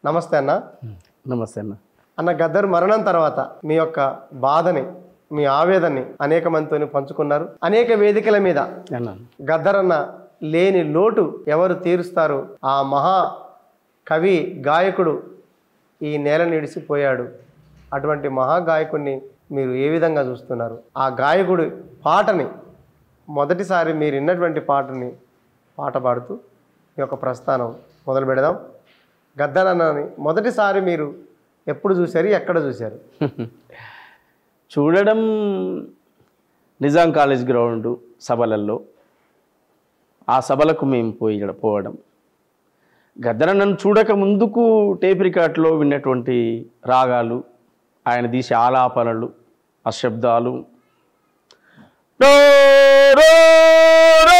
నమస్తే అన్న నమస్తే అన్న అన్న గద్దర్ మరణం తర్వాత మీ యొక్క బాధని మీ ఆవేదనని అనేక మందితో పంచుకున్నారు అనేక వేదికల మీద అన్న గద్దర్ అన్న లేని లోటు ఎవరు తీరుస్తారు ఆ మహా కవి గాయకుడు ఈ నేల నిడిసిపోయాడు అటువంటి మహా గాయకుడిని మీరు ఏ విధంగా చూస్తున్నారు ఆ గాయకుడి పాటని మొదటిసారి మీరు విన్నటువంటి పాటని పాట పాడుతూ మీ యొక్క ప్రస్థానం మొదలు పెడదాం గద్దరన్నని మొదటిసారి మీరు ఎప్పుడు చూశారు ఎక్కడ చూశారు చూడడం నిజాం కాలేజ్ గ్రౌండ్ సభలలో ఆ సభలకు మేము పోయి పోవడం గద్దరన్నను చూడక ముందుకు టేప్ రికార్డులో విన్నటువంటి రాగాలు ఆయన తీసే ఆలాపనలు ఆ శబ్దాలు రో, రో, రో,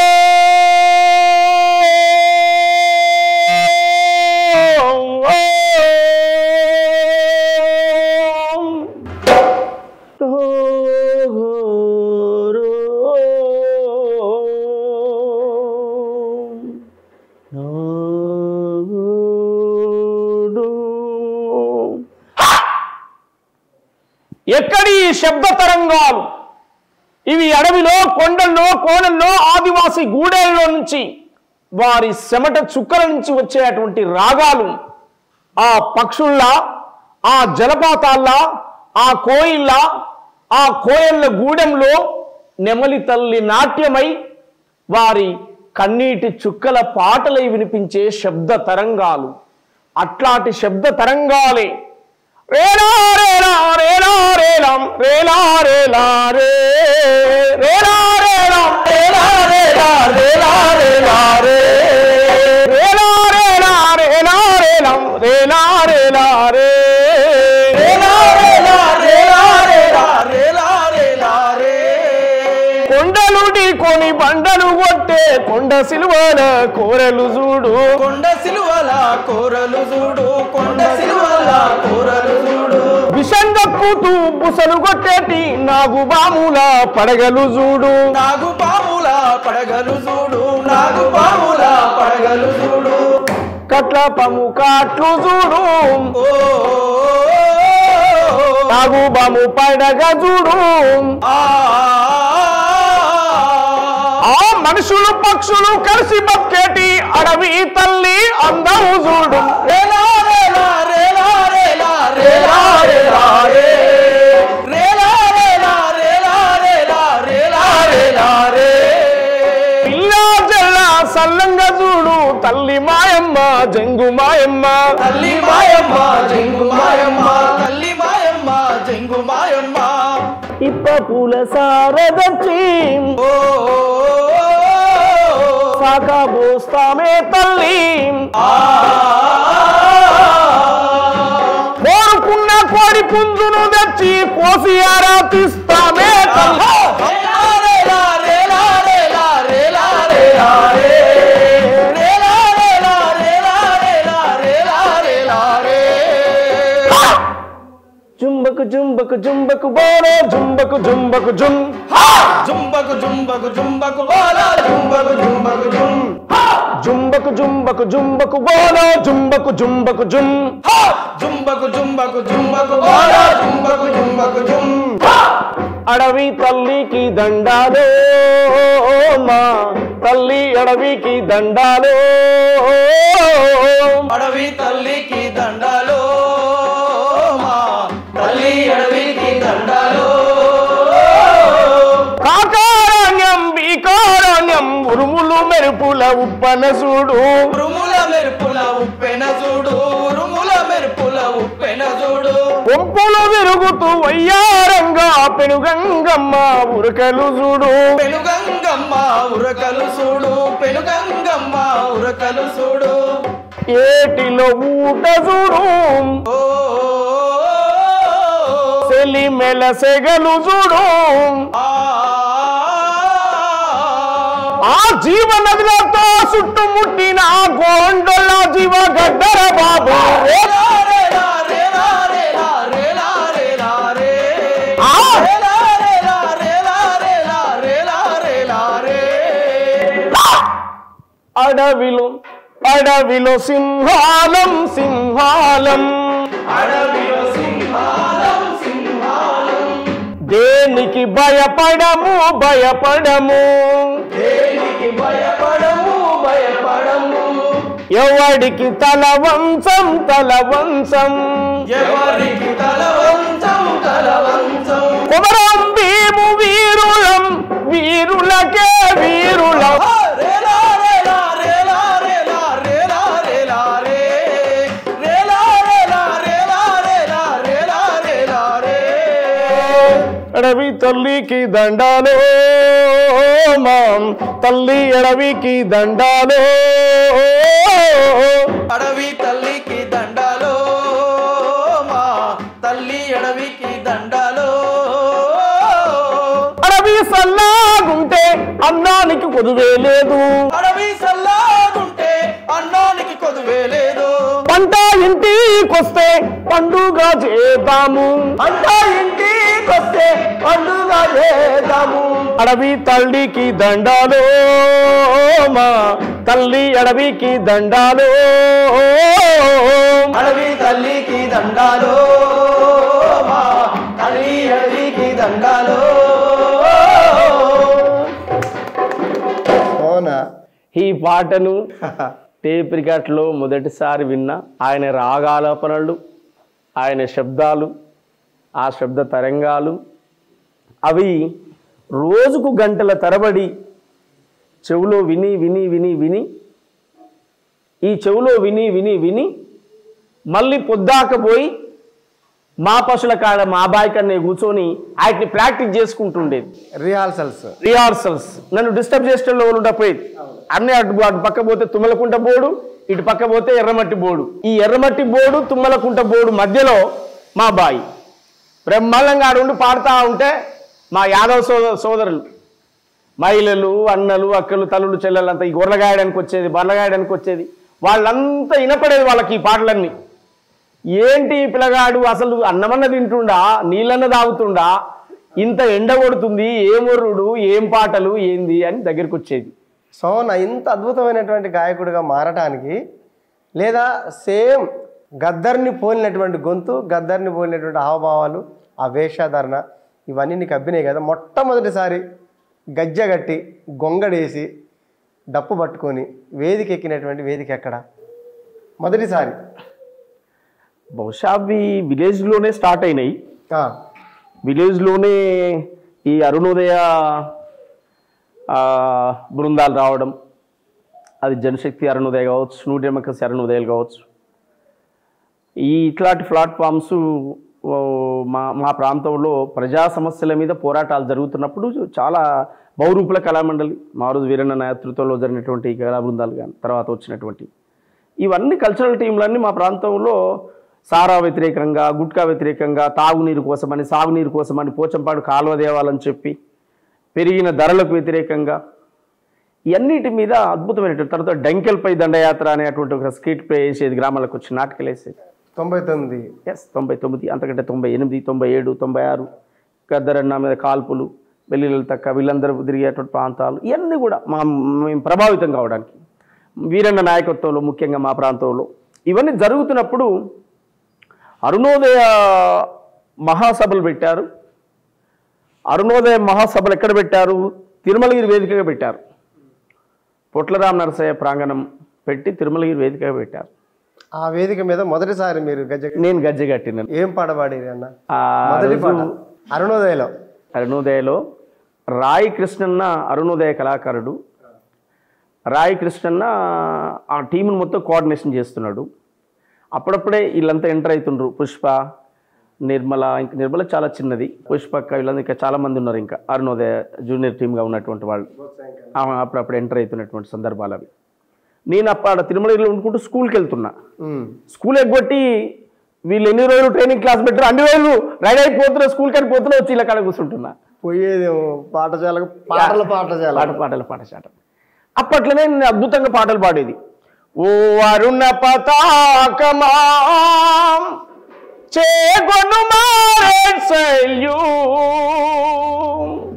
ఎక్కడి ఈ శబ్ద తరంగాలు ఇవి అడవిలో కొండల్లో కోణల్లో ఆదివాసి గూడెల్లో నుంచి వారి చెమట చుక్కల నుంచి వచ్చేటువంటి రాగాలు ఆ పక్షుల్లా ఆ జలపాతాల్లా ఆ కోయిల్లా ఆ కోయళ్ళ గూడెంలో నెమలి తల్లి నాట్యమై వారి కన్నీటి చుక్కల పాటలై వినిపించే శబ్ద తరంగాలు అట్లాంటి శబ్ద తరంగాలే రేలా రేలా రేలా రేలం రేలా రేలా రే రేలా రేలం రేలా రేలా రేలా రేలా రే రేలా రేలా రేలా రేలం రేలా రేలా రే రేలా రేలా రేలా రేలా రేలా రేలా రే కొండలు కొని బండలు కొట్టే కొండ సిలువల కోరలు చూడు కొండ సిలువల కూరలు చూడు కొండ సిలువల కూరలు చూడు విషంగక్కుతూ బుసలు కొట్టేటి నాగు బాముల పడగలు చూడు నాగు పాముల పడగలు చూడు నాగు పాముల పడగలు చూడు కట్ల పము కాట్లు చూడు ఓ నాగు బాము పడగ చూడు ఆ ఆ మనుషులు పక్షులు కలిసి బతికేటి అడవి తల్లి అందం చూడు రేలా రేలా రేలా రేలా రేలా రేలా రే రేలా రేలా రేలా రేలా రేలా రేలా రే పిల్లా జల్ల సల్లంగా చూడు తల్లి మాయమ్మ జంగు మాయమ్మ తల్లి మాయమ్మ జంగు మాయమ్మ తల్లి మాయమ్మ జంగు మాయమ్మ ఇప్ప పూల సారదచ్చి ఓ సాక బోస్తామే తల్లి కోరుకున్న కోడి పుంజును తెచ్చి కోసి ఆరాధిస్తామే తల్లి జుంబకు జుంబకు జుంబకు బోలో జుంబకు జుంబకు జుం జుంబకు జుంబకు జుంబకు బాలా జుంబకు జుంబకు జుం జుంబకు జుంబకు జుంబకు బోలో జుంబకు జుంబకు జుం జుంబకు జుంబకు జుంబకు బాలా జుంబకు జుంబకు జుం అడవి తల్లికి దండాలో మా తల్లి అడవికి దండాలో అడవి తల్లికి దండాలో మా తల్లి అడవికి దండాలో కాకారణ్యం బీకారణ్యం ఉరుములు మెరుపుల ఉప్పన చూడు ఉరుముల మెరుపుల ఉప్పెన చూడు ఉరుముల మెరుపుల ఉప్పెన చూడు వంపులు విరుగుతూ వయ్యారంగా పెనుగంగమ్మ ఉరకలు చూడు పెనుగంగమ్మ ఉరకలు చూడు పెనుగంగమ్మ ఉరకలు చూడు ఏటిలో ఊట చూడు ఓ సెలి మెల సెగలు చూడు ఆ ఆ జీవ నదులతో చుట్టుముట్టిన గోండల జీవ గడ్డర బాబు రేలా రేలా రేలా రేలా రేలా రేలా రే. ఆ! రేలా రేలా రేలా రేలా రేలా రేలా రే. అడవిలో అడవిలో సింహాలం సింహాలం అడవిలో సింహాలం సింహాలం దేనికి భయపడము భయపడము దేనికి భయపడము భయపడము ఎవడికి తల వంశం తల వంశం ఎవరికి తలవంచం తలవంచం కుమరం భీము వీరులం వీరులకే వీరులం ఆ, రేలా రేలా రేలా రేలా రేలా రేలా రే. రేలా రేలా రేలా రేలా రేలా రేలా రే. అడవి తల్లికి దండాలో మాం తల్లి అడవికి దండాలో అడవి తల్లికి దండాలో మా తల్లి అడవికి దండాలో అడవి సల్లాగుంటే అన్నానికి కొదువే లేదు అడవి సల్లాగుంటే అన్నానికి కొదువే లేదు పంట ఇంటికొస్తే పండుగ చేద్దాము అంట ఇంటికొస్తే పండుగ చేద్దాము అడవి తల్లికి దండాలో మా తల్లి అడవికి దండాలో అడవి తల్లికి దండాలో మా తల్లి అడవికి దండాలో అవునా ఈ పాటను టేప్ రికార్డులో మొదటిసారి విన్న ఆయన రాగాలాపనలు ఆయన శబ్దాలు ఆ శబ్ద తరంగాలు అవి రోజుకు గంటల తరబడి చెవులో విని విని విని విని ఈ చెవులో విని విని విని మళ్ళీ పొద్దాక పోయి మా పశుల కాడ మా బాయ్ కన్నే కూర్చొని వాటిని ప్రాక్టీస్ చేసుకుంటుండేది రిహార్సల్స్ రిహార్సల్స్ నన్ను డిస్టర్బ్ చేసేటోళ్ళు ఎవరు ఉండకపోయేది అన్ని అటు అటు పక్క పోతే తుమ్మలకుంట బోర్డు ఇటు పక్క పోతే ఎర్రమట్టి బోర్డు ఈ ఎర్రమట్టి బోర్డు తుమ్మలకుంట బోర్డు మధ్యలో మా బాయి బ్రహ్మాండంగా ఆడుండి పాడుతూ ఉంటే మా యాదవ సోద సోదరులు మహిళలు అన్నలు అక్కలు తల్లులు చెల్లెలు అంతా ఈ గొర్రెగాయడానికి వచ్చేది బర్రగాయడానికి వచ్చేది వాళ్ళంతా వినపడేది వాళ్ళకి ఈ పాటలన్నీ ఏంటి ఈ పిల్లగాడు అసలు అన్నమన్న తింటుండా నీళ్ళన్న తాగుతుండా ఇంత ఎండ కొడుతుంది ఏం ఒర్రుడు ఏం పాటలు ఏంది అని దగ్గరికి వచ్చేది సోన ఇంత అద్భుతమైనటువంటి గాయకుడిగా మారటానికి లేదా సేమ్ గద్దర్ని పోలినటువంటి గొంతు గద్దర్ని పోలినటువంటి హావభావాలు ఆ వేషధారణ ఇవన్నీ నీకు అబ్బినాయి కదా మొట్టమొదటిసారి గజ్జగట్టి గొంగడేసి డప్పు పట్టుకొని వేదిక ఎక్కినటువంటి వేదిక ఎక్కడ మొదటిసారి బహుశా అవి విలేజ్లోనే స్టార్ట్ అయినాయి ఆ, విలేజ్లోనే ఈ అరుణోదయ ఆ, బృందాలు రావడం అది జనశక్తి అరుణోదయ కావచ్చు న్యూ డెమోక్రసీ అరుణోదయాలు కావచ్చు ఈ ఇట్లాంటి ప్లాట్ఫామ్స్ ఓ, మా మా ప్రాంతంలో ప్రజా సమస్యల మీద పోరాటాలు జరుగుతున్నప్పుడు చాలా బహురూపుల కళామండలి మారుతి వీరన్న నేతృత్వంలో జరిగినటువంటి ఈ కళా బృందాలు కానీ తర్వాత వచ్చినటువంటి ఇవన్నీ కల్చరల్ టీంలన్నీ మా ప్రాంతంలో సారా వ్యతిరేకంగా గుట్కా వ్యతిరేకంగా తాగునీరు కోసమని సాగునీరు కోసమని పోచంపాడు కాలువ దేవాలని చెప్పి పెరిగిన ధరలకు వ్యతిరేకంగా ఇవన్నిటి మీద అద్భుతమైనటువంటి తర్వాత డంకెల్పై దండయాత్ర అనేటువంటి ఒక స్కిట్ ప్లే చేసేది గ్రామాలకు వచ్చి నాటకాలు వేసేది తొంభై తొమ్మిది ఎస్ తొంభై తొమ్మిది అంతకంటే తొంభై ఎనిమిది తొంభై ఏడు తొంభై ఆరు గద్దరన్న మీద కాల్పులు వెల్లుల్లి తక్క వీళ్ళందరూ తిరిగేటువంటి ప్రాంతాలు ఇవన్నీ కూడా మా మేము ప్రభావితం కావడానికి వీరన్న నాయకత్వంలో ముఖ్యంగా మా ప్రాంతంలో ఇవన్నీ జరుగుతున్నప్పుడు అరుణోదయ మహాసభలు పెట్టారు అరుణోదయ మహాసభలు ఎక్కడ పెట్టారు తిరుమలగిరి వేదికగా పెట్టారు పొట్లరామ నరసయ్య ప్రాంగణం పెట్టి తిరుమలగిరి వేదికగా పెట్టారు ఆ వేదిక మీద మొదటిసారి మీరు గజ్జ నేను గజ్జె కట్టినాను ఏం పాడబాడేది అన్న ఆ మొదటి పాట రోజు అరుణోదయలో అరుణోదయలో రాయి కృష్ణన్న అరుణోదయ కళాకారుడు రాయి కృష్ణన్న ఆ టీంను మొత్తం కోఆర్డినేషన్ చేస్తున్నాడు అప్పుడప్పుడే వీళ్ళంతా ఎంటర్ అవుతుండ్రు పుష్ప నిర్మల ఇంకా నిర్మల చాలా చిన్నది పుష్ప అక్క వీళ్ళంతా ఇంకా చాలా మంది ఉన్నారు ఇంకా అరుణోదయ జూనియర్ టీమ్గా ఉన్నటువంటి వాళ్ళు ఆ, అప్పుడప్పుడు ఎంటర్ అవుతున్నటువంటి సందర్భాలు అవి నేను అప్పుడు తిరుమలలో ఉండుకుంటూ స్కూల్కి వెళ్తున్నా ఉమ్. స్కూల్ ఎగ్గొట్టి వీళ్ళు ఎన్ని రోజులు ట్రైనింగ్ క్లాస్ పెట్టారు అన్ని రోజులు రెడీ అయిపోతున్నా స్కూల్ కానీ పోతున్నా వచ్చి ఇలా కాడ కూర్చుంటున్నా పోయేదేమో పాఠశాలకు పాటల పాఠశాల పాట పాటల పాఠశాల అప్పట్లోనే నేను అద్భుతంగా పాటలు పాడేది ఓ అరుణ పతాకమా చేకొను శైల్యూ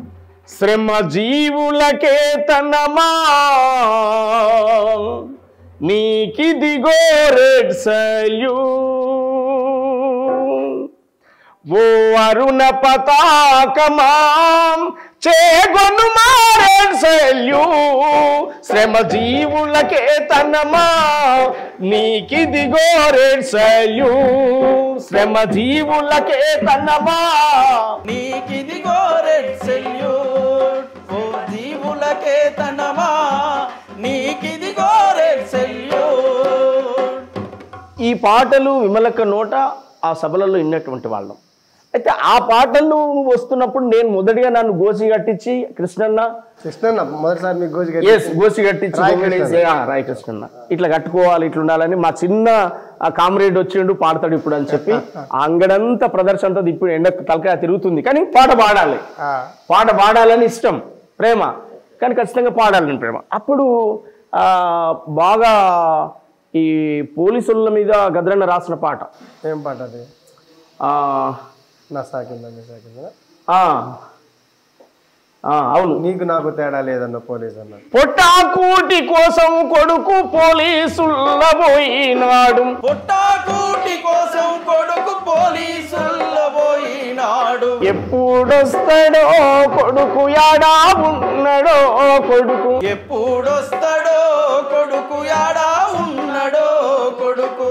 శ్రమ జీవులకే తనమా నీకిదిగో రెడ్ సల్యూ ఓ అరుణ పతాకమా చేగొను మారెడ్ సల్యూ శ్రమ జీవులకే తనమా నీకిదిగో రెడ్ సల్యూ శ్రమ జీవులకే తనమా నీకిదిగో రెడ్ సెల్యూట్ ఓ జీవులకే తనమా నీకిదిగో రెడ్ సెల్యూట్ ఈ పాటలు విమలక్క నోట ఆ సభలలో విన్నటువంటి వాళ్ళం అయితే ఆ పాటలు వస్తున్నప్పుడు నేను మొదటిగా నన్ను గోసి కట్టించి కృష్ణన్న కృష్ణన్న మొదటిసారి మీకు గోజి ఎస్ గోసి కట్టించి రాయ్ దొంగలేసి, ఆ, రాయ్ కృష్ణన్న ఇట్లా కట్టుకోవాలి ఇట్లా ఉండాలని మా చిన్న కామ్రేడ్ వచ్చిండు పాడతాడు ఇప్పుడు అని చెప్పి ఆ అంగడంతా ప్రదర్శన అంతా ఇప్పుడు ఎండ తలకాయ తిరుగుతుంది కానీ పాట పాడాలి పాట పాడాలని ఇష్టం ప్రేమ కానీ ఖచ్చితంగా పాడాలని ప్రేమ అప్పుడు ఆ, బాగా ఈ పోలీసుల మీద గద్రన్న రాసిన పాట ఏం పాట అది ఆ, నా సాకిందా మీ సాకిందా ఆ, ఆ, అవును నీకు నాకు తేడా లేదన్న పోలీస్ అన్న పొట్టాకూటి కోసం కొడుకు పోలీసుల పోయినాడు పుట్టాకూటి కోసం కొడుకు పోలీసుల్లో పోయినాడు ఎప్పుడొస్తాడో కొడుకు యాడా ఉన్నాడో కొడుకు ఎప్పుడొస్తాడో కొడుకు యాడా ఉన్నాడో కొడుకు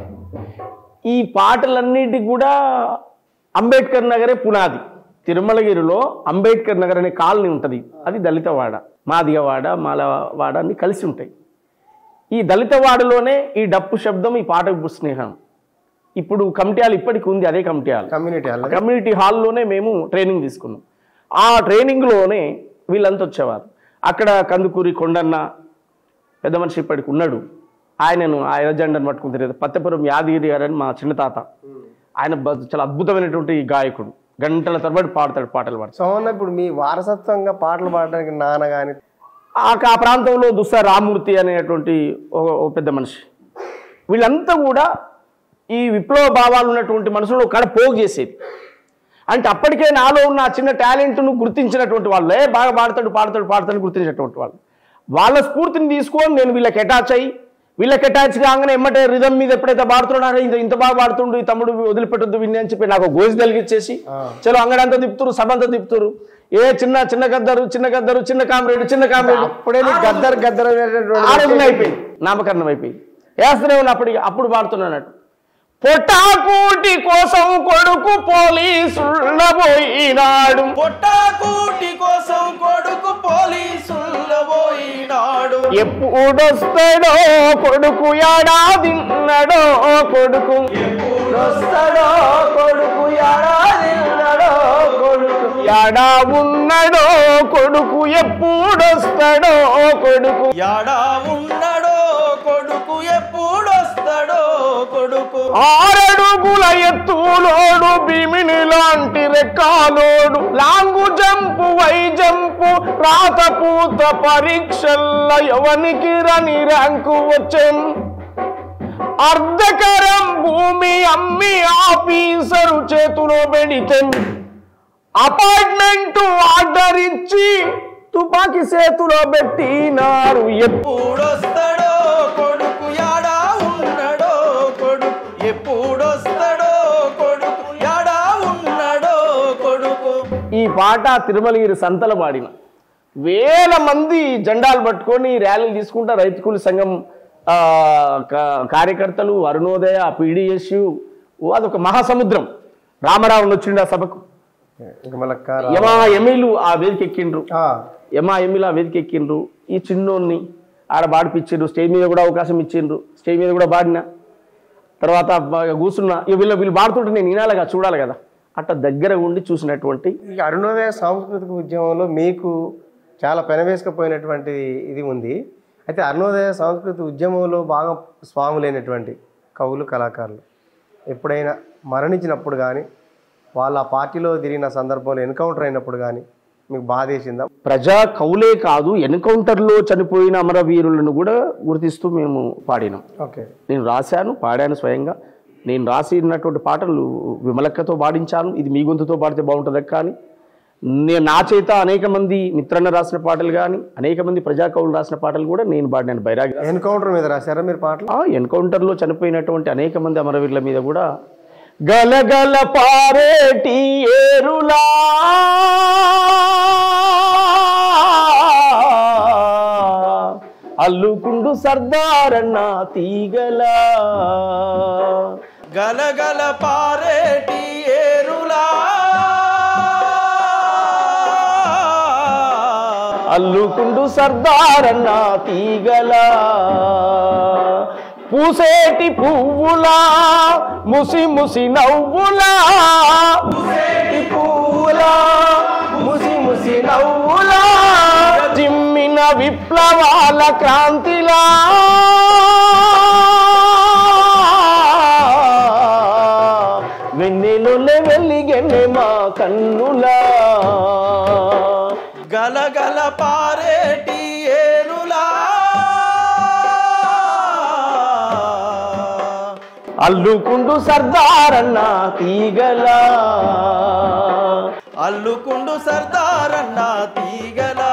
ఈ పాటలన్నిటి కూడా అంబేద్కర్ నగరే పునాది తిరుమలగిరిలో అంబేద్కర్ నగర్ అనే కాలనీ ఉంటుంది అది దళితవాడ మాదిగవాడ మాలవాడ అన్ని కలిసి ఉంటాయి ఈ దళితవాడలోనే ఈ డప్పు శబ్దం ఈ పాట స్నేహం ఇప్పుడు కమిటీ హాల్ ఇప్పటికి ఉంది అదే committee hall community hall community హాల్లోనే మేము ట్రైనింగ్ తీసుకున్నాం ఆ ట్రైనింగ్లోనే వీళ్ళంతా వచ్చేవారు అక్కడ కందుకూరి కొండన్న పెద్ద మనిషి ఇప్పటికి ఉన్నాడు ఆయనను ఆ ఎర్రజెండను పట్టుకుని తిరిగేది పత్తపురం యాదగిరి గారు అని మా చిన్న తాత ఆయన బ- చాలా అద్భుతమైనటువంటి గాయకుడు గంటల తరబడి పాడతాడు పాటలు పాడతాడు సోమన్న ఇప్పుడు మీ వారసత్వంగా పాటలు పాడడానికి నాన్న కానీ ఆ ఆ ప్రాంతంలో దుస్సా రామూర్తి అనేటువంటి ఓ- ఓ పెద్ద మనిషి వీళ్ళంతా కూడా ఈ విప్లవ భావాలు ఉన్నటువంటి మనుషులు కడ పోగు చేసేది అంటే అప్పటికే నాలో ఉన్న ఆ చిన్న టాలెంట్ను గుర్తించినటువంటి వాళ్ళు ఏ బాగా పాడతాడు పాడతాడు పాడతాడు గుర్తించినటువంటి వాళ్ళు వాళ్ళ స్ఫూర్తిని తీసుకొని నేను వీళ్ళకి అటాచ్ అయ్యి వీళ్ళకి అటాచ్ కాగానే ఎమ్మటే రిధం మీద ఎప్పుడైతే పాడుతున్నాడో ఇంత ఇంత బాగా పాడుతుండు ఈ తమ్ముడు వదిలిపెట్టొద్దు విన్ని అని చెప్పి నాకు గోసి తలిగిచ్చేసి చలో అంగడంతా తిప్పుతురు సభంతా తిప్పుతురు ఏ చిన్న చిన్న గద్దరు చిన్న గద్దరు చిన్న కామ్రేడు చిన్న కామ్రేడు అప్పుడే నీకు గద్దర్ గద్దర్ అనేటటువంటి ఆ రోజున అయిపోయింది నామకరణం అయిపోయింది వేస్తూనే ఉన్నా అప్పుడు అప్పుడు పాడుతున్నానట్టు పొట్టాకూటి కోసం కొడుకు పోలీసుల పోయినాడు పుట్టాకూటి కోసం కొడుకు పోలీసుల్లో పోయినాడు ఎప్పుడొస్తాడో కొడుకు ఏడాదిన్నడో కొడుకు ఎప్పుడొస్తాడో కొడుకు యాడాదిన్నడో కొడుకు యాడా ఉన్నడో కొడుకు ఎప్పుడొస్తాడో కొడుకు యాడా ఉన్నాడో కొడుకు ఎప్పుడొస్తాడో కొడుకు ఆరడుగుల ఎత్తులోడు భీమిని లాంటి రెక్కాలోడు లాంగు జంపు వై జంపు రాత పూత పరీక్షల్ల ఎవనికి రని ర్యాంకు వచ్చేం అర్ధకరం భూమి అమ్మి ఆఫీసరు చేతిలో పెడితే అపార్ట్మెంట్ ఆర్డర్ ఇచ్చి తుపాకీ చేతిలో పెట్టినారు ఎప్పు ఎప్పుడొస్తాడో కొడుకు యాడా ఉన్నాడో కొడుకు ఎప్పుడొస్తాడో కొడుకు యాడా ఉన్నాడో కొడుకు ఈ పాట తిరుమలగిరి సంతల పాడిన వేల మంది జెండాలు పట్టుకొని ర్యాలీలు తీసుకుంటా రైతు కూలి సంఘం ఆ, కా- కార్యకర్తలు అరుణోదయ పీడిఎస్యు అదొక మహాసముద్రం రామారావు వచ్చిండు ఆ సభకు ఇక మళ్ళక్క యమా ఎమ్మెల్యే ఆ వేదిక ఎక్కిండ్రు యమా ఎమ్మెల్యే ఆ వేదిక ఎక్కిండ్రు ఈ చిన్నోన్ని ఆడ పాడిపిచ్చిండ్రు స్టేజ్ మీద కూడా అవకాశం ఇచ్చిండ్రు స్టేజ్ మీద కూడా పాడిన తర్వాత బాగా కూర్చున్నా ఇక వీళ్ళు వీళ్ళు పాడుతుంటే నేను వినాలిగా చూడాలి కదా అట్లా దగ్గర ఉండి చూసినటువంటి ఈ అరుణోదయ సాంస్కృతిక ఉద్యమంలో మీకు చాలా పెనవేసుకుపోయినటువంటి ఇది ఉంది అయితే అరుణోదయ సాంస్కృతిక ఉద్యమంలో బాగా స్వాములైనటువంటి కవులు కళాకారులు ఎప్పుడైనా మరణించినప్పుడు కానీ వాళ్ళ ఆ పార్టీలో తిరిగిన సందర్భంలో ఎన్కౌంటర్ అయినప్పుడు కానీ మీకు బాధేసిందా ప్రజా కవులే కాదు ఎన్కౌంటర్లో చనిపోయిన అమరవీరులను కూడా గుర్తిస్తూ మేము పాడినాం ఓకే నేను రాశాను పాడాను స్వయంగా నేను రాసినటువంటి పాటలు విమలక్కతో పాడించాను ఇది మీ గొంతుతో పాడితే బాగుంటుంది కానీ నేను నా చేత అనేక మంది మిత్రన్న రాసిన పాటలు కానీ అనేక మంది ప్రజా కవులు రాసిన పాటలు కూడా నేను పాడినాను బైరాగి ఎన్కౌంటర్ మీద రాశారా మీరు పాటలు ఆ ఎన్కౌంటర్లో చనిపోయినటువంటి అనేక మంది అమరవీరుల మీద కూడా గలగల పారేటి ఏరులా అల్లుకుండు సర్దారన్న తీగలా గలగల పారేటి ఏరులా అల్లుకుండు సర్దారన్న తీగలా పూసేటి పువ్వులా ముసి ముసి నవ్వులా పూసేటి పువ్వులా ముసి ముసి నవ్వులా జిమ్మిన విప్లవాల క్రాంతిలా వెన్నెలులే వెలిగెన్నె మా కన్నులా గలగల పారేటి ఏరులా అల్లుకుండు సర్దారన్న తీగలా అల్లుకుండు సర్దారన్న తీగలా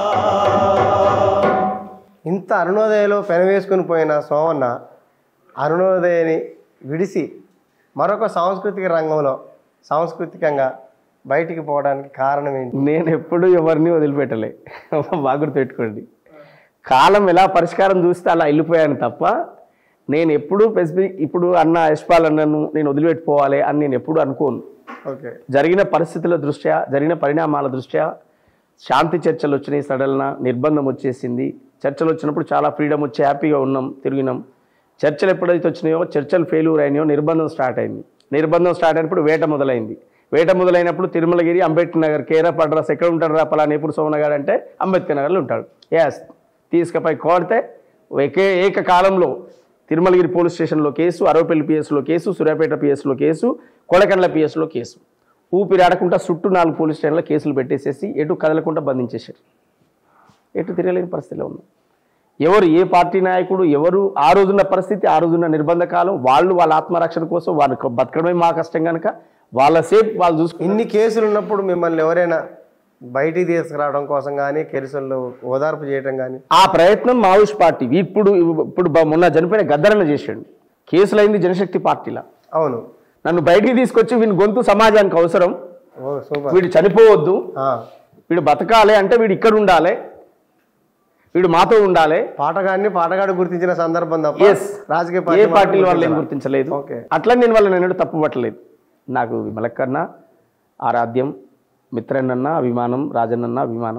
ఇంత అరుణోదయలో పెనవేసుకుని పోయిన సోమన్న అరుణోదయని విడిసి మరొక సాంస్కృతిక రంగంలో సాంస్కృతికంగా బయటికి పోవడానికి కారణం ఏంటి నేను ఎప్పుడు ఎవరిని వదిలిపెట్టలే బాగా గుర్తుపెట్టుకోండి కాలం ఎలా పరిష్కారం చూస్తే అలా వెళ్ళిపోయాను తప్ప నేను ఎప్పుడూ స్పెసిఫిక్ ఇప్పుడు అన్న యశ్పాల్ అన్నను నేను వదిలిపెట్టుకోవాలి అని నేను ఎప్పుడు అనుకోను ఓకే జరిగిన పరిస్థితుల దృష్ట్యా జరిగిన పరిణామాల దృష్ట్యా శాంతి చర్చలు వచ్చినాయి సడల్న నిర్బంధం వచ్చేసింది చర్చలు వచ్చినప్పుడు చాలా ఫ్రీడమ్ వచ్చి హ్యాపీగా ఉన్నాం తిరిగినాం చర్చలు ఎప్పుడైతే వచ్చినాయో చర్చలు ఫెయిల్యూర్ అయినాయో నిర్బంధం స్టార్ట్ అయింది నిర్బంధం స్టార్ట్ అయినప్పుడు వేట మొదలైంది వేట మొదలైనప్పుడు తిరుమలగిరి అంబేద్కర్ నగర్ కేరఫ్ అడ్రస్ ఎక్కడ ఉంటాడు రా పలానా ఎప్పుడు సోమనగాడు అంటే అంబేద్కర్ నగర్లో ఉంటాడు ఎస్ తీసుకపోయి కోడితే ఏకే ఏకకాలంలో తిరుమలగిరి పోలీస్ స్టేషన్లో కేసు అరవపల్లి పిఎస్లో కేసు సూర్యాపేట పిఎస్లో కేసు కొడకండ్ల పిఎస్లో కేసు ఊపిరి ఆడకుండా చుట్టూ నాలుగు పోలీస్ స్టేషన్లో కేసులు పెట్టేసేసి ఎటు కదలకుండా బంధించేశారు ఎటు తిరగలేని పరిస్థితిలో ఉన్నాం ఎవరు ఏ పార్టీ నాయకుడు ఎవరు ఆ రోజున్న పరిస్థితి ఆ రోజున్న నిర్బంధ కాలం వాళ్ళు వాళ్ళ ఆత్మరక్షణ కోసం వాళ్ళకి బతకడమే మా కష్టం కనుక వాళ్ళ సేఫ్ వాళ్ళు చూసుకుని ఇన్ని కేసులు ఉన్నప్పుడు మిమ్మల్ని ఎవరైనా బయటికి తీసుకురావడం కోసం కానీ కేసుల్లో ఓదార్పు చేయడం కానీ ఆ ప్రయత్నం మావోయిస్ట్ పార్టీ ఇప్పుడు ఇప్పుడు బ- మొన్న చనిపోయిన గద్దరన్న చేసాడు కేసులైంది జనశక్తి పార్టీలా అవును నన్ను బయటికి తీసుకొచ్చి వీని గొంతు సమాజానికి అవసరం ఓ సూపర్ వీడు చనిపోవద్దు ఆ, వీడు బతకాలి అంటే వీడు ఇక్కడ ఉండాలి వీడు మాతో ఉండాలి పాటగాడిని పాటగాడు గుర్తించిన సందర్భం తప్ప Yes. రాజకీయ ఏ పార్టీ పార్టీల వాళ్ళు ఏం మాత్రం గుర్తించలేదు ఓకే. అట్లా నేను వాళ్ళని నేను తప్పు పట్టలేదు నాకు విమలక్కన్న ఆరాధ్యం మిత్రన్నన్న అభిమానం రాజన్నన్న అభిమానం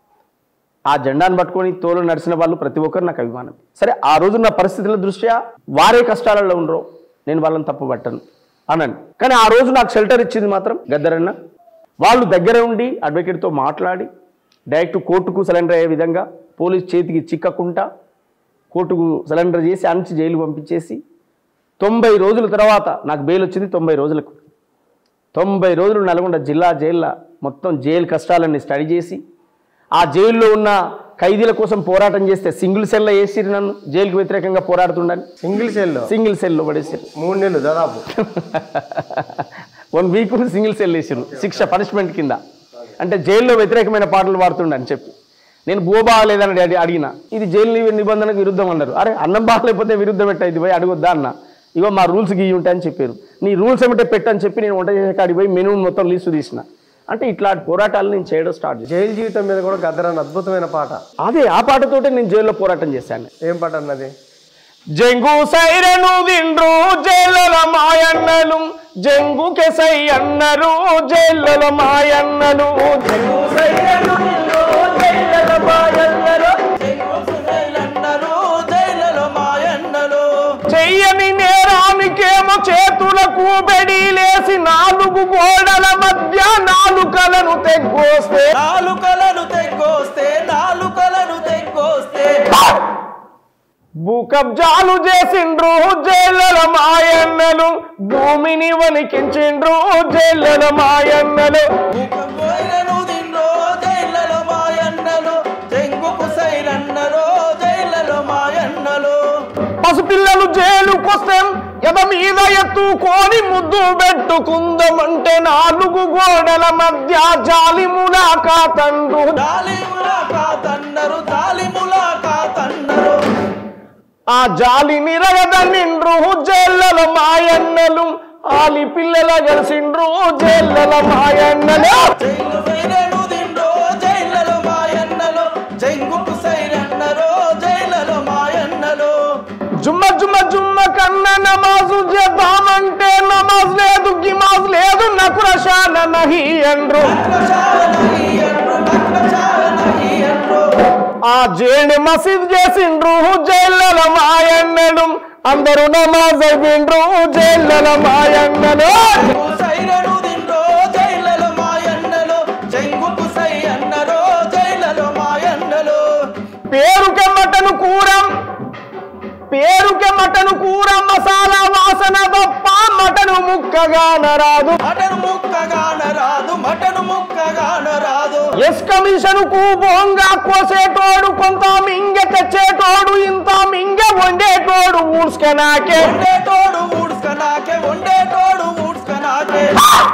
ఆ జెండాను పట్టుకొని తోలు నడిచిన వాళ్ళు ప్రతి ఒక్కరు నాకు అభిమానం సరే ఆ రోజు నా పరిస్థితుల దృష్ట్యా వారే కష్టాలలో ఉండరు నేను వాళ్ళని తప్పు పట్టను అనండి కానీ ఆ రోజు నాకు షెల్టర్ ఇచ్చింది మాత్రం గద్దరన్న వాళ్ళు దగ్గర ఉండి అడ్వకేట్తో మాట్లాడి డైరెక్ట్ కోర్టుకు సరెండర్ అయ్యే విధంగా పోలీస్ చేతికి చిక్కకుండా కోర్టుకు సరెండర్ చేసి అణచి జైలు పంపించేసి తొంభై రోజుల తర్వాత నాకు బెయిల్ వచ్చింది తొంభై రోజులకు తొంభై రోజులు నల్గొండ జిల్లా జైల్లో మొత్తం జైలు కష్టాలన్నీ స్టడీ చేసి ఆ జైల్లో ఉన్న ఖైదీల కోసం పోరాటం చేస్తే సింగిల్ సెల్లో వేసిరు నన్ను జైలుకు వ్యతిరేకంగా పోరాడుతుండని సింగిల్ సెల్లో సింగిల్ సెల్లో పడేసారు మూడు నెలలు దాదాపు వన్ వీక్ సింగిల్ సెల్ వేసారు శిక్ష పనిష్మెంట్ కింద అంటే జైల్లో వ్యతిరేకమైన పాటలు పాడుతుండని చెప్పి నేను భూ బాగలేదని అడి- అడిగిన ఇది జైలు ని- నిబంధనకు విరుద్ధం అన్నారు అరే అన్నం బాగలేకపోతే విరుద్ధం పెట్టయిది పోయి అడగొద్దా అన్న ఇగో మా రూల్స్ గీయి ఉంటాయని చెప్పారు నీ రూల్స్ ఏమిటో పెట్టని చెప్పి నేను వంట చేసే కాడికి పోయి మెనూ మొత్తం లీస్ట్ తీసిన అంటే ఇట్లాంటి పోరాటాలు నేను చేయడం స్టార్ట్ చేశాను జైలు జీవితం మీద కూడా గద్దరన్న అద్భుతమైన పాట అదే ఆ పాటతోటే నేను జైల్లో పోరాటం చేశాను ఏం పాట అన్నది జంగు సైరను దిండ్రు జైళ్ళల మాయన్నలు జంగు కెసై అన్నరు జైళ్ళల మాయన్నలు జంగు సైరను దిండ్రు జైళ్ళల మాయన్నలు జైలన్నరు జైలలో మాయన్నలు చెయ్యని నేరానికేమో చేతులకు బెడీలేసి నాలుగు గోడల మధ్య నాలుకలను తెగ్గోస్తే నాలుకలను తెగ్గొస్తే నాలుకలను తెగ్గొస్తే భూ కబ్జాలు చేసిండ్రు జైళ్ళల మాయన్నలు భూమిని వణికించిండ్రు జైళ్ళల మాయన్నలు పోయినను దిన్నో జైలలో మాయన్నలు చెంగుకు సైలన్నరో జైలలో మాయన్నలు పసిపిల్లలు జైలుకొస్తే ఎద మీద ఎత్తుకొని ముద్దు పెట్టుకుందమంటే నాలుగు గోడల మధ్య జాలి ములాకాతండు జాలి ములాకాతన్నరు జాలి ములాకాతన్నరు ఆ జాలి నిరగద నిండ్రు జైళ్ళల మాయన్నలు ఆలి పిల్లల కలిసిండ్రు జైళ్ళల మాయన్నలు జైలు సైరను దిండో జైలలో మాయన్నలో జంగుకు సైరన్నరో జైలలో మాయన్నలో జుమ్మ జుమ్మ జుమ్మ కన్న నమాజు చేద్దామంటే నమాజ్ లేదు గిమాజ్ లేదు నకురశాన నహి అండ్రు నక్రశానహి అండ్రు నక్రశానహి అండ్రు ఆ జేడి మసీద్ చేసిండ్రు జైళ్ళల మాయన్నలు అందరూ నమాజ్ అయిపోయిండ్రు జైళ్ళల మాయన్నలు జంగు సైరను దిండో జైలలో మాయన్నలో జంగుకు సై అన్నరో జైలలో మాయన్నలో పేరుకే మటను కూర పేరుకే మటను కూర మసాలా వాసన తప్ప మటను ముక్కగా నరాదు మటను ముక్కగాన రాదు మటను ముక్కగాన రాదు ఎస్ కమిషన్ కు బోంగా కోసేటోడు కొంత మింగ తెచ్చేటోడు ఇంత మింగ వండేటోడు ఊడ్స్కనాకే వండేటోడు ఊడ్స్కనాకే వండేటోడు ఊడ్స్కనాకే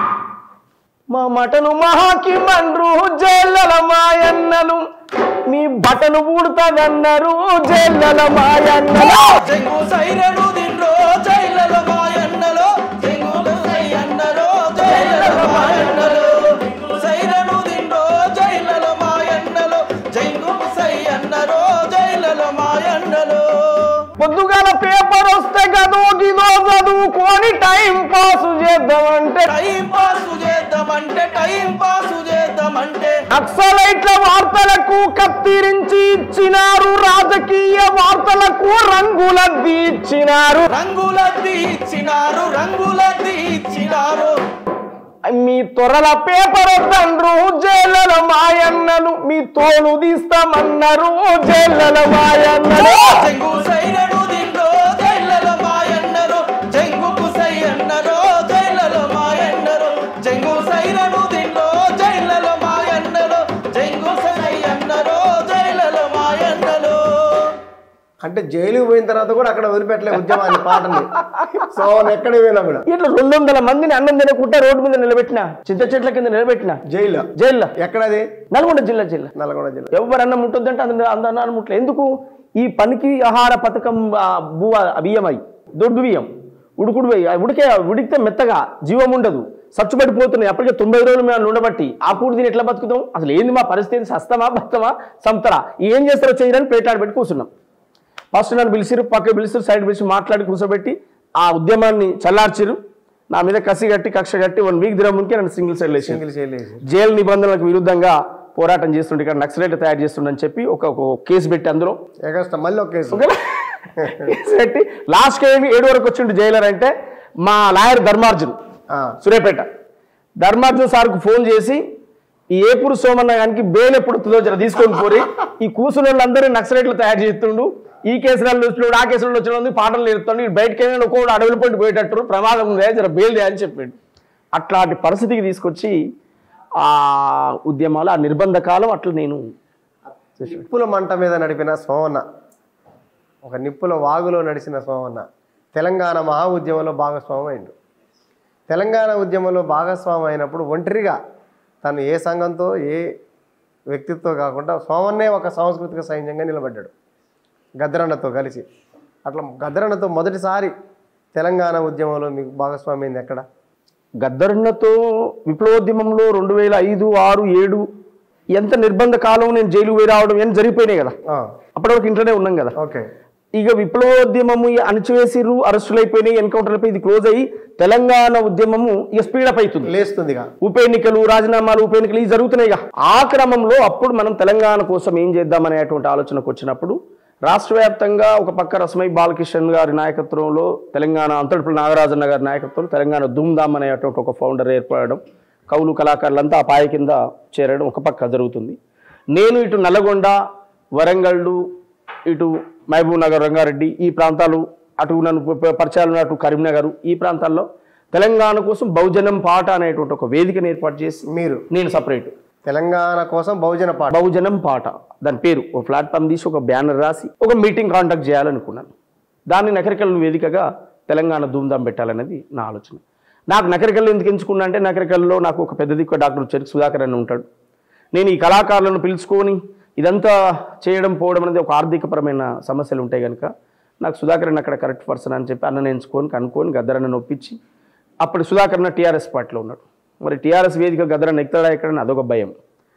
మా మటను మహాకి మండ్రు జైళ్ళల మాయన్నలు మీ బటను ఊడుతాదన్నారు జైళ్ళల మాయన్నలు జంగు సైరను దిండ్రో జైలలో మాయన్నలో జంగు సై అన్నరో జైలలో మాయన్నలో సైరను దిండ్రో జైలలో మాయన్నలో జంగు సై అన్నరో జైలలో మాయన్నలో పొద్దుగాల పేపర్ వస్తే గదో గిదో చదువుకొని టైం పాస్ చేద్దామంటే టైం పాస్ చేద్దామంటే టైం పాస్ చేద్దామంటే నక్సలైట్ల వార్తలకు కత్తిరించి ఇచ్చినారు రాజకీయ వార్తలకు రంగులద్ది ఇచ్చినారు రంగులద్ది ఇచ్చినారు రంగులద్ది ఇచ్చినారు మీ త్వరల పేపర్ వద్దండ్రు జైళ్ళల మాయన్నలు మీ తోలు తీస్తామన్నారు జైళ్ళల మాయన్నలు జంగు సైరను దిండో జైలలో మాయన్నరు జంగుకు సై అన్నరో జైలలో మాయన్నరు జంగు సైరను దిండో జైలలో మాయన్నరు జంగు సై అన్నరో జైలలో మాయన్నరు అంటే జైలుకి పోయిన తర్వాత కూడా అక్కడ వదిలిపెట్టలే ఉద్యమాన్ని పాటని సో ఎక్కడ పోయినా కూడా ఇట్లా రెండు వందల మందిని అన్నం తినకుండా రోడ్డు మీద నిలబెట్టిన చింత చెట్ల కింద నిలబెట్టిన జైల్లో జైల్లో ఎక్కడది నల్గొండ జిల్లా జిల్లా నల్గొండ జిల్లా ఎవరు అన్నం ఉంటుందంటే అందరూ అందరూ అన్నం ముట్టలే ఎందుకు ఈ పనికి ఆహార పథకం ఆ, బువ బియ్యమై దొడ్డు బియ్యం ఉడుకుడు బియ్యం ఆ ఉడికే ఉడికితే మెత్తగా జీవం ఉండదు సచ్చుబడిపోతున్నాయి అప్పటికే తొంభై రోజులు మేము ఉండబట్టి ఆ కూడి తిని ఎట్లా బతుకుతాం అసలు ఏంది మా పరిస్థితి సస్తమా బతమా సంతరా ఏం చేస్తారో చేయరని పేటాడి పెట్టి కూర్చున్నాం ఫస్ట్ నన్ను పిలిచిరు పక్క పిలిచిరు సైడ్ పిలిచి మాట్లాడి కూర్చోబెట్టి ఆ ఉద్యమాన్ని చల్లార్చిరు నా మీద కసి కట్టి కక్ష కట్టి వన్ వీక్ దిన ముందుకే నన్ను సింగిల్ సైడ్ వేసి సింగిల్ చేయలేసి జైలు నిబంధనలకు విరుద్ధంగా పోరాటం చేస్తుండే ఇక్కడ నక్సలైట్ తయారు చేస్తుండని చెప్పి ఒక ఒక కేసు పెట్టి అందులో ఎగస్ట మళ్ళీ ఒక కేసు ఓకేనా? కేసు పెట్టి లాస్ట్ ఏమి ఏడు వరకు వచ్చిండు జైలర్ అంటే మా లాయర్ ధర్మార్జున్ ఆ, సూర్యాపేట ధర్మార్జున్ సార్కు ఫోన్ చేసి ఈ ఏపురు సోమన్న గానికి బెయిల్ ఎప్పుడు వస్తుందో జర తీసుకొని పోరి ఈ కూర్చున్న వాళ్ళందరూ నక్సలైట్లు తయారు చేస్తుండు ఈ కేసులలో వచ్చినోడు ఆ కేసులో వచ్చిన పాటలు నేర్పుతాడు ఈ బయటకి వెళ్ళిన ఒక్కొక్కడు అడవుల పొంటి పోయేటట్టు ప్రమాదం ఉంది జర బెయిల్ దే అని చెప్పాడు అట్లాంటి పరిస్థితికి తీసుకొచ్చి ఆ ఉద్యమాలు ఆ నిర్బంధ కాలం అట్లా నేను నిప్పుల మంట మీద నడిపిన సోమన్న ఒక నిప్పుల వాగులో నడిచిన సోమన్న తెలంగాణ మహా ఉద్యమంలో భాగస్వామి అయిండు తెలంగాణ ఉద్యమంలో భాగస్వామి అయినప్పుడు ఒంటరిగా తను ఏ సంఘంతో ఏ వ్యక్తితో కాకుండా సోమన్నే ఒక సాంస్కృతిక సైన్యంగా నిలబడ్డాడు గద్దరన్నతో కలిసి అట్లా గద్దరన్నతో మొదటిసారి తెలంగాణ ఉద్యమంలో మీకు భాగస్వామి అయింది ఎక్కడ గద్దరున్నతో విప్లవోద్యమంలో రెండు వేల ఐదు ఆరు ఏడు ఎంత నిర్బంధ కాలం నేను జైలు పోయి రావడం ఎంత జరిగిపోయినాయి కదా ఆ, అప్పటి వరకు ఇంట్లోనే ఉన్నాం కదా ఓకే ఇక విప్లవోద్యమము అణచివేసిర్రు అరెస్టులు అయిపోయినాయి ఎన్కౌంటర్ అయిపోయి ఇది క్లోజ్ అయ్యి తెలంగాణ ఉద్యమము ఇక స్పీడప్ అవుతుంది లేస్తుంది ఇక ఉప ఎన్నికలు రాజీనామాలు ఉప ఎన్నికలు ఇవి జరుగుతున్నాయి ఇక. ఆ క్రమంలో అప్పుడు మనం తెలంగాణ కోసం ఏం చేద్దామనేటువంటి ఆలోచనకు వచ్చినప్పుడు రాష్ట్ర వ్యాప్తంగా ఒక పక్క రస్మై బాలకిషన్ గారి నాయకత్వంలో తెలంగాణ అంతటిపల్లి నాగరాజన్న గారి నాయకత్వంలో తెలంగాణ ధూమ్ధామ్ అనేటువంటి ఒక ఫౌండర్ ఏర్పడడం కవులు కళాకారులంతా ఆ పాయ కింద చేరడం ఒక పక్క జరుగుతుంది నేను ఇటు నల్గొండ వరంగల్లు ఇటు మహబూబ్ నగర్ రంగారెడ్డి ఈ ప్రాంతాలు అటు నన్ను ప- ప- పరిచయాలు ఉన్న అటు కరీంనగర్ ఈ ప్రాంతాల్లో తెలంగాణ కోసం బహుజనం పాట అనేటువంటి ఒక వేదికను ఏర్పాటు చేసి మీరు నేను సపరేట్ తెలంగాణ కోసం బహుజన పాట బహుజనం పాట దాని పేరు ఒక ప్లాట్ఫామ్ తీసి ఒక బ్యానర్ రాసి ఒక మీటింగ్ కాంటాక్ట్ చేయాలనుకున్నాను దాన్ని నకరికల్ వేదికగా తెలంగాణ ధూమ్ధాం పెట్టాలనేది నా ఆలోచన నాకు నకరికల్లో ఎందుకు ఎంచుకున్నా అంటే నకరికల్లో నాకు ఒక పెద్ద దిక్కు డాక్టర్ చెరుకు సుధాకర్ అని ఉంటాడు నేను ఈ కళాకారులను పిలుచుకొని ఇదంతా చేయడం పోవడం అనేది ఒక ఆర్థికపరమైన సమస్యలు ఉంటాయి కనుక నాకు సుధాకర్ అన్న అక్కడ కరెక్ట్ పర్సన్ అని చెప్పి అన్నని ఎంచుకొని కనుక్కొని గద్దరన్న ఒప్పించి అప్పుడు సుధాకర్ అన్న టీఆర్ఎస్ పార్టీలో ఉన్నాడు మరి టీఆర్ఎస్ వేదిక గద్దరన్న ఎక్కుతాడా ఎక్కడని అదొక భయం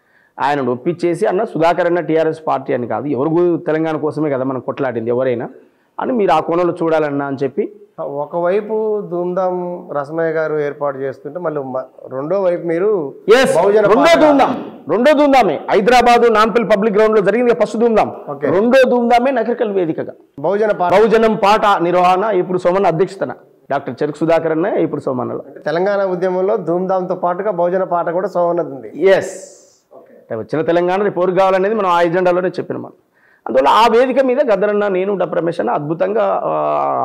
ఆయన ఒప్పించేసి అన్న సుధాకర్ అన్న టీఆర్ఎస్ పార్టీ అని కాదు ఎవరు గు- తెలంగాణ కోసమే కదా మనం కొట్లాడింది ఎవరైనా అని మీరు ఆ కోణంలో చూడాలన్నా అని చెప్పి ఒకవైపు ధూమ్ధాం రసమయ్య గారు ఏర్పాటు చేస్తుంటే మళ్ళీ మ- రెండో వైపు మీరు ఎస్ బహుజన రెండో పార్టీ- ధూమ్ధాం రెండో ధూమ్ధామే హైదరాబాద్ నాంపల్లి పబ్లిక్ గ్రౌండ్ లో జరిగింది ఫస్ట్ ధూమ్ధాం Okay. రెండో ధూమ్ధామే నగరికల్ వేదికగా బహుజన పార్టీ బహుజనం పాట నిర్వహణ ఇప్పుడు సోమన్ అధ్యక్షతన డాక్టర్ చెరుకు సుధాకర్ అన్న ఇప్పుడు సోమన్నలో అంటే తెలంగాణ ఉద్యమంలో ధూమ్ధాంతో పాటుగా బహుజన పాట కూడా సోమన్నది ఉంది ఎస్ వచ్చిన తెలంగాణ రేపు ఎవరు కావాలనేది మనం ఆ ఎజెండాలోనే చెప్పిన మనం అందువల్ల ఆ వేదిక మీద గద్దరన్న నేను డబ్బు రమేష్ అన్న అద్భుతంగా ఆ,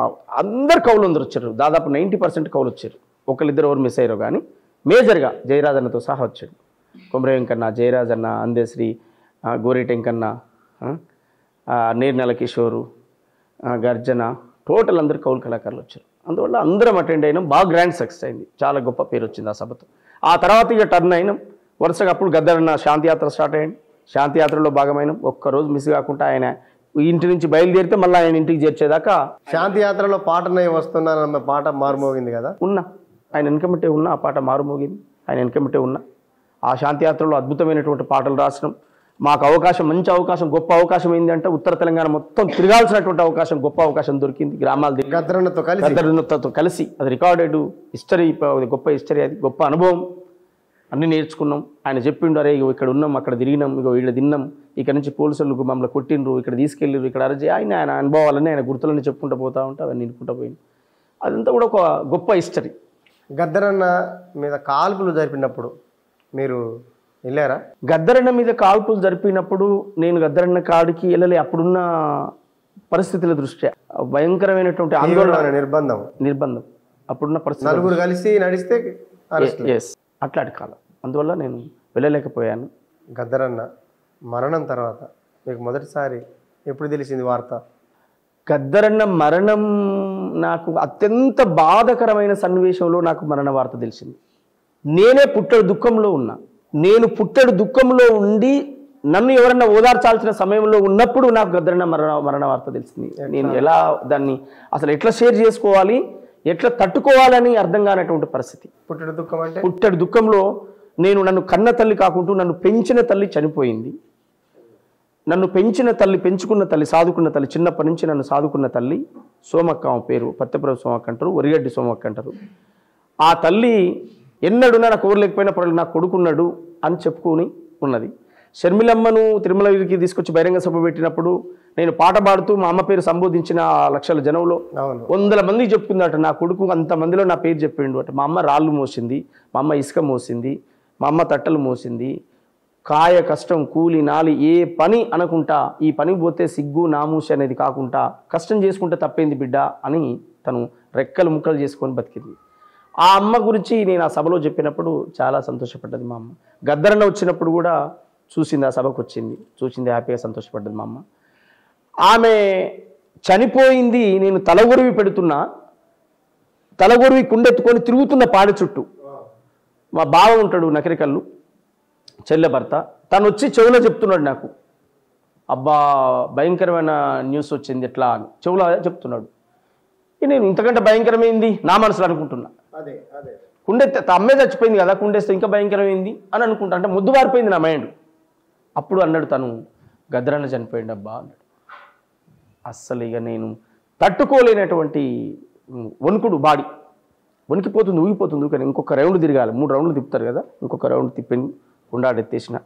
అందరు కౌలు అందరు వచ్చారు దాదాపు నైంటీ పర్సెంట్ కౌలు వచ్చారు ఒకళ్ళిద్దరు ఎవరు మిస్ అయ్యారో కానీ మేజర్గా జయరాజ్ అన్నతో సహా వచ్చాడు కొమర వెంకన్న జయరాజ్ అన్న అందేశ్రీ ఆ, గోరేటి వెంకన్న ఆ, ఆ, నీర్నెల కిషోరు ఆ, గర్జన టోటల్ అందరు కౌలు కళాకారులు వచ్చారు అందువల్ల అందరం అటెండ్ అయినాం బాగా గ్రాండ్ సక్సెస్ అయింది చాలా గొప్ప పేరు వచ్చింది ఆ సభతో ఆ తర్వాత ఇక టర్న్ అయినాం వరుసగా అప్పుడు గద్దరన్న శాంతియాత్ర స్టార్ట్ అయ్యింది శాంతియాత్రలో భాగమైన ఒక్కరోజు మిస్ కాకుండా ఆయన ఇంటి నుంచి బయలుదేరితే మళ్ళీ ఆయన ఇంటికి చేర్చేదాకా శాంతి యాత్రలో పాటనై వస్తున్నానన్న పాట మారుమోగింది కదా ఉన్నా ఆయన వెనకమిట్టే ఉన్నా ఆ పాట మారుమోగింది ఆయన వెనకమిట్టే ఉన్నా ఆ శాంతియాత్రలో అద్భుతమైనటువంటి పాటలు రాసడం మాకు అవకాశం మంచి అవకాశం గొప్ప అవకాశం ఏంటి అంటే ఉత్తర తెలంగాణ మొత్తం తిరగాల్సినటువంటి అవకాశం గొప్ప అవకాశం దొరికింది గ్రామాలు తిరిగి గద్రన్నతో కలిసి గద్దరుతో కలిసి అది రికార్డెడ్ హిస్టరీ గొప్ప హిస్టరీ అది గొప్ప అనుభవం అన్నీ నేర్చుకున్నాం ఆయన చెప్పిండు అరే ఇగో ఇక్కడ ఉన్నాం అక్కడ తిరిగినాం ఇగో వీళ్ళు తిన్నాం ఇక్కడ నుంచి పోలీసులు మమ్మల్ని కొట్టిండ్రు ఇక్కడ తీసుకెళ్ళిర్రు ఇక్కడ అరజే ఆయన ఆయన అనుభవాలన్నీ ఆయన గుర్తులన్నీ చెప్పుకుంటూ పోతా ఉంటే అవన్నీ నిలుపుకుంటూ పోయింది అదంతా కూడా ఒక గొప్ప హిస్టరీ గద్దరన్న మీద కాల్పులు జరిపినప్పుడు మీరు వెళ్ళారా గద్దరన్న మీద కాల్పులు జరిపినప్పుడు నేను గద్దరన్న కాడికి వెళ్ళలే అప్పుడున్న పరిస్థితుల దృష్ట్యా భయంకరమైనటువంటి ఆందోళన తీవ్రమైన నిర్బంధం నిర్బంధం అప్పుడున్న పరిస్థితి నలుగురు కలిసి నడిస్తే అరెస్ట్ ఎస్ అట్లాంటి కాలం అందువల్ల నేను వెళ్ళలేకపోయాను గద్దరన్న మరణం తర్వాత మీకు మొదటిసారి ఎప్పుడు తెలిసింది వార్త గద్దరన్న మరణం నాకు అత్యంత బాధకరమైన సన్నివేశంలో నాకు మరణ వార్త తెలిసింది నేనే పుట్టడు దుఃఖంలో ఉన్నా నేను పుట్టడు దుఃఖంలో ఉండి నన్ను ఎవరన్నా ఓదార్చాల్సిన సమయంలో ఉన్నప్పుడు నాకు గద్దరన్న మరణ మరణ వార్త తెలిసింది నేను ఎలా దాన్ని అసలు ఎట్లా షేర్ చేసుకోవాలి ఎట్లా తట్టుకోవాలని అర్థం కానటువంటి పరిస్థితి పుట్టడు దుఃఖం అంటే పుట్టడు దుఃఖంలో నేను నన్ను కన్న తల్లి కాకుండా నన్ను పెంచిన తల్లి చనిపోయింది నన్ను పెంచిన తల్లి పెంచుకున్న తల్లి సాదుకున్న తల్లి చిన్నప్పటి నుంచి నన్ను సాదుకున్న తల్లి సోమక్క ఆమె పేరు పత్తెప్రభు సోమక్క అంటారు వరిగడ్డి సోమక్క అంటారు ఆ తల్లి ఎన్నడూ నాకు ఎవరు లేకపోయినా పర్వాలేదు నా కొడుకున్నాడు అని చెప్పుకొని ఉన్నది షర్మిలమ్మను తిరుమలగిరికి తీసుకొచ్చి బహిరంగ సభ పెట్టినప్పుడు నేను పాట పాడుతూ మా అమ్మ పేరు సంబోధించిన ఆ లక్షల జనంలో అవును వందల మందికి చెప్పుకుందట నా కొడుకు అంతమందిలో నా పేరు చెప్పిండు అట మా అమ్మ రాళ్ళు మోసింది మా అమ్మ ఇసుక మోసింది మా అమ్మ తట్టలు మోసింది కాయ కష్టం కూలి నాలి ఏ పని అనుకుంటా ఈ పని పోతే సిగ్గు నామూసి అనేది కాకుండా కష్టం చేసుకుంటే తప్పేంది బిడ్డ అని తను రెక్కలు ముక్కలు చేసుకొని బతికింది ఆ అమ్మ గురించి నేను ఆ సభలో చెప్పినప్పుడు చాలా సంతోషపడ్డది మా అమ్మ గద్దరన్న వచ్చినప్పుడు కూడా చూసింది ఆ సభకు వచ్చింది చూసింది హ్యాపీగా సంతోషపడ్డది మా అమ్మ ఆమె చనిపోయింది నేను తలగొరివి పెడుతున్నా తలగొరివి కుండెత్తుకొని తిరుగుతున్న పాడి చుట్టూ మా బావ ఉంటాడు నకరికల్లు చెల్లె భర్త తను వచ్చి చెవిలో చెప్తున్నాడు నాకు అబ్బా భయంకరమైన న్యూస్ వచ్చింది ఎట్లా అని చెవులో చెప్తున్నాడు ఇక నేను ఇంతకంటే భయంకరమైంది నా మనసులో అనుకుంటున్నా అదే అదే కుండెత్తే అమ్మే చచ్చిపోయింది కదా కుండేస్తే ఇంకా భయంకరమైంది అని అనుకుంటా అంటే ముద్దు పారిపోయింది నా మైండ్ అప్పుడు అన్నాడు తను గద్రన్న చనిపోయింది అబ్బా అన్నాడు అస్సలు ఇక నేను తట్టుకోలేనటువంటి ఉమ్, వణుకుడు బాడీ వణికిపోతుంది ఊగిపోతుంది కానీ ఇంకొక రౌండ్ తిరగాలి మూడు రౌండ్లు తిప్పుతారు కదా ఇంకొక రౌండ్ తిప్పింది కుండాడెత్తేసిన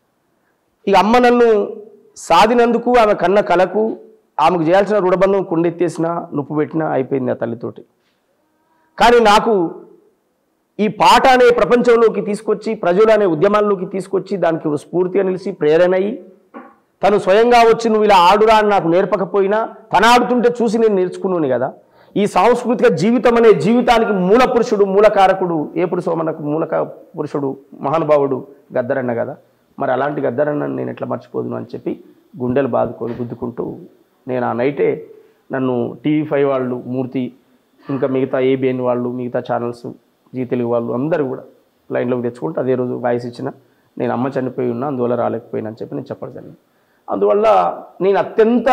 ఇక అమ్మ నన్ను సాధినందుకు ఆమె కన్న కలకు ఆమెకు చేయాల్సిన రుణబంధం కుండెత్తేసిన నొప్పు పెట్టినా అయిపోయింది ఆ తల్లితోటి కానీ నాకు ఈ పాట అనే ప్రపంచంలోకి తీసుకొచ్చి ప్రజలు అనే ఉద్యమాల్లోకి తీసుకొచ్చి దానికి ఒక స్ఫూర్తిగా నిలిచి ప్రేరణ అయ్యి తను స్వయంగా వచ్చి నువ్వు ఇలా ఆడురా అని నాకు నేర్పకపోయినా తన ఆడుతుంటే చూసి నేను నేర్చుకున్నాను కదా ఈ సాంస్కృతిక జీవితం అనే జీవితానికి మూల పురుషుడు మూలకారకుడు ఏపుడు సోమనకు మూలక పురుషుడు మహానుభావుడు గద్దరన్న కదా మరి అలాంటి గద్దరన్న నేను ఎట్లా మర్చిపోదును అని చెప్పి గుండెలు బాదుకొని గుద్దుకుంటూ నేను ఆ నైటే నన్ను టీవీ ఫైవ్ వాళ్ళు మూర్తి ఇంకా మిగతా ఏబిఎన్ వాళ్ళు మిగతా ఛానల్స్ జీ తెలుగు వాళ్ళు అందరూ కూడా లైన్లోకి తెచ్చుకుంటే అదే రోజు వాయిస్ ఇచ్చిన నేను అమ్మ చనిపోయి ఉన్నా అందువల్ల రాలేకపోయినా అని చెప్పి నేను చెప్పడం జరిగింది అందువల్ల నేను అత్యంత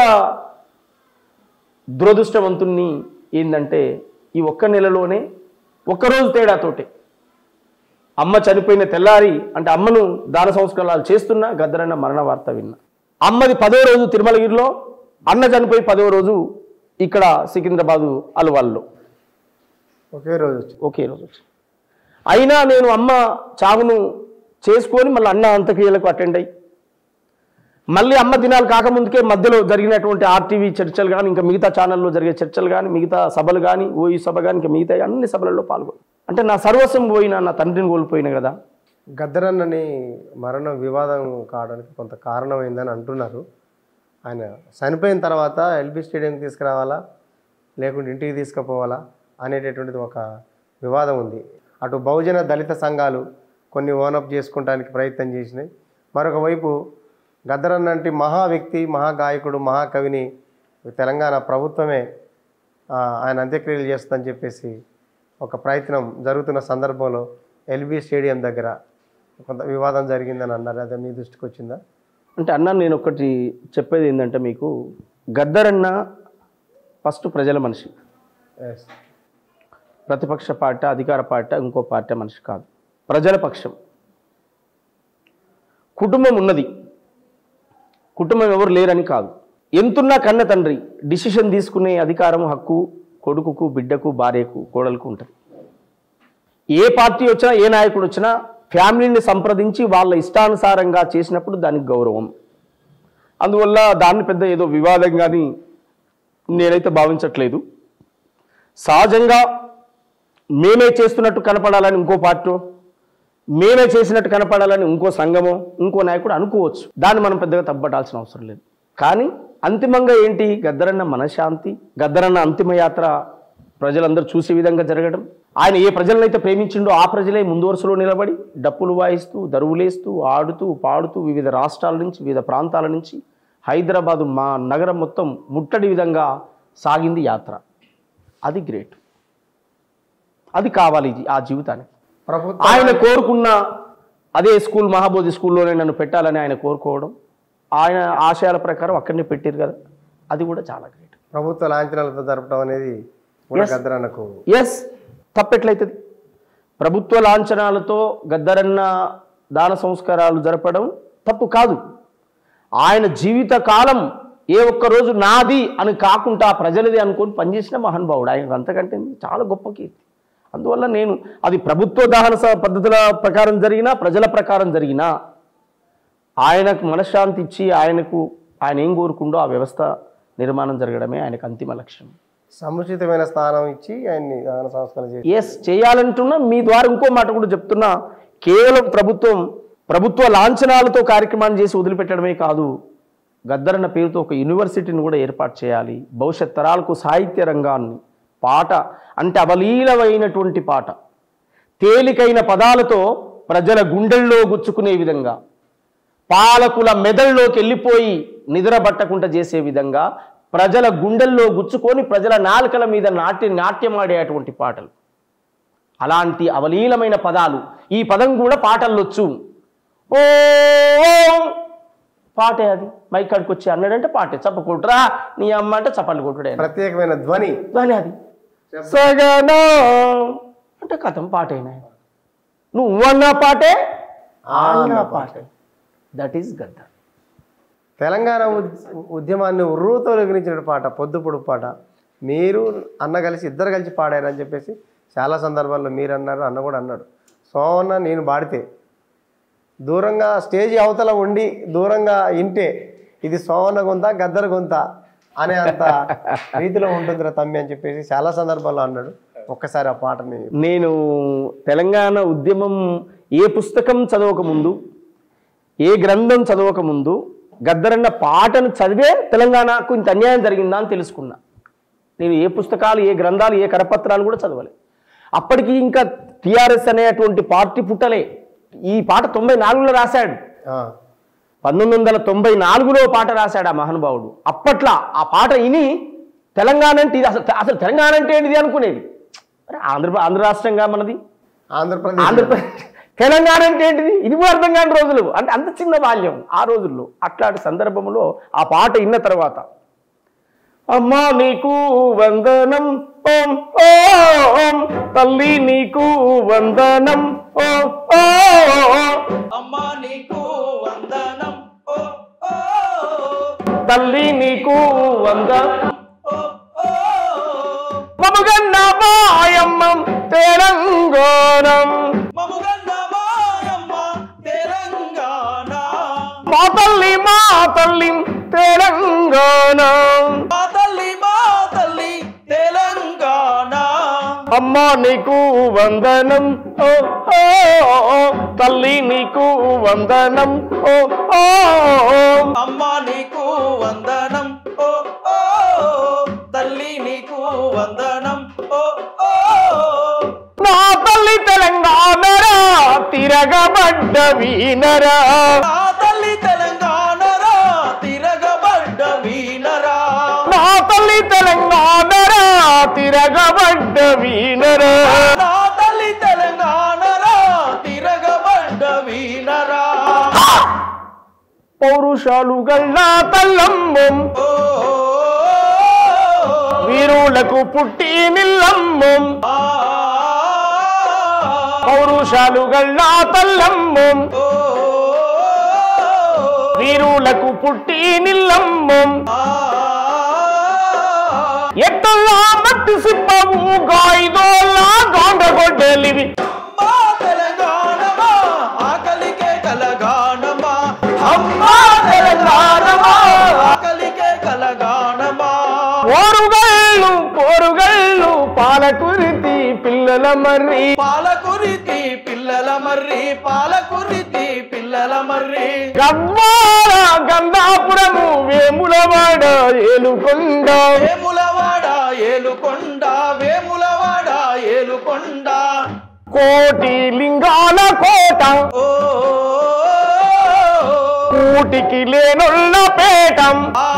దురదృష్టవంతుణ్ణి ఏంటంటే ఈ ఒక్క నెలలోనే ఒక్కరోజు తేడాతోటే అమ్మ చనిపోయిన తెల్లారి అంటే అమ్మను దాన సంస్కారాలు చేస్తున్నా గద్దరన్న మరణ వార్త విన్నా అమ్మది పదో రోజు తిరుమలగిరిలో అన్న చనిపోయి పదో రోజు ఇక్కడ సికింద్రాబాదు అలవాల్లో ఒకే రోజు వచ్చి ఒకే రోజు వచ్చి అయినా నేను అమ్మ చావును చేసుకొని మళ్ళీ అన్న అంత్యక్రియలకు అటెండ్ అయ్యి మళ్ళీ అమ్మ దినాలు కాకముందుకే మధ్యలో జరిగినటువంటి ఆర్టీవీ చర్చలు కానీ ఇంకా మిగతా ఛానల్లో జరిగే చర్చలు కానీ మిగతా సభలు కానీ ఓయి సభ కానీ ఇంకా మిగతా అన్ని సభలలో పాల్గొని అంటే నా సర్వస్వం పోయినా నా తండ్రిని కోల్పోయినా కదా గద్దరన్నని మరణం వివాదం కావడానికి కొంత కారణమైందని అంటున్నారు ఆయన చనిపోయిన తర్వాత ఎల్బీ స్టేడియంకి తీసుకురావాలా లేకుంటే ఇంటికి తీసుకుపోవాలా అనేటటువంటిది ఒక వివాదం ఉంది అటు బహుజన దళిత సంఘాలు కొన్ని ఓనప్ చేసుకోవడానికి ప్రయత్నం చేసినాయి మరొక వైపు గద్దరన్న అంటే మహా వ్యక్తి మహాగాయకుడు మహాకవిని తెలంగాణ ప్రభుత్వమే ఆ, ఆయన అంత్యక్రియలు చేస్తుందని చెప్పేసి ఒక ప్రయత్నం జరుగుతున్న సందర్భంలో ఎల్బీ స్టేడియం దగ్గర కొంత వివాదం జరిగిందని అన్నారు అదే మీ దృష్టికి వచ్చిందా అంటే అన్న నేను ఒకటి చెప్పేది ఏంటంటే మీకు గద్దరన్న ఫస్ట్ ప్రజల మనిషి ఎస్ ప్రతిపక్ష పార్టీ అధికార పార్టీ ఇంకో పార్టీ మనిషి కాదు ప్రజల పక్షం కుటుంబం ఉన్నది కుటుంబం ఎవరు లేరని కాదు ఎంతున్నా కన్న తండ్రి డిసిషన్ తీసుకునే అధికారం హక్కు కొడుకుకు బిడ్డకు భార్యకు కోడలకు ఉంటుంది ఏ పార్టీ వచ్చినా ఏ నాయకుడు వచ్చినా ఫ్యామిలీని సంప్రదించి వాళ్ళ ఇష్టానుసారంగా చేసినప్పుడు దానికి గౌరవం అందువల్ల దాన్ని పెద్ద ఏదో వివాదంగాని నేనైతే భావించట్లేదు సహజంగా మేమే చేస్తున్నట్టు కనపడాలని ఇంకో పార్టీ మేమే చేసినట్టు కనపడాలని ఇంకో సంఘమో ఇంకో నాయకుడు అనుకోవచ్చు దాన్ని మనం పెద్దగా తప్పటాల్సిన అవసరం లేదు కానీ అంతిమంగా ఏంటి గద్దరన్న మనశ్శాంతి గద్దరన్న అంతిమ యాత్ర ప్రజలందరూ చూసే విధంగా జరగడం ఆయన ఏ ప్రజలనైతే ప్రేమించిండో ఆ ప్రజలే ముందు వరుసలో నిలబడి డప్పులు వాయిస్తూ దరువులేస్తూ ఆడుతూ పాడుతూ వివిధ రాష్ట్రాల నుంచి వివిధ ప్రాంతాల నుంచి హైదరాబాదు మా నగరం మొత్తం ముట్టడి విధంగా సాగింది యాత్ర అది గ్రేట్ అది కావాలి ఇది ఆ జీవితానికి ప్రభుత్వం ఆయన కోరుకున్న అదే స్కూల్ మహాబోధి స్కూల్లోనే నన్ను పెట్టాలని ఆయన కోరుకోవడం ఆయన ఆశయాల ప్రకారం అక్కడనే పెట్టారు కదా అది కూడా చాలా గ్రేట్ ప్రభుత్వ లాంఛనాలతో జరపడం అనేది కూడా Yes. గద్దరన్నకు ఎస్ తప్పెట్లయితుంది ప్రభుత్వ లాంఛనాలతో గద్దరన్న దాన సంస్కారాలు జరపడం తప్పు కాదు ఆయన జీవిత కాలం ఏ ఒక్క రోజు నాది అని కాకుండా ప్రజలది అనుకొని పనిచేసిన మహానుభావుడు ఆయన అంతకంటే చాలా గొప్ప కీర్తి అందువల్ల నేను అది ప్రభుత్వ దహన స- పద్ధతుల ప్రకారం జరిగినా ప్రజల ప్రకారం జరిగినా ఆయనకు మనశ్శాంతి ఇచ్చి ఆయనకు ఆయన ఏం కోరుకుండో ఆ వ్యవస్థ నిర్మాణం జరగడమే ఆయనకు అంతిమ లక్ష్యం సముచితమైన స్థానం ఇచ్చి ఆయన్ని దాన సంస్కారం చేసి ఎస్ చేయాలంటున్నా మీ ద్వారా ఇంకో మాట కూడా చెప్తున్నా కేవలం ప్రభుత్వం ప్రభుత్వ లాంఛనాలతో కార్యక్రమాన్ని చేసి వదిలిపెట్టడమే కాదు గద్దరన్న పేరుతో ఒక యూనివర్సిటీని కూడా ఏర్పాటు చేయాలి భవిష్యత్ తరాలకు సాహిత్య రంగాన్ని పాట అంటే అవలీలమైనటువంటి పాట తేలికైన పదాలతో ప్రజల గుండెల్లో గుచ్చుకునే విధంగా పాలకుల మెదడులోకి వెళ్ళిపోయి నిద్ర పట్టకుండా చేసే విధంగా ప్రజల గుండెల్లో గుచ్చుకొని ప్రజల నాలుకల మీద నాట్య నాట్యమాడేటువంటి పాటలు అలాంటి అవలీలమైన పదాలు ఈ పదం కూడా పాటల్లోచ్చు ఓ పాటే అది మైక్ కాడికి వచ్చి అన్నాడంటే పాటే చప్పకొట్టురా నీ అమ్మ అంటే చప్పట్లు కొట్టుడే ప్రత్యేకమైన ధ్వని ధ్వని అది సగనా అంటే కథం పాటేనా నువ్వు అన్న పాటే ఆ అన్న పాటే దట్ ఈస్ గద్ద తెలంగాణ ఉద్- ఉద్యమాన్ని ఉర్రూతో వెలిగించిన పాట పొద్దుపొడు పాట మీరు అన్న కలిసి ఇద్దరు కలిసి పాడారని చెప్పేసి చాలా సందర్భాల్లో మీరు అన్నారు అన్న కూడా అన్నాడు సోమన్న నేను పాడితే దూరంగా స్టేజ్ అవతల ఉండి దూరంగా ఇంటే ఇది సోమన్న గొంత గద్దర గొంత అనే అంత రీతిలో ఉంటుందిరా తమ్మి అని చెప్పేసి చాలా సందర్భాల్లో అన్నాడు ఒక్కసారి ఆ పాటని నేను తెలంగాణ ఉద్యమం ఏ పుస్తకం చదవక ముందు ఏ గ్రంథం చదవక ముందు గద్దరన్న పాటను చదివే తెలంగాణకు ఇంత అన్యాయం జరిగిందా అని తెలుసుకున్నా నేను ఏ పుస్తకాలు ఏ గ్రంథాలు ఏ కరపత్రాలు కూడా చదవలే అప్పటికి ఇంకా టిఆర్ఎస్ అనేటువంటి పార్టీ పుట్టలే ఈ పాట తొంభై నాలుగులో రాశాడు ఆ, పంతొమ్మిది వందల తొంభై నాలుగులో పాట రాశాడు ఆ మహానుభావుడు అప్పట్లో ఆ పాట విని తెలంగాణ అంటే ఇది అసలు అసలు తెలంగాణ అంటే ఏంటిది అనుకునేది అరే ఆంధ్ర ఆంధ్ర రాష్ట్రంగా మనది ఆంధ్రప్రదేశ్ ఆంధ్రప్రదేశ్ తెలంగాణ అంటే ఏంటిది ఇది కూడా అర్థం కాని రోజులు అంటే అంత చిన్న బాల్యం ఆ రోజుల్లో అట్లాంటి సందర్భంలో ఆ పాట విన్న తర్వాత అమ్మా నీకు వందనం ఓం ఓం తల్లి నీకు వందనం ఓ ఓ అమ్మా నీకు వందనం ఓ ఓ తల్లి నీకు వందనం ఓ ఓ మముగన్న మాయమ్మం తెలంగాణం మముగన్న మాయమ్మ తెలంగాణ మా తల్లి మా తల్లి తెలంగాణ మా తల్లి మా తల్లి తెలంగాణ అమ్మా నీకు వందనం ఓ ఓ, ఓ. తల్లి నీకు వందనం ఓ ఓ, ఓ. అమ్మా నీకు వందనం ఓ ఓ తల్లి నీకు వందనం ఓ ఓ నా తల్లి తెలంగాణరా తిరగబడ్డ వీనరా నా తల్లి తెలంగాణరా తిరగబడ్డ వీనరా నా తల్లి తెలంగాణరా తిరగబడ్డ వీనరా నా తల్లి తెలంగాణరా తిరగబడ్డ వీనరా పౌరుషాలు గల్లా తల్లమ్మం ఓ వీరులకు పుట్టి నిల్లమ్మం ఆ పౌరుషాలు గల్లా తల్లమ్మం ఓ వీరులకు పుట్టి నిల్లమ్మం ఆ ఎట్టల్లా మట్టి సిప్పవు గాయిదోల్లా గాండగొడ్డలివి అమ్మా తెలంగాణమా ఆకలికే కలగానమా అమ్మా తెలంగాణమా ఆకలికే కలగానమా ఓరుగళ్ళు పోరుగళ్ళు పాలకురితి పిల్లల మర్రి పాలకురితి పిల్లల మర్రి పాలకురితి పిల్లల మర్రి గవ్వాల గంధాపురము వేములవాడ ఏలుకొండ వేములవాడ ఏలుకొండ వేములవాడ ఏలుకొండ కోటి లింగాల కోట ఓ కూటికి లేనున్న పేటం ఆ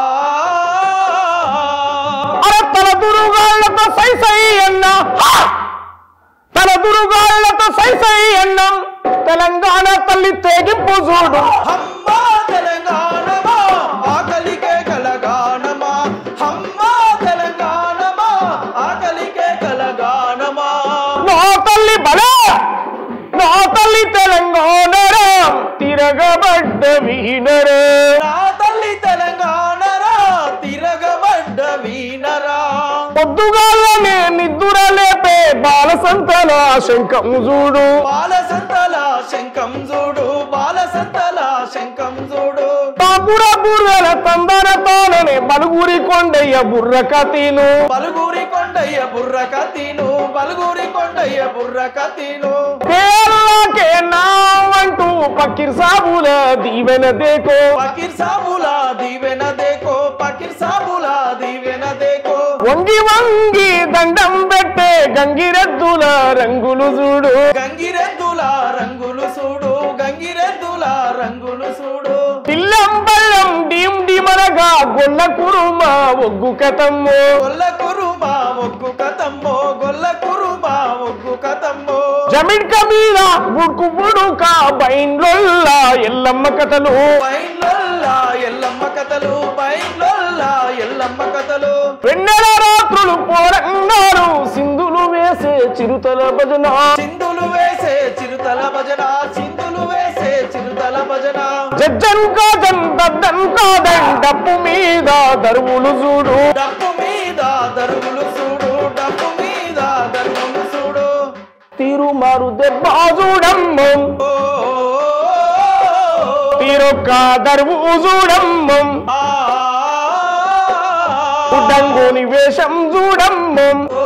అర తన దురుగాళ్లతో సై సై అన్న హా! తన దురుగాళ్లతో సై సై అన్నం తెలంగాణ తల్లి తెగింపు చూడు అమ్మా తెలంగాణమా ఆకలికే కలగానమా అమ్మా తెలంగాణమా ఆకలికే కలగానమా నా తల్లి బల నా తల్లి తెలంగాణ తిరగబడ్డ వీనరే నా తల్లి తెలంగాణరా తిరగబడ్డ వీనరా పొద్దుగాలనే నిద్దుర లేపే బాలసంతల శంఖం చూడు బాలసంతల శంఖం చూడు బాలసంతల శంఖం చూడు తాపుర బుర్రల తందరతోననే బలుగురి కొండయ్య బుర్ర కథీను బలుగురి కొండయ్య బుర్ర కతీను బలుగురి కొండయ్య బుర్ర కతీను కేరళకే నావంటూ పక్కిర్ సాబుల దీవెన దేకో పకిర్ సాబులా దీవెన దేకో పకిర్ సాబులా దీవెన దేకో వంగి వంగి దండం పెట్టే గంగిరెద్దుల రంగులు చూడు గంగిరెద్దుల రంగులు చూడు గంగిరెద్దుల రంగులు చూడు పిల్లం బల్లం డీమ్ డిమరగా గొల్ల కురుమ ఒగ్గు కథమ్ము గొల్ల కురుమా ఒగ్గు కథమ్మో గొల్ల కురుమా ఒగ్గు కథమ్మో జమిడ్క మీద బుడుకు బుడుక బైన్లొల్ల ఎల్లమ్మ కథలు పైన్లొల్లా ఎల్లమ్మ కథలు పైన్లొల్లా ఎల్లమ్మ కథలు వెన్నెల రాత్రులు పోరంగారు సింధులు వేసే చిరుతల భజన చిందులు వేసే చిరుతల భజన చిందులు వేసే చిరుతల భజన జజ్జన్ కాజన్ దద్దన్ కాదన్ డప్పు మీద దరువులు చూడు డప్పు మీద దరుగులు చూడు డప్పు మీద దరుగులు చూడు తీరుమారు దెబ్బ చూడమ్మం ఓ తీరొక్క దరువు చూడమ్మం ఆ ఉడ్డంగుని వేషం చూడమ్మం ఓ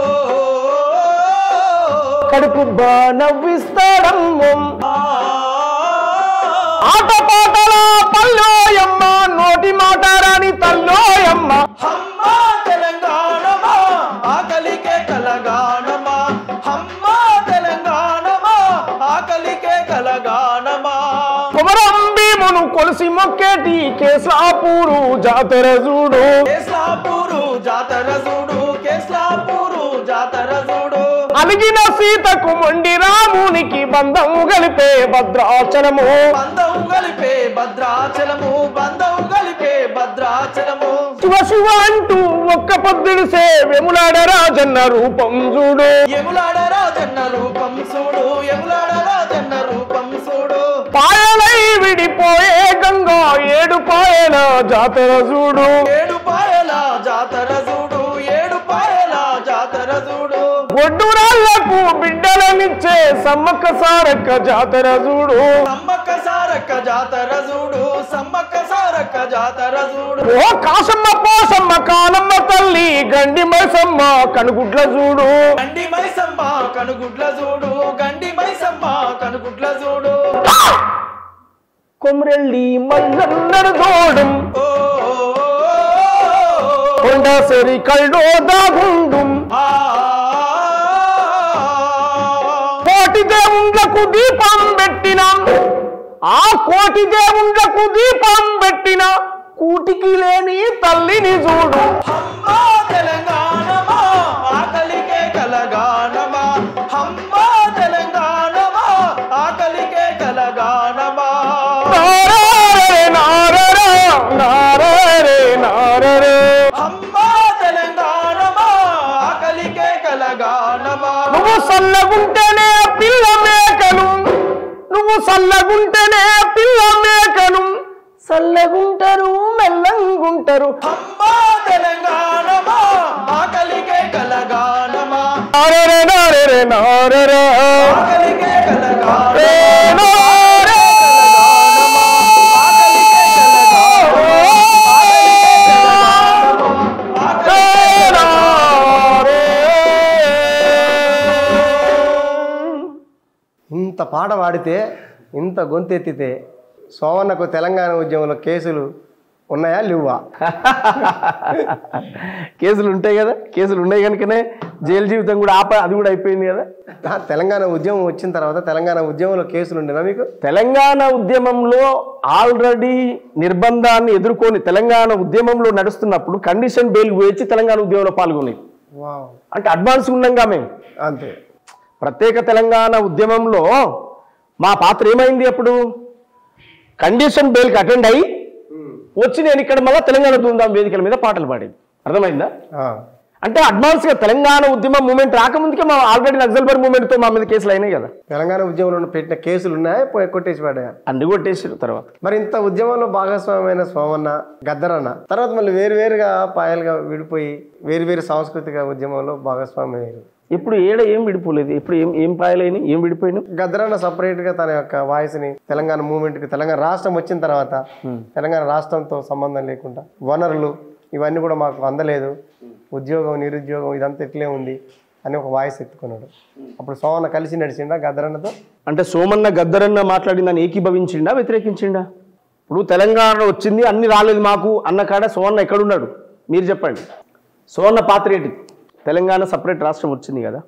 కడుపు బా నవ్విస్తాడమ్మం ఆ ఆట పాటల పల్లోయమ్మ నోటి మాట రాని తల్లోయమ్మ హమ్మా తెలంగాణమా ఆకలికే కలగానమా హమ్మా తెలంగాణమా ఆకలికే కలగానమా కుమరం భీమును కొలిసి మొక్కేటి కేసాపూరు జాతర చూడు కేసాపూరు జాతర చూడు కేస్లాపూరు జాతర చూడు అలిగిన సీతకు మొండి రామునికి బంధం గలిపే భద్రాచలము బంధం గలిపే భద్రాచలము బంధం గలిపే భద్రాచలము శివ శివ అంటూ ఒక్క పొద్దుడిసే వెములాడ రాజన్న రూపం చూడు ఎములాడ రాజన్న రూపం చూడు ఎములాడ రాజన్న రూపం చూడు పాయలై విడిపోయే గంగా ఏడు పాయల జాతర చూడు ఏడు పాయల జాతర చూడు ఏడు పాయల జాతర చూడు ఒడ్డు రాళ్లకు బిడ్డలనిచ్చే సమ్మక్క సారక్క జాతర చూడు సమ్మక్క సారక్క జాతర చూడు సమ్మక్క సారక్క జాతర చూడు ఓ కాసమ్మ పోసమ్మ కానమ్మ తల్లి గండి మైసమ్మ కనుగుడ్ల చూడు గండి మైసమ్మ కనుగుడ్ల చూడు గండి మైసమ్మ కనుగుడ్ల చూడు కొమ్రెల్లి మల్లన్నడు తోడం ఓ కొండసరి కళ్ళో దాగుండుం ఆ కోటి దేవుండ్లకు దీపం పెట్టిన ఆ కోటి దేవుండ్లకు దీపం పెట్టిన కూటికి లేని తల్లిని చూడు హమ్మా తెలంగాణమా ఆకలికే కలగానమా హమ్మా తెలంగాణమా ఆకలికే కలగానమా నారరే నారరే నారరే నారరే హమ్మా తెలంగాణమా ఆకలికే కలగానమా నువ్వు సల్లగుంటేనే పిల్ల మేకను నువ్వు సల్లగుంటేనే పిల్ల మేకను సల్లగుంటారు మెల్లంగుంటారు హమ్మా తెలంగాణమా ఆకలికే కలగానమా నారరే నారరే నారరే ఆకలికే ఏ కలగానమా నారే. ఆకలికే కలగానమా ఆకలికే ఏ కలగానమా నారే. ఇంత పాట పాడితే ఇంత గొంతెత్తితే సోమన్నకు తెలంగాణ ఉద్యమంలో కేసులు ఉన్నాయా లేవా కేసులు ఉంటాయి కదా కేసులు ఉన్నాయి కనుకనే జైలు జీవితం కూడా ఆప అది కూడా అయిపోయింది కదా ఆ తెలంగాణ ఉద్యమం వచ్చిన తర్వాత తెలంగాణ ఉద్యమంలో కేసులు ఉండేనా మీకు తెలంగాణ ఉద్యమంలో ఆల్రెడీ నిర్బంధాన్ని ఎదుర్కొని తెలంగాణ ఉద్యమంలో నడుస్తున్నప్పుడు కండిషన్ బెయిల్ వేచి తెలంగాణ ఉద్యమంలో పాల్గొనేది వావ్ అంటే అడ్వాన్స్ ఉన్నాగా మేము అంతే ప్రత్యేక తెలంగాణ ఉద్యమంలో మా పాత్ర ఏమైంది అప్పుడు కండిషన్ బెయిల్కి అటెండ్ అయ్యి వచ్చి నేను ఇక్కడ మళ్ళీ తెలంగాణ ధూమ్ధాం వేదికల మీద పాటలు పాడేది అర్థమైందా ఆ. అంటే అడ్వాన్స్గా తెలంగాణ ఉద్యమం మూమెంట్ రాకముందుకే మా ఆల్రెడీ నక్సల్బర్ మూమెంట్తో మా మీద కేసులు అయినాయి కదా తెలంగాణ ఉద్యమంలో పెట్టిన కేసులు ఉన్నాయా పోయి కొట్టేసి పడ్డాయా అన్ని కొట్టేసారు తర్వాత మరి ఇంత ఉద్యమంలో భాగస్వామ్యమైన సోమన్న గద్దరన్న తర్వాత మళ్ళీ వేరు వేరుగా పాయలుగా విడిపోయి వేరు వేరు సాంస్కృతిక ఉద్యమంలో భాగస్వామ్యం అయ్యారు ఇప్పుడు ఏడ ఏం విడిపోలేదు ఇప్పుడు ఏం ఏం పాయలేని ఏం విడిపోయినాయి గద్దరన్న సపరేట్ గా తన యొక్క వాయిస్ ని తెలంగాణ మూవ్మెంట్ కి తెలంగాణ రాష్ట్రం వచ్చిన తర్వాత తెలంగాణ రాష్ట్రంతో సంబంధం లేకుండా వనరులు ఇవన్నీ కూడా మాకు అందలేదు ఉద్యోగం నిరుద్యోగం ఇదంతా ఇట్లే ఉంది అని ఒక వాయిస్ ఎత్తుకున్నాడు అప్పుడు సోమన్న కలిసి నడిచిండా గద్దరన్నతో అంటే సోమన్న గద్దరన్న మాట్లాడిందని ఏకీభవించిండా వ్యతిరేకించిండా ఇప్పుడు తెలంగాణ వచ్చింది అన్ని రాలేదు మాకు అన్న కాడ సోమన్న ఎక్కడున్నాడు మీరు చెప్పండి సోమన్న పాత్ర ఏంటి తెలంగాణ సపరేట్ రాష్ట్రం వచ్చింది కదా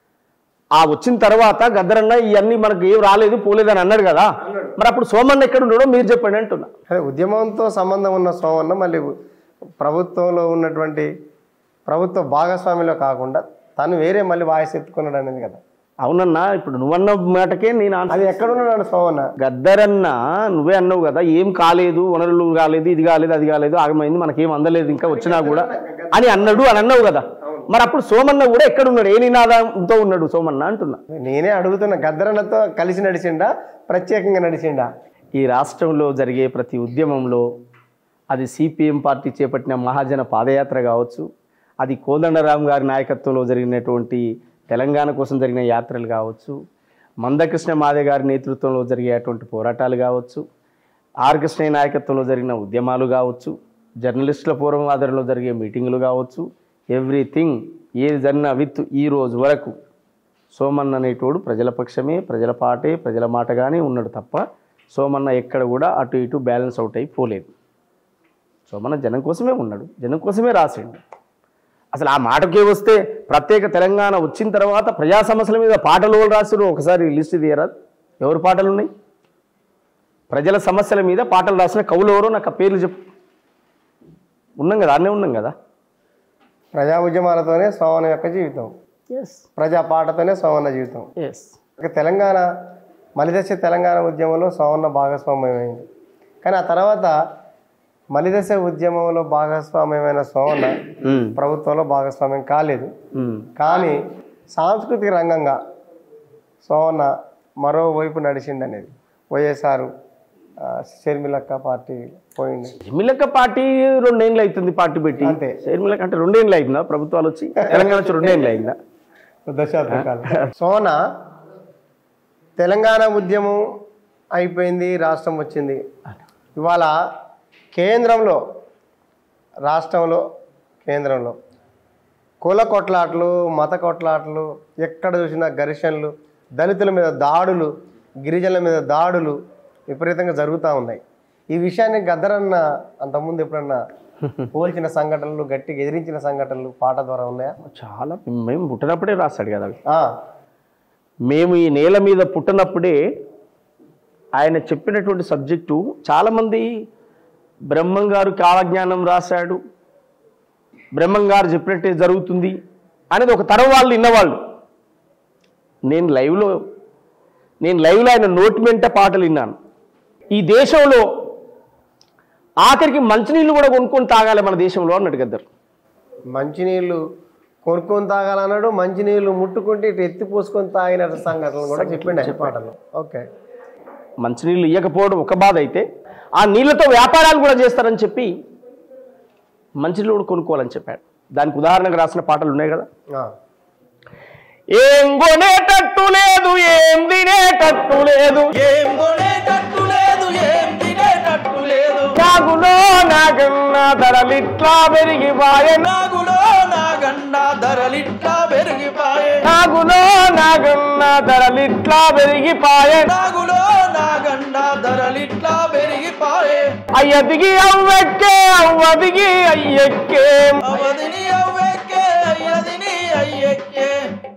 ఆ వచ్చిన తర్వాత గద్దరన్న ఇవన్నీ మనకు ఏం రాలేదు పోలేదని అన్నాడు కదా మరి అప్పుడు సోమన్న ఎక్కడున్నాడో మీరు చెప్పండి అంటున్నా అదే ఉద్యమంతో సంబంధం ఉన్న సోమన్న మళ్ళీ ప్రభుత్వంలో ఉన్నటువంటి ప్రభుత్వ భాగస్వామిలో కాకుండా తను వేరే మళ్ళీ వాయిస్ ఎత్తుకున్నాడు అనేది కదా అవునన్నా ఇప్పుడు నువ్వన్న మాటకే నేను ఆన్సర్ అది ఎక్కడున్నాడు సోమన్న గద్దరన్న నువ్వే అన్నావు కదా ఏం కాలేదు వనరులు కాలేదు ఇది కాలేదు అది కాలేదు ఆగమైంది మనకేం అందలేదు ఇంకా వచ్చినా కూడా అని అన్నాడు అని అన్నావు కదా మరి అప్పుడు సోమన్న కూడా ఎక్కడ ఉన్నాడు ఏ నినాదంతో ఉన్నాడు సోమన్న అంటున్నా నేనే అడుగుతున్నా గద్దరన్నతో కలిసి నడిచిండా ప్రత్యేకంగా నడిచిండా ఈ రాష్ట్రంలో జరిగే ప్రతి ఉద్యమంలో అది సిపిఎం పార్టీ చేపట్టిన మహాజన పాదయాత్ర కావచ్చు అది కోదండరాం గారి నాయకత్వంలో జరిగినటువంటి తెలంగాణ కోసం జరిగిన యాత్రలు కావచ్చు మందకృష్ణ మాదే గారి నేతృత్వంలో జరిగేటువంటి పోరాటాలు కావచ్చు ఆర్ కృష్ణయ్య నాయకత్వంలో జరిగిన ఉద్యమాలు కావచ్చు జర్నలిస్టుల పూర్వం ఆధారంలో జరిగే మీటింగులు కావచ్చు ఎవ్రీథింగ్ ఏది జరిగిన విత్ ఈ రోజు వరకు సోమన్న అనేటోడు ప్రజల పక్షమే ప్రజల పాటే ప్రజల మాటగానే ఉన్నాడు తప్ప సోమన్న ఎక్కడ కూడా అటు ఇటు బ్యాలెన్స్ అవుట్ అయి పోలేదు సోమన్న జనం కోసమే ఉన్నాడు జనం కోసమే రాసిండు అసలు ఆ మాటకే వస్తే ప్రత్యేక తెలంగాణ వచ్చిన తర్వాత ప్రజా సమస్యల మీద పాటలు ఎవరు రాసిరు ఒకసారి లిస్ట్ తీయరా ఎవరు పాటలు ఉన్నాయి ప్రజల సమస్యల మీద పాటలు రాసిన కవులు ఎవరో నాకు ఆ పేర్లు చెప్పు ఉన్నాం కదా అన్నీ ఉన్నాం కదా ప్రజా ఉద్యమాలతోనే సోమన్న యొక్క జీవితం ఎస్ ప్రజా పాటతోనే సోమన్న జీవితం ఎస్ ఇక తెలంగాణ మలిదశ తెలంగాణ ఉద్యమంలో సోమన్న భాగస్వామ్యమైంది కానీ ఆ తర్వాత మలిదశ ఉద్యమంలో భాగస్వామ్యమైన సోమన్న ప్రభుత్వంలో భాగస్వామ్యం కాలేదు కానీ సాంస్కృతిక రంగంగా సోమన్న మరోవైపు నడిచింది అనేది వైఎస్ఆర్ ఆ, షర్మిలక్క పార్టీ పోయింది షర్మిలక్క పార్టీ రెండేళ్ళు అవుతుంది పార్టీ పెట్టి అంతే. షర్మిలక్క అంటే రెండేళ్ళు అయిందా ప్రభుత్వాలు వచ్చి తెలంగాణ వచ్చి రెండేళ్ళు అయిందా దశాబ్దకాలం సోన తెలంగాణ ఉద్యమం అయిపోయింది రాష్ట్రం వచ్చింది ఇవాళ కేంద్రంలో రాష్ట్రంలో కేంద్రంలో కుల కొట్లాటలు మత కొట్లాటలు ఎక్కడ చూసినా ఘర్షణలు దళితుల మీద దాడులు గిరిజనుల మీద దాడులు విపరీతంగా జరుగుతూ ఉన్నాయి ఈ విషయాన్ని గద్దరన్న అంతకుముందు ఎప్పుడన్నా పోల్చిన సంఘటనలు గట్టిగా ఎదిరించిన సంఘటనలు పాట ద్వారా ఉన్నాయా చాలా మేము పుట్టినప్పుడే రాస్తాడు కదా అవి. ఆ, మేము ఈ నేల మీద పుట్టినప్పుడే ఆయన చెప్పినటువంటి సబ్జెక్టు చాలామంది బ్రహ్మం గారు కాలజ్ఞానం రాశాడు బ్రహ్మం గారు చెప్పినట్టే జరుగుతుంది అనేది ఒక తరం వాళ్ళు విన్నవాళ్ళు నేను లైవ్లో నేను లైవ్లో ఆయన నోటి వెంట పాటలు విన్నాను ఈ దేశంలో ఆఖరికి మంచినీళ్ళు కూడా కొనుక్కొని తాగాలి మన దేశంలో అన్నట్టు గద్దరు మంచినీళ్ళు కొనుక్కొని తాగాలన్నాడు మంచినీళ్ళు ముట్టుకుంటే ఇటు ఎత్తి పోసుకొని తాగిన సంఘటనలు కూడా చెప్పిండు ఆయన పాటలు ఓకే మంచినీళ్ళు ఇవ్వకపోవడం ఒక బాధ అయితే ఆ నీళ్ళతో వ్యాపారాలు కూడా చేస్తారని చెప్పి మంచినీళ్ళు కూడా కొనుక్కోవాలని చెప్పాడు దానికి ఉదాహరణగా రాసిన పాటలు ఉన్నాయి కదా ఆ, ఏం కొనేటట్టు లేదు ఏం తినేటట్టు లేదు ఏం కొనేటట్టు లేదు ఏం తినేటట్టు లేదు నాగులో నాగన్నా ధరలిట్లా పెరిగిపాయే నాగులో నా గండ ధరలిట్లా పెరిగిపాయే నాగులో నాగన్నా ధరలిట్లా పెరిగిపాయే నాగులో నా గండ ధరలిట్లా పెరిగిపాయే అయ్య దిగి అవ్వెక్కే అవ్వ దిగి అయ్యెక్కే అవదిని అవ్వెక్కే అయ్యదిని అయ్యెక్కే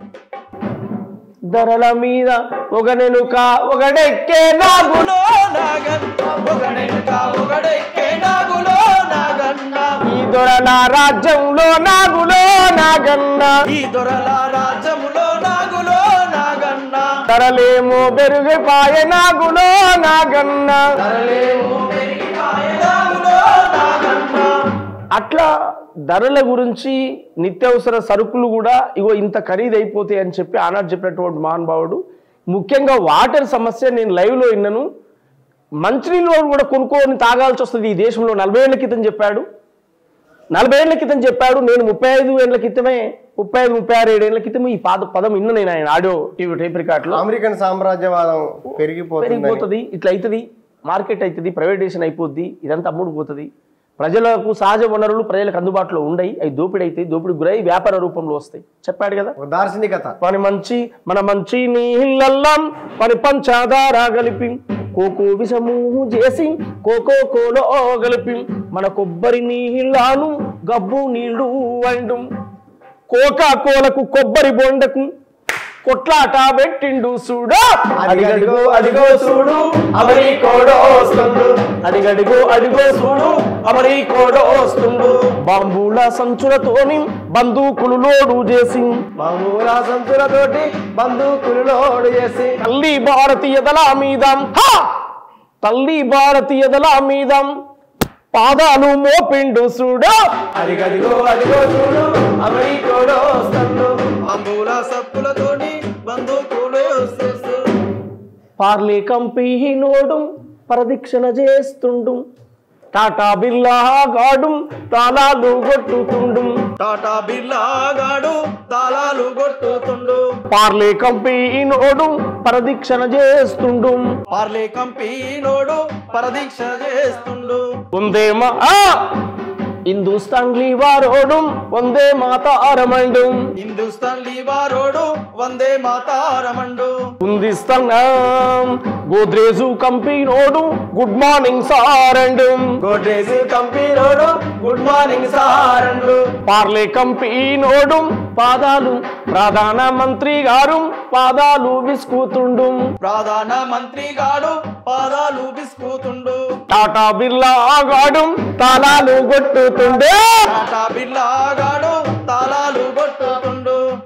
ధరల మీద ఒక నెనుక ఒకడెక్కే నాగు నాగులో నా గండ ఒకడెక్క ఒకడెక్కే నాగులో నా గండ ఈ దొరల రాజ్యంలో నాగులో నాగన్న ఈ దొరల రాజ్యములో నాగులో నా గండ ధరలేమో పెరిగిపాయ నాగులో నాగన్న ధరలేమో పెరిగిపాయే నాగులో నా గండ అట్లా ధరల గురించి నిత్యావసర సరుకులు కూడా ఇగో ఇంత ఖరీదు అయిపోతాయి అని చెప్పి ఆనాడు చెప్పినటువంటి మహానుభావుడు ముఖ్యంగా వాటర్ సమస్య నేను లైవ్లో విన్నాను మంచినీళ్ళు కూడా కొనుక్కొని తాగాల్సి వస్తుంది ఈ దేశంలో నలభై ఏళ్ల క్రితం చెప్పాడు నలభై ఏళ్ల క్రితం చెప్పాడు నేను ముప్పై ఐదు ఏళ్ల క్రితమే ముప్పై ఐదు ముప్పై ఆరు ఏడేళ్ల క్రితం ఈ పాత పదం విన్న నేను ఆయన ఆడియో టీవీ టైప్ రికార్డులో అమెరికన్ సామ్రాజ్యవాదం పెరిగిపోతుంది పెరిగిపోతుంది ఇట్లా అవుతుంది మార్కెట్ అవుతుంది ప్రైవేటేషన్ అయిపోద్ది ఇదంతా అమ్ముడు పోతుంది ప్రజలకు సహజ వనరులు ప్రజలకు అందుబాటులో ఉండయి అవి దోపిడీ అవుతాయి దోపిడీ గురై వ్యాపార రూపంలో వస్తాయి చెప్పాడు కదా ఒక దార్శనికత పని మంచి మన మంచి నీళ్ళల్లం పని పంచాదార కలిపి కోకో విషము చేసి కోకో కోలో కలిపి మన కొబ్బరి నీళ్ళను గబ్బు నీళ్ళు వండు కోకా కోలకు కొబ్బరి బొండకు కొట్లాట పెట్టిండు చూడు అడిగడిగో అడిగో చూడు అమరి కోడో వస్తుండు అడిగడిగో అడిగో చూడు అమరి కోడో వస్తుండు బాంబుల సంచులతోని బందూకులు లోడు చేసి మామూల సంతులతోటి బందూకులు లోడు చేసి తల్లి భారతీయ దళ మీదం హా! తల్లి భారతీయ దళ మీదం పాదాలు మోపిండు చూడు అడిగదిగో అదిగో చూడు అమెరికోడో వస్తుండు అంబుల సప్పులతోని బంధుకులు పార్లే కంపినోడు ప్రదక్షిణ చేస్తుండు టాటా బిల్లా గాడు తాళాలు కొట్టుతుండు టాటా బిల్లాగాడు తాళాలు కొట్టుతుండు పార్లే కంపినోడు ప్రదక్షిణ చేస్తుండు పార్లే కంపీనోడు పరదీక్ష చేస్తుండు ఉందే మా ఆ! హిందుస్థాన్ వారోడు వందే మాతారమండు హిందుస్థాన్ లీవారోడు వందే మాతారమండు హిందుస్థాన్ గోద్రేజు కంపెనోడు గుడ్ మార్నింగ్ సారండు గోడ్రేజ్ కంపెనీలోడు గుడ్ మార్నింగ్ సారండు పార్లే కంపెనోడు పాదాలు ప్రధాన మంత్రి గారు పాదాలు విసుకుతుండు ప్రధాన మంత్రి గాడు పాదాలు బిస్కుతుండు టాటా బిర్లా గాడు తాళాలు కొట్టుతుండే టాటా బిల్లాగాడు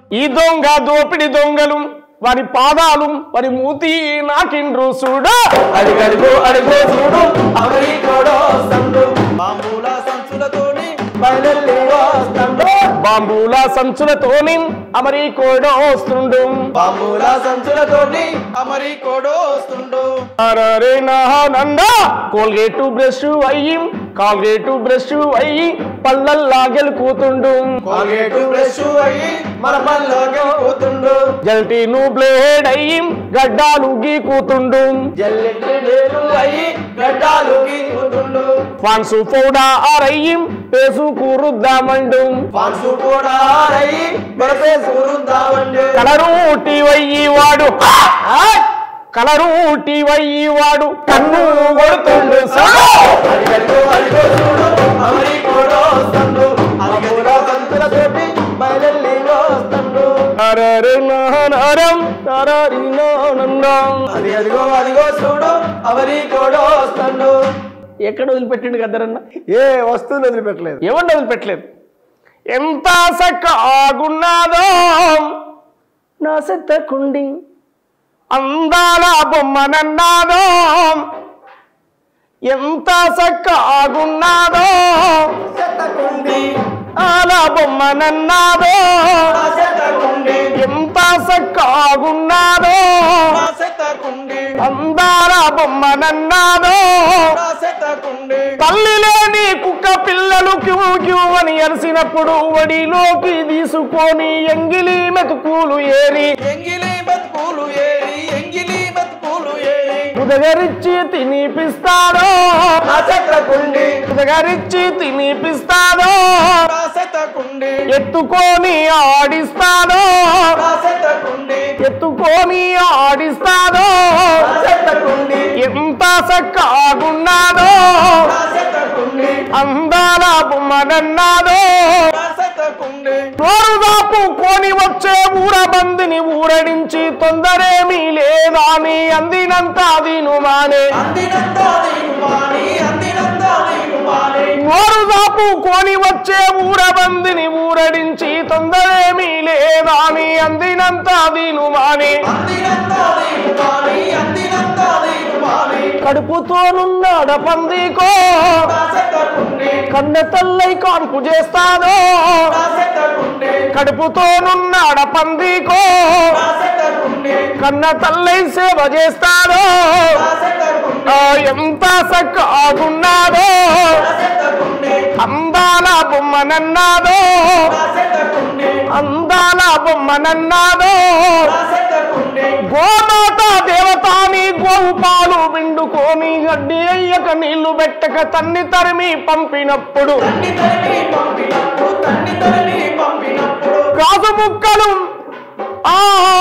ఈ దొంగ దోపిడి దొంగలు వారి పాదాలు వారి మూతి నాకిండ్రు చూడ అడుగడుగు అడుగు చూడు అమెరికోడో వస్తుండు మామూల సంచులతోని బయలుదేరి వస్తుండు బాంబుల సంచులతోని అమరీకోడో వస్తుండు బాంబుల సంచులతోని అమెరికోడో వస్తుండు అరే నంద కోల్గేటు బ్రష్ అయ్యి కాల్గేటు బ్రష్ అయ్యి పళ్ళల్లా గెలుకుతుండు కాల్గేటు బ్రష్ అయ్యి మన పనిలోకి పోతుండు జల్టీను బ్లేడ్ అయ్యి గడ్డాలు గీకుతుండు జల్లెట్టి నేలు అయ్యి గడ్డాలు గీకుతుండు ఫాన్సు ఫౌడా అరయ్యి పేసు కూరుద్దామండు పాన్సు కూడా అయ్యి బరపే సూరుందామండి కలరు టీవయ్యి వాడు కలరు టీవయ్యి వాడు కన్ను కొడుతుండు సాడు. అడిగడుగు అడుగు చూడు అమెరికోడో వస్తుండు మామూల సంచులతోటి బయలుదేరి వస్తుండు అరరే నానరం తరరి నానందం. అది అదిగో అదిగో చూడు అమెరికోడో వస్తుండు ఎక్కడ వదిలిపెట్టిండు కద్దరన్న ఏ వస్తువుని వదిలిపెట్టలేదు ఏమన్నా వదిలిపెట్టలేదు ఎంత సక్కగున్నాదో నా సెత్త కుండి అందాల బొమ్మనన్నాదో ఎంత సక్కగున్నాదో చెత్తకుండి ఆల బొమ్మనన్నాదో చెత్తకుండి ఎంత సక్కగున్నాదో చెత్తకుండి అందాల బొమ్మనన్నాదో చెత్తకుండి తల్లి లేని కుక్క పిల్లలు క్యూ క్యూ అని అరిసినప్పుడు వడిలోకి తీసుకొని ఎంగిలి మెతుకులు ఏరి ఎంగిలి బతుకులు ఏరి ఎంగిలి బతుకులు ఏరి ఉదగరిచ్చి తినిపిస్తాడో చెత్తకుండి ఉదగరిచ్చి తినిపిస్తాడో చెత్తకుండి ఎత్తుకొని ఆడిస్తాడో చెత్తకుండి ఎత్తుకొని ఆడిస్తాడో చెత్తకుండి ఎంత సక్కగున్నాడో చెత్తకుండి అందాల బొమ్మనన్నాడో చెత్తకుండి నోరు దాపుకొని వచ్చే ఊరబందిని ఊరడించి తొందరేమీ లేదాని అందినంత అదిను మానే అందినంత నీకు మాని అందినంత నీకు మాని నోరు దాపుకొని వచ్చే ఊరబందిని ఊరడించి తొందరేమీ లేదాని అందినంత అదిను మానే అందినంత నీకు మాని అందినంత నీకు మాని కడుపుతోనున్నాడ పందికో చెత్తకుండి కన్న తల్లై కాన్పు చేస్తాదో చెత్తకుండి కడుపుతోనున్నాడ పందికో చెత్తకుండి కన్న తల్లై సేవ చేస్తాదో చెత్తకుండి ఆ ఎంత సక్కగున్నాదో చెత్తకుండి అందాల బొమ్మనన్నాదో చెత్తకుండి అందాల బొమ్మనన్నాదో చెత్తకుండి గోమాత దేవతాని గోవు పాలు విండుకొని గడ్డి అయ్యక నీళ్లు పెట్టక తన్ని తరిమి పంపినప్పుడు తండ్రి తరిమి పంపినప్పుడు తండ్రి తరిమి పంపినప్పుడు గాజు ముక్కలు ఆ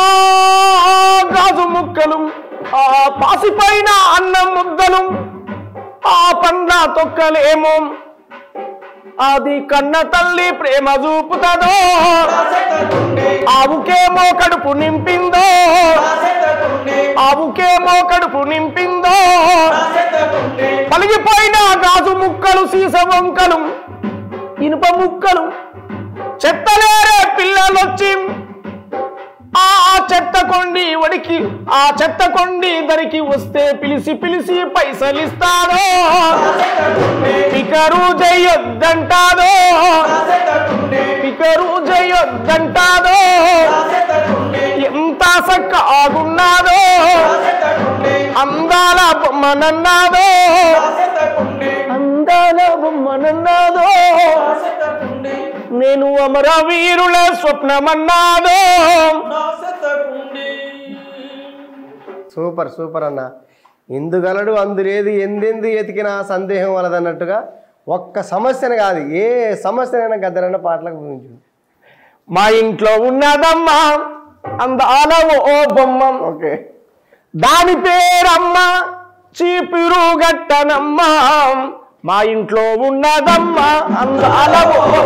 గాజు ముక్కలు ఆ పాసిపైన అన్నం ముద్దలు ఆ పండ్ల తొక్కలేమో అది కన్న తల్లి ప్రేమ చూపుతదో చెత్తకుండి ఆవుకేమో కడుపు నింపిందో చెత్తకుండి ఆవుకేమో కడుపు నింపిందో చెత్తకుండి పలిగిపోయిన గాజు ముక్కలు సీస వంకలు ఇనుప ముక్కలు చెత్తలేరే పిల్లలొచ్చి ఆ చెత్త కొండి వడికి ఆ చెత్త కొండి దరికి వస్తే పిలిచి పిలిచి పైసలిస్తారో పికరు జయొద్దంటాదో చెత్తకుండి పికరు జయొద్దంటాదో చెత్తకుండి ఎంత సక్కగున్నాదో చెత్తకుండి అందాల బొమ్మనన్నాదో చెత్తకుండి అందాల బొమ్మనన్నాదో చెత్తకుండి నేను అమరవీరుల స్వప్నమన్నాదో చెత్తకుండి సూపర్ సూపర్ అన్న ఇందుగలడు అందులేది ఎందెందు ఎతికినా సందేహం వలదన్నట్టుగా ఒక్క సమస్యను కాదు ఏ సమస్యనైనా గద్దరన్న పాటలకు గురించి మా ఇంట్లో ఉన్నదమ్మా అందాల ఓ బొమ్మ ఓకే దాని పేరమ్మ చీపిరు గట్టనమ్మ మా ఇంట్లో ఉన్నదమ్మ అందాల ఓ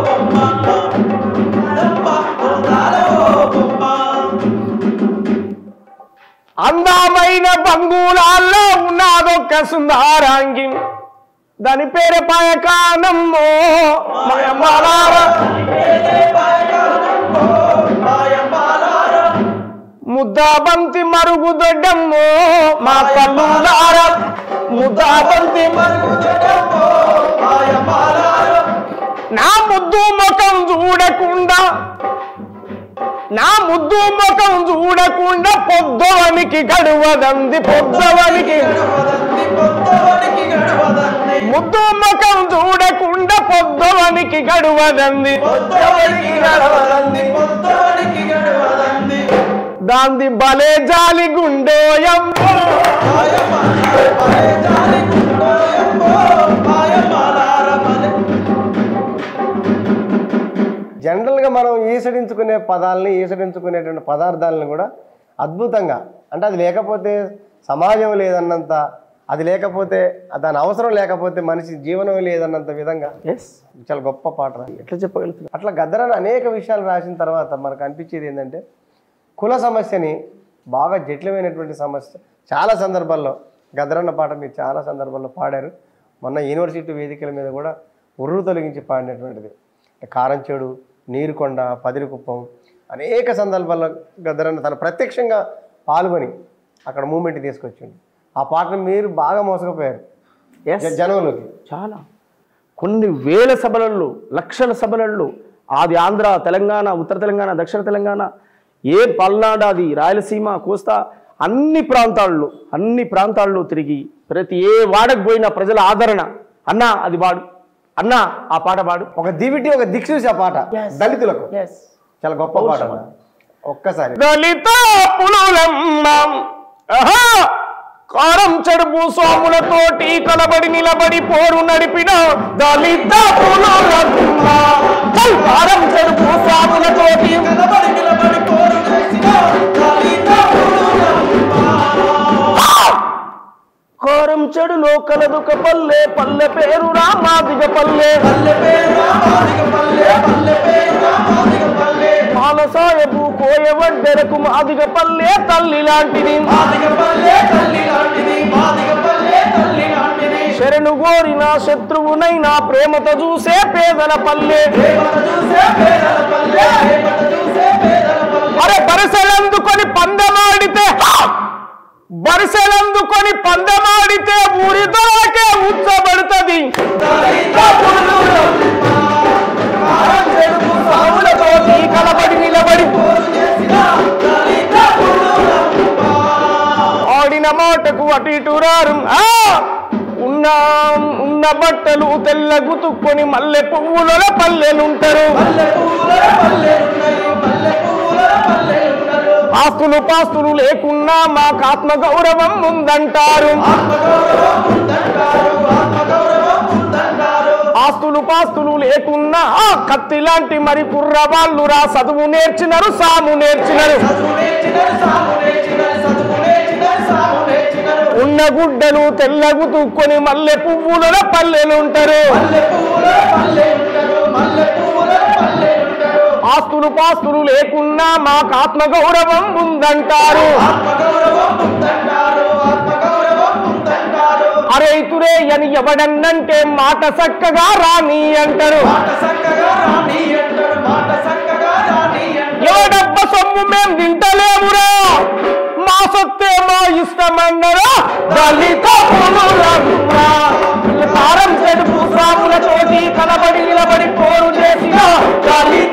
అందమైన బంగుళాల్లో ఉన్నదొక్క సుందరాంగి దాని పేరు పాయకానమ్మో మాయమ్మాలారా మాయమ్మ ముద్దాబంతి మరుగుదొడ్డమ్మో మా కళ్ళులార ముద్దాబంతి మరుగుదొడ్డమ్మో మాయమాలారో నా ముద్దు ముఖం చూడకుండా నా ముద్దు ముఖం చూడకుండా పొద్దవనికి గడువదంది పొద్దవనికి గడవదంది పొద్దవనికి గడవదంది ముద్దు ముఖం చూడకుండా పొద్దవనికి గడువదంది పొద్దవనికి గడవదంది పొద్దవనికి గడవదంది దాంది బలే జాలి గుండోయమ్మో మాయమాలార మలే జాలి గుండోయమ్మో మాయమాలార మలే జనరల్గా మనం ఈసడించుకునే పదాలని ఈసడించుకునేటువంటి పదార్థాలను కూడా అద్భుతంగా అంటే అది లేకపోతే సమాజం లేదన్నంత అది లేకపోతే దాని అవసరం లేకపోతే మనిషి జీవనం లేదన్నంత విధంగా ఎస్ చాలా గొప్ప పాట రాశారు. ఎట్లా చెప్పగలుగుతున్నా అట్లా గద్దరని అనేక విషయాలు రాసిన తర్వాత మనకు అనిపించేది ఏంటంటే కుల సమస్యని బాగా జటిలమైనటువంటి సమస్య చాలా సందర్భాల్లో గద్దరన్న పాట మీరు చాలా సందర్భాల్లో పాడారు మొన్న యూనివర్సిటీ వేదికల మీద కూడా ఉర్రు తొలగించి పాడినటువంటిది కారంచేడు నీరుకొండ పదిరికుప్పం అనేక సందర్భాల్లో గద్దరన్న తను ప్రత్యక్షంగా పాల్గొని అక్కడ మూమెంట్ తీసుకొచ్చిండు ఆ పాటను మీరు బాగా మోసకపోయారు ఎస్ జ- జనంలోకి చాలా కొన్ని వేల సభలలో లక్షల సభలలో ఆది ఆంధ్ర తెలంగాణ ఉత్తర తెలంగాణ దక్షిణ తెలంగాణ ఏ పల్నాడు అది రాయలసీమ కోస్తా అన్ని ప్రాంతాల్లో అన్ని ప్రాంతాల్లో తిరిగి ప్రతి ఏ వాడకు పోయిన ప్రజల ఆదరణ అన్నా అది వాడు అన్నా ఆ పాట పాడు ఒక దివిటి ఒక దిక్సూసి ఆ పాట దళితులకు చాలా గొప్ప పాట ఒక్కసారి దళిత పులులమ్మ ఆహా! కారం చెడుపు సోములతోటి కలబడి నిలబడి పోరు నడిపిన దళిత పులులమ్మ చల్ కారం చెడుపు సోములతోటి నిలబడి నిలబడి పోరు చేసిన దళిత కారం చెడులో కలదుక పల్లె పల్లె పేరు రామాదిగ పల్లె పల్లె పేరు రామాదిగ పల్లె పల్లె పేరు రామాదిగ పల్లె పాలసాయపు కోయవడ్డెరకు మాదిగ పల్లె తల్లి లాంటిది మాదిగ పల్లె తల్లి లాంటిది మాదిగ పల్లె తల్లి లాంటిది శరణు గోరిన శత్రువునైనా ప్రేమతో చూసే పేదల పల్లె రేపట చూసే పేదల పల్లె రేపట చూసే పేదల పల్లె అరే బరిసెలందుకొని పందెమాడితే హా! బరిసెలందుకొని పందెమాడితే ఊరి దొరకే ఉచ్చబడుతుంది దళిత పులులమ్మ కారం చెడుపు సావులతోటి కలబడి నిలబడి పోరు చేసిన దళిత పులులమ్మ ఆడిన మాటకు అటు ఇటు రారు ఆ! ఉన్న ఉన్న బట్టలు తెల్ల గుతుక్కొని మల్లె పువ్వుల పల్లెలుంటారు పల్లె పువ్వుల పల్లెలున్నయి పల్లె పువ్వుల పల్లెలున్నరు ఆస్తులు పాస్తులు లేకున్నా మాకు ఆత్మ గౌరవం ఉందంటారు ఆత్మగౌరవం ఉందంటారు ఆత్మగౌరవం ఉందంటారు ఆస్తులు పాస్తులు లేకున్నా ఆ కత్తి లాంటి మరి కుర్రవాళ్ళు రా చదువు నేర్చినారు సాము నేర్చినారు చదువు నేర్చినారు సాము నేర్చినారు చదువు నేర్చినారు సాము నేర్చినారు ఉన్న గుడ్డలు తెల్లగుతుక్కొని మల్లె పువ్వుల పల్లెలుంటారు మల్లె పువ్వుల పల్లె ఉంటారు మల్లె పువ్వుల పల్లె ఉంటారు ఆస్తులు పాస్తులు లేకున్నా మాకు ఆత్మ గౌరవం ఉందంటారు ఆత్మగౌరవం ఉందంటారు ఆత్మగౌరవం ఉందంటారు అరైతురే అని ఎవడన్నంటే మాట చక్కగా రాని అంటారు మాట చక్కగా రాని అంటారు మాట చక్కగా రాని అంటారు ఎవడబ్బ సొమ్ము మేం తింటలేమురా మా సొత్తే మా ఇష్టమన్నరా దళిత పులులమ్మ. కారం చెడుపు సాములతోటి కలబడి నిలబడి పోరు చేసిన దళిత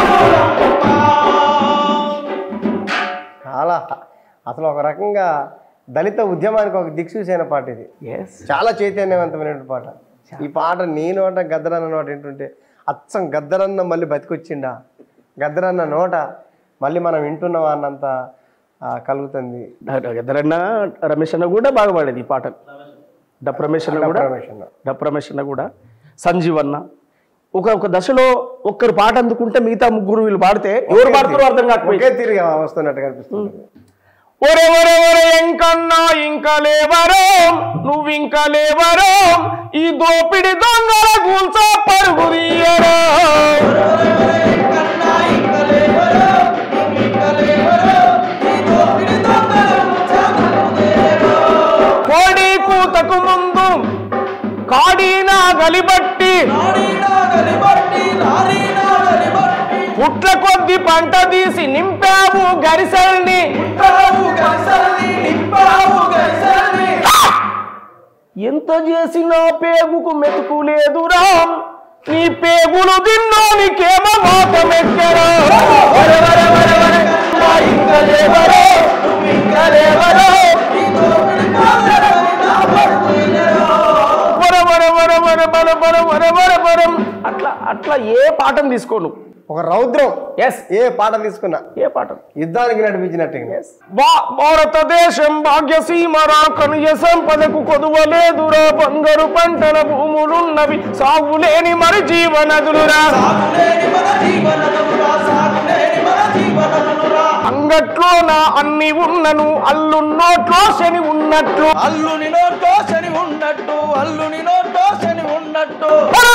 చాలా అసలు ఒక రకంగా దళిత ఉద్యమానికి ఒక దిక్సూసైన పాట ఇది చాలా చైతన్యవంతమైనటువంటి పాట ఈ పాట నీ నోట గద్దరన్న నోట ఏంటంటే అచ్చం గద్దరన్న మళ్ళీ బతికొచ్చిండా గద్దరన్న నోట మళ్ళీ మనం వింటున్నావా అన్నంత ఆ, కలుగుతుంది ఎదరన్నా రమేష్ అన్న కూడా బాగా పాడేది ఈ పాట డప్ రమేష్ అన్న కూడా రమేష్ అన్న. డప్ రమేష్ అన్న కూడా సంజీవ్ అన్న ఒక ఒక దశలో ఒక్కరు పాట అందుకుంటే మిగతా ముగ్గురు వీళ్ళు పాడితే ఎవరు పాడుతారో అర్థం కాకపోయింది ఒకే తిరిగి వస్తున్నట్టు కనిపిస్తుంది ఒరే ఒరే ఒరే ఇంకన్నా ఇంకా లేవరో నువ్వు ఇంకా లేవరో ఈ దోపిడి దొంగల కూల్చా పరుగు తీయరో కన్నా ఇంక లేవరో ఇంక లేవరో ఈ దోపిడి దొంగలు చాకులేవో కోడి కూతకు ముందు కాడీనా గలిబట్టి నాడీనా గలిబట్టి నారీనా గలిబట్టి పుట్ల కొద్ది కొద్ది పంట తీసి నింపావు గరిసెల్ని నింపావు గరిసెల్ని, నింపావు గరిసెల్ని. ఎంత చేసినా పేగుకు మెతుకు లేదురా నీ పేగులు తిన్నోనికేమో మోతమెక్కరా వరే, వరే, వరే, వరే, నా ఇంకా లేవరో, నువ్వు ఇంకా లేవరో. ఈ దోపిడి పాలనని నా పడుతులేరో. వర వర వర వర వర వర వర వర వరం అట్లా అట్లా ఏ పాఠం తీసుకోను ఒక రౌద్రం ఎస్ ఏ పాట తీసుకున్నా ఏ పాఠం యుద్ధానికి నడిపించినట్టు భా- భారతదేశం భాగ్యసీమరా కనిజ సంపదకు కొదువలేదురా బంగారు పంటల భూములున్నవి సాగులేని మరి జీవనదులురా సాగులేని మన జీవనమురా, సాగులేని మన జీవనమురా. అంగట్లో నా అన్ని ఉన్నను అల్లున్నోట్లో శని ఉన్నట్లు అల్లుని నోటో శని ఉన్నట్టు అల్లుని నోటో శని ఉన్నట్టు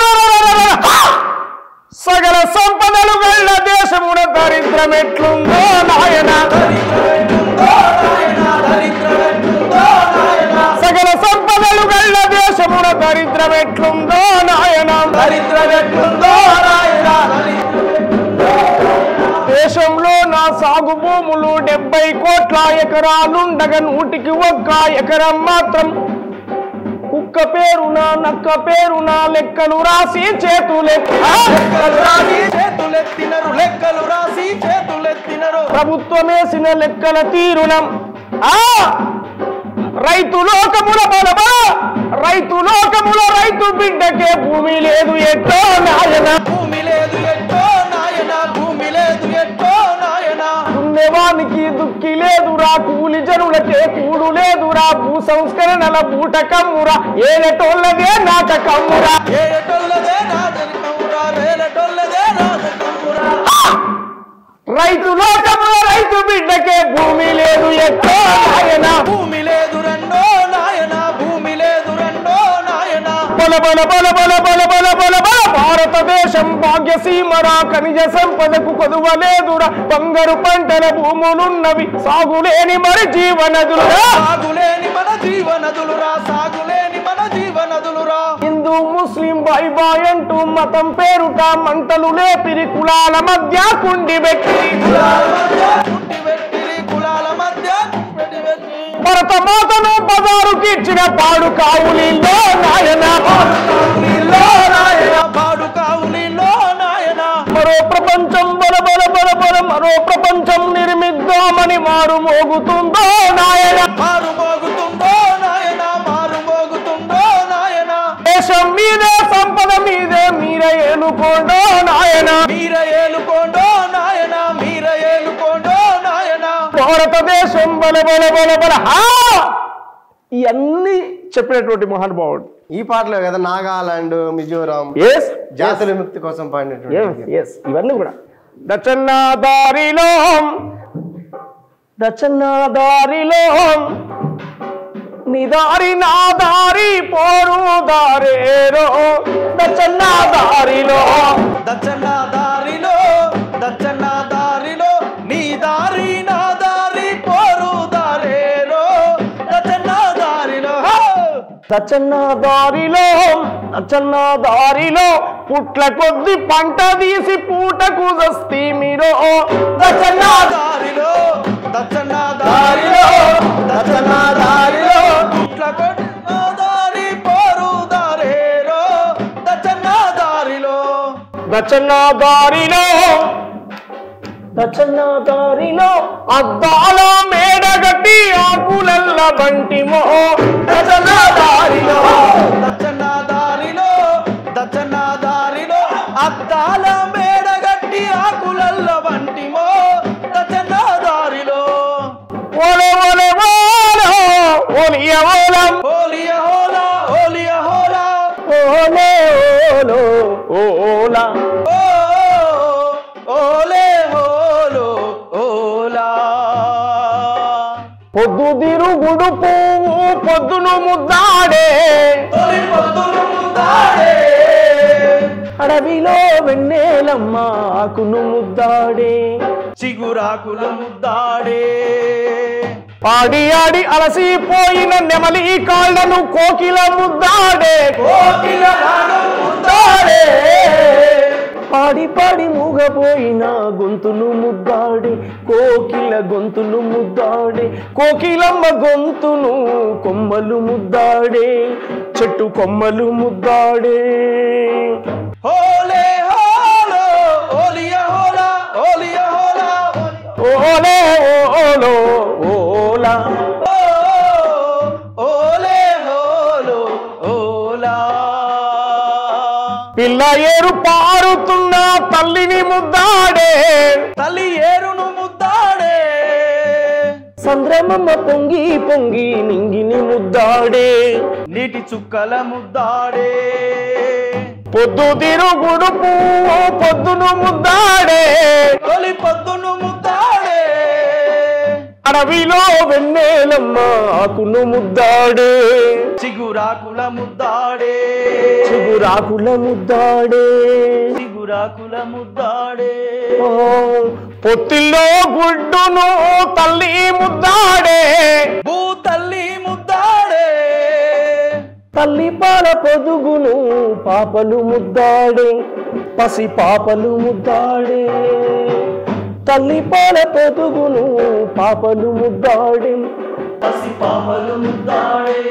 సగల సంపదలు గల్ల దేశమున దరిద్రం ఎట్లుందో నాయన దరిద్రమెట్టుందో నాయన, దరిద్రమెట్టుందో నాయన. సగల సంపదలు గల్ల దేశమున దరిద్రం ఎట్లుందో నాయన దరిద్రమెట్టుందో నాయన, దరిద్రమెట్టుందో. దేశంలో నా సాగు భూములు డెబ్బై కోట్ల ఎకరాలుండగా నూటికి ఒక్క ఎకరం మాత్రం కుక్క పేరున నక్క పేరున లెక్కలు రాసి చేతులెక్క లెక్కలు రాసి చేతులెత్తినరు లెక్కలు రాసి చేతులెత్తినరు ప్రభుత్వమేసిన లెక్కల తీరునం ఆ రైతు లోకముల బలమా రైతు లోకముల రైతు బిడ్డకే భూమి లేదు ఎట్టో నాయన భూమి లేదు ఎట్టో నాయన భూమి లేదు ఎట్టో నాయన దున్నేవానికి దుక్కి లేదురా కూలి జనులకే కూడు లేదురా భూ సంస్కరణల బూట కమ్మురా ఏలటోళ్ళదే నాటకమ్మురా ఏటొల్లదే నాదకమురా రేలటొల్లదే నాదకమురా రైతు లోకముల రైతు బిడ్డకే భూమి లేదు ఎట్టో నాయన భూమి లేదు రెండో నాయన భూమి లేదు రెండో నాయన బల బల బల బల బల బల బల బల భారతదేశం భాగ్యసీమరా ఖనిజ సంపదకు కొదువలేదురా బంగారు పంటల భూములున్నవి సాగులేని మరి జీవనదులురా సాగులేని మన జీవనదులురా సాగులేని మన జీవనదులురా హిందూ ముస్లిం బాయ్ బాయ్ అంటూ మతం పేరుట మంటలు లేపిరి కులాల మధ్య కుండి పెట్టి కులాల మధ్య కుంటి పెట్టిరి కులాల మధ్య కుంటి పెట్టి భరత మాతను బజారుకి ఇచ్చిన పాడు కావులిలో నాయన కావులిలో నాయన పాడు కావులిలో నాయన మరో ప్రపంచం బల బల బల బల మరో ప్రపంచం నిర్మిద్దామని మారు మోగుతుందో నాయన మారు మోగుతుందో నాయన మారు మోగుతుందో నాయన దేశం మీదే సంపద మీదే మీరే ఏలుకోండో నాయన మీర ఏలుకోండో నాయన మీర ఏలుకోండో నాయన భారతదేశం బల బల బల బల హా! ఇవన్నీ చెప్పినటువంటి మహానుభావుడు ఈ పాటలో కదా నాగాలాండ్ మిజోరాం ఎస్ జాతుల విముక్తి కోసం పాడినటువంటి ఎస్ ఇవన్నీ కూడా దచ్చన్న దారిలో దచ్చన్న దారిలో నీ దారి నా దారి పోరు దారేరో దచ్చన్న దారిలో దచ్చన్న దారిలో దచ్చన్న దారిలో నీ దారి నా దారి పోరు దారేరో దచ్చన్న దారిలో హో! దచ్చన్న దారిలో దచ్చన్న దారిలో పుట్ల కొద్ది పంట తీసి పూటకు వస్తీ మీరు దచ్చన్న దారిలో దచ్చన్న దారిలో దచ్చన్న దారిలో ఇట్ల కొట్టిన దారి పోరు దారేరో దచ్చన్న దారిలో దచ్చన్న దారిలో దచ్చన్న దారిలో అద్దాల మేడగట్టి ఆకులల్ల బంటిమో దచ్చన్న దారిలో దచ్చన్న దారిలో దచ్చన్న దారిలో అద్దాల మేడగట్టి ఆకులల్ల వంటిమో దచ్చన్న దారిలో ఓలే ఓలే ఓలో ఓలియ ఓలం హోలియ హోలా హోలియ హోలా ఓలే ఓలో ఓలా ఓ ఓలే హోలో ఓలా పొద్దు తిరుగుడు పువ్వు పొద్దును ముద్దాడే తొలి పొద్దులు ముద్దాడే అడవిలో వెన్నెలమ్మ ఆకును ముద్దాడే చిగురాకులు ముద్దాడే ఆడి ఆడి అలసిపోయిన నెమలి కాళ్ళను కోకిల ముద్దాడే కోకిల రాగం ముద్దాడే పాడి పాడి మూగపోయిన గొంతులు ముద్దాడే కోకిల గొంతులు ముద్దాడే కోకిలమ్మ గొంతును కొమ్మలు ముద్దాడే చెట్టు కొమ్మలు ముద్దాడే హోలే హోలో ఓలియా హోలా ఓలియా హోలా ఓలే ఓలో ఓలా ఓ ఓలే హోలో ఓలా పిల్ల ఏరు పారుతున్న తల్లిని ముద్దాడే తల్లి ఏరును ముద్దాడే సంద్రమమ్మ పొంగి పొంగి నింగిని ముద్దాడే నీటి చుక్కల ముద్దాడే పొద్దు తిరుగుడు పువ్వు పొద్దును ముద్దాడే తొలి పొద్దును ముద్దాడే అడవిలో వెన్నెలమ్మ ఆకును ముద్దాడే చిగురాకుల ముద్దాడే చిగురాకుల ముద్దాడే చిగురాకుల ముద్దాడే ఓ, పొత్తిల్లో గుడ్డును తల్లి ముద్దాడే భూ తల్లి ముద్దాడే తల్లి పాల పొదుగును పాపలు ముద్దాడే పసి పాపలు ముద్దాడే తల్లి పాల పొదుగును పాపలు ముద్దాడే పసి పాపలు ముద్దాడే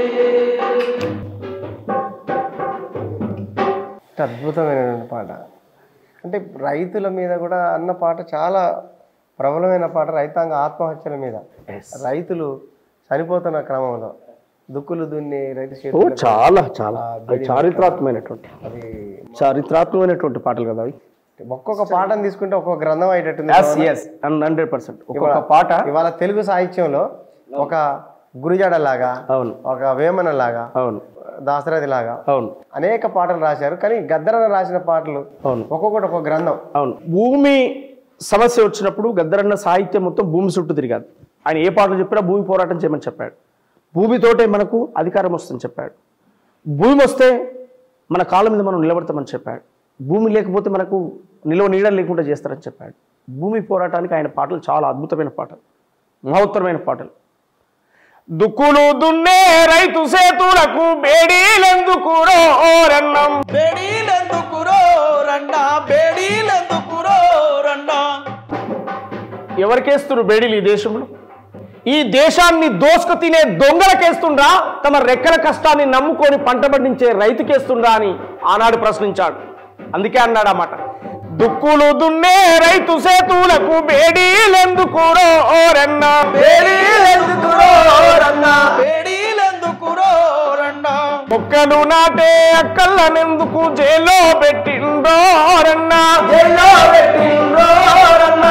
అద్భుతమైనటువంటి పాట అంటే రైతుల మీద కూడా అన్న పాట చాలా ప్రబలమైన పాట రైతాంగ ఆత్మహత్యల మీద రైతులు చనిపోతున్న క్రమంలో దుక్కులు దున్ని రైతు ఓ చేతులకు చాలా చాలా అది చారిత్రాత్మకమైనటువంటి అది చారిత్రాత్మకమైనటువంటి పాటలు కదా అవి ఒక్కొక్క పాటను తీసుకుంటే ఒక్కొక్క గ్రంథం అయ్యేటట్టుంది ఎస్ ఎస్ హండ్రెడ్ పర్సెంట్ ఒక్కొక్క పాట ఇవాళ తెలుగు సాహిత్యంలో ఒక గురిజాడ లాగా అవును ఒక వేమన లాగా అవును దాసరథి లాగా అవును అనేక పాటలు రాశారు కానీ గద్దరన రాసిన పాటలు అవును ఒక్కొక్కటి ఒక్కొక్క గ్రంథం అవును భూమి సమస్య వచ్చినప్పుడు గద్దరన్న సాహిత్యం మొత్తం భూమి చుట్టూ తిరిగాడు ఆయన ఏ పాటలు చెప్పినా భూమి పోరాటం చేయమని చెప్పాడు భూమితోటే మనకు అధికారం వస్తుందని చెప్పాడు భూమి వస్తే మన కాళ్ళ మీద మనం నిలబడతామని చెప్పాడు భూమి లేకపోతే మనకు నిలవ నీడ లేకుండా చేస్తారని చెప్పాడు భూమి పోరాటానికి ఆయన పాటలు చాలా అద్భుతమైన పాటలు మహోత్తరమైన పాటలు దుక్కులు దున్నే రైతు సేతులకు బేడీలెందుకు రన్నం బేడీలెందుకురో రన్నా బేడీలెందుకురో రన్నా ఎవరికేస్తున్నారు బేడీలు ఈ దేశంలో ఈ దేశాన్ని దోసుకు తినే దొంగలకేస్తుండ్రా తమ రెక్కల కష్టాన్ని నమ్ముకొని పంట పండించే రైతుకేస్తుండ్రా అని ఆనాడు ప్రశ్నించాడు అందుకే అన్నాడు అన్నమాట దుక్కులు దున్నే రైతు సేతులకు బేడీలెందుకు ఓరన్నా బేడీలెందుకురో రన్నా బేడీలెందుకురో రన్నా మొక్కలు నాటే అక్కల్లనెందుకు జైల్లో పెట్టిండోరన్నా జైల్లో పెట్టిండోరన్నా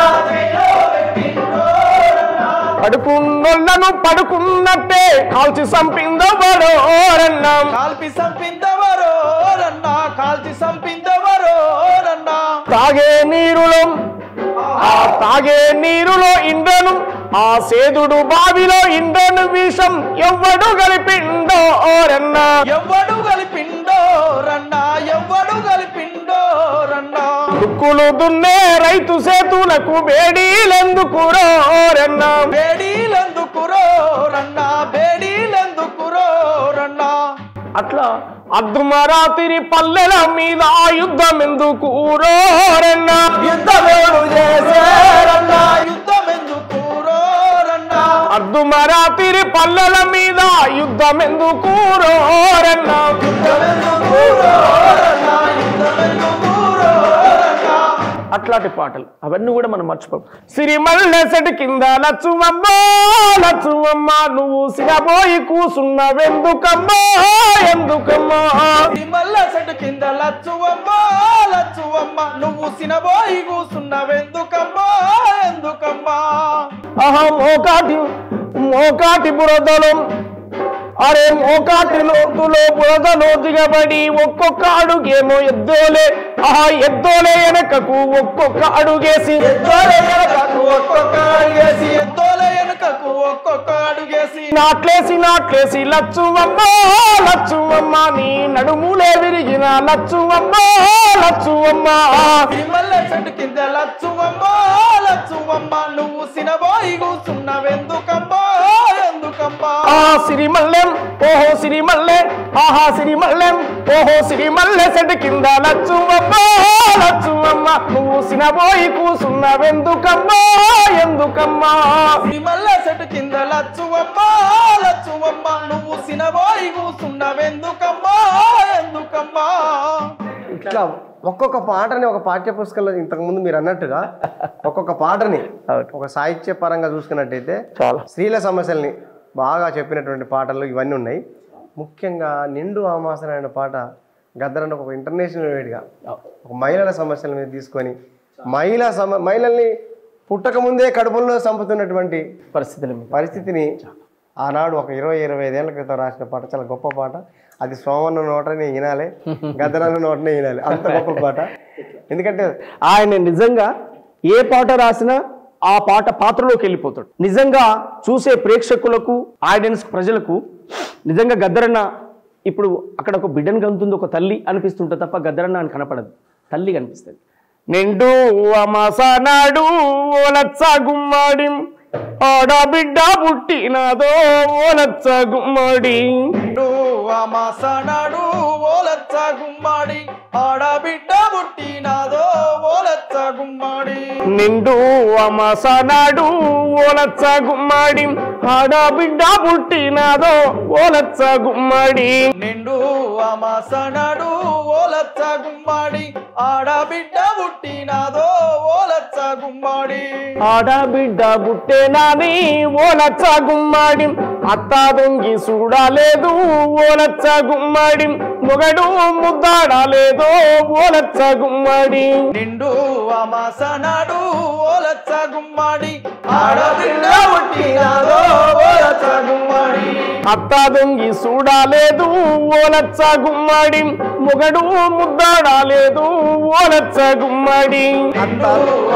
పడుకున్నోళ్ళను పడుకున్నట్టే కాల్చి సంపిందవడోరన్నా కాల్పి సంపిందవరో రన్నా కాల్చి సంపిందవరో రన్నా తాగే నీరులో ఆ తాగే నీరులో ఇండను ఆ సేదుడు బావిలో ఇండను విషం ఎవ్వడు కలిపిండో ఓరన్నా ఎవ్వడు కలిపిండో రన్నా ఎవ్వడు కలిపిండో రన్నా దుక్కులు దున్నే రైతు సేతులకు బేడీలెందుకు ఓరన్నా బేడీలెందుకురో రన్నా బేడీలెందుకురో రన్నా అట్లా అర్ధమరాత్రి పల్లెల మీద ఆ యుద్ధం ఎందుకు ఊరోరన్నా యుద్ధమేడు చేశారన్నా యుద్ధమెందుకురో రన్నా అర్ధమరాత్రి పల్లెల మీద యుద్ధం ఎందుకు ఊరోరన్నా యుద్ధమెందుకురో రన్నా యుద్ధమెందుకురో రన్నా అట్లాంటి పాటలు అవన్నీ కూడా మనం మర్చిపోం సిరిమల్లెసటి కింద లచ్చువమ్మా లచ్చువమ్మ నువ్వు సిరబోయి కూసున్నవెందుకమ్మా ఎందుకమ్మా మల్ల చెట్టు కింద లచ్చువమ్మ లచ్చువమ్మ నువ్వు సినబోయి కూసున్నవెందుకమ్మా ఎందుకమ్మా ఆహా మోకాటి మోకాటి బురదలో అరే మోకాటి లోతులో బురదలో దిగబడి ఒక్కొక్క అడుగేమో ఎద్దోలే ఆహా ఎద్దోలే వెనకకు ఒక్కొక్క అడుగేసి ఎద్దోలే వెనకకు ఒక్కొక్క అడుగేసి ఎద్దోలే వెనకకు ఒక్కొక్క అడుగేసి నాట్లేసి నాట్లేసి లచ్చువమ్మ లచ్చువమ్మ నీ నడుములే విరిగిన లచ్చువమ్మ లచ్చువమ్మ మల్ల చెట్టు కింద లచ్చువమ్మ లచ్చువమ్మ నువ్వు సినబోయి కూసున్నవెందుకమ్మా ఎందుకమ్మా ఆ సిరిమల్లెం ఓహో సిరిమల్లె ఆహా సిరి మల్లెం ఓహో సిరి మల్లె సెట్ కింద లచ్చువమ్మ లచ్చువమ్మ నువ్వు సినబోయి కూసున్నవెందుకమ్మా ఎందుకమ్మా సిమల్ల చెట్టు కింద లచ్చువమ్మ లచ్చువమ్మ నువ్వు సినబోయి కూసున్నవెందుకమ్మా ఎందుకమ్మా ఇట్లా ఒక్కొక్క పాటని ఒక పాఠ్య పుస్తకంలో ఇంతకుముందు మీరు అన్నట్టుగా ఒక్కొక్క పాటని ఒక సాహిత్య పరంగా చూసుకున్నట్టయితే చాలా స్త్రీల సమస్యల్ని బాగా చెప్పినటువంటి పాటలు ఇవన్నీ ఉన్నాయి ముఖ్యంగా నిండు ఆమాసన అనే పాట గద్దరన్న ఒక ఇంటర్నేషనల్ వేడిగా ఒక మహిళల సమస్యల మీద తీసుకొని మహిళా సమ మహిళల్ని పుట్టక ముందే కడుపుల్లో చంపుతున్నటువంటి పరిస్థితులు మీ- పరిస్థితిని ఆనాడు ఒక ఇరవై ఇరవై ఐదేళ్ల క్రితం రాసిన పాట చాలా గొప్ప పాట అది సోమన్న నోటనే వినాలి గద్దరన్న నోటనే వినాలి అంత గొప్ప పాట ఎందుకంటే ఆయన నిజంగా ఏ పాట రాసినా ఆ పాట పాత్రలోకి వెళ్ళిపోతాడు నిజంగా చూసే ప్రేక్షకులకు ఆడియన్స్ ప్రజలకు నిజంగా గద్దరన్న ఇప్పుడు అక్కడ ఒక బిడ్డను గంతుంది ఒక తల్లి అనిపిస్తుంటుంది తప్ప గద్దరన్న అని కనపడదు తల్లి కనిపిస్తుంది నిండు అమాసనాడు ఓలచ్చ గుమ్మడి ఆడబిడ్డ పుట్టినదో ఓలచ్చ గుమ్మడి నిండు అమాసనాడు ఓలచ్చ గుమ్మడి ఆడబిడ్డ పుట్టినాదో ఓలచ్చ గుమ్మడి నిండు అమసనాడు ఓలచ్చ గుమ్మడి ఆడబిడ్డ పుట్టినదో ఓలచ్చ గుమ్మడి నిండు అమాసనాడు ఓలచ్చ గుమ్మడి ఆడబిడ్డ పుట్టినాదో ఓలచ్చ గుమ్మడి ఆడబిడ్డ పుట్టేనాది ఓలచ్చ గుమ్మడి అత్త దొంగి చూడలేదు ఓలచ్చ గుమ్మడి మొగడు ముద్దాడలేదో ఓలచ్చ గుమ్మడి నిండు అమాసనాడు ఓలచ్చ గుమ్మడి ఆడబిడ్డ పుట్టినాదో ఓలచ్చ గుమ్మడి అత్త దొంగి చూడలేదు ఓలచ్చ గుమ్మడి మొగడు ముద్దాడలేదు ఓలచ్చ గుమ్మడి నిండు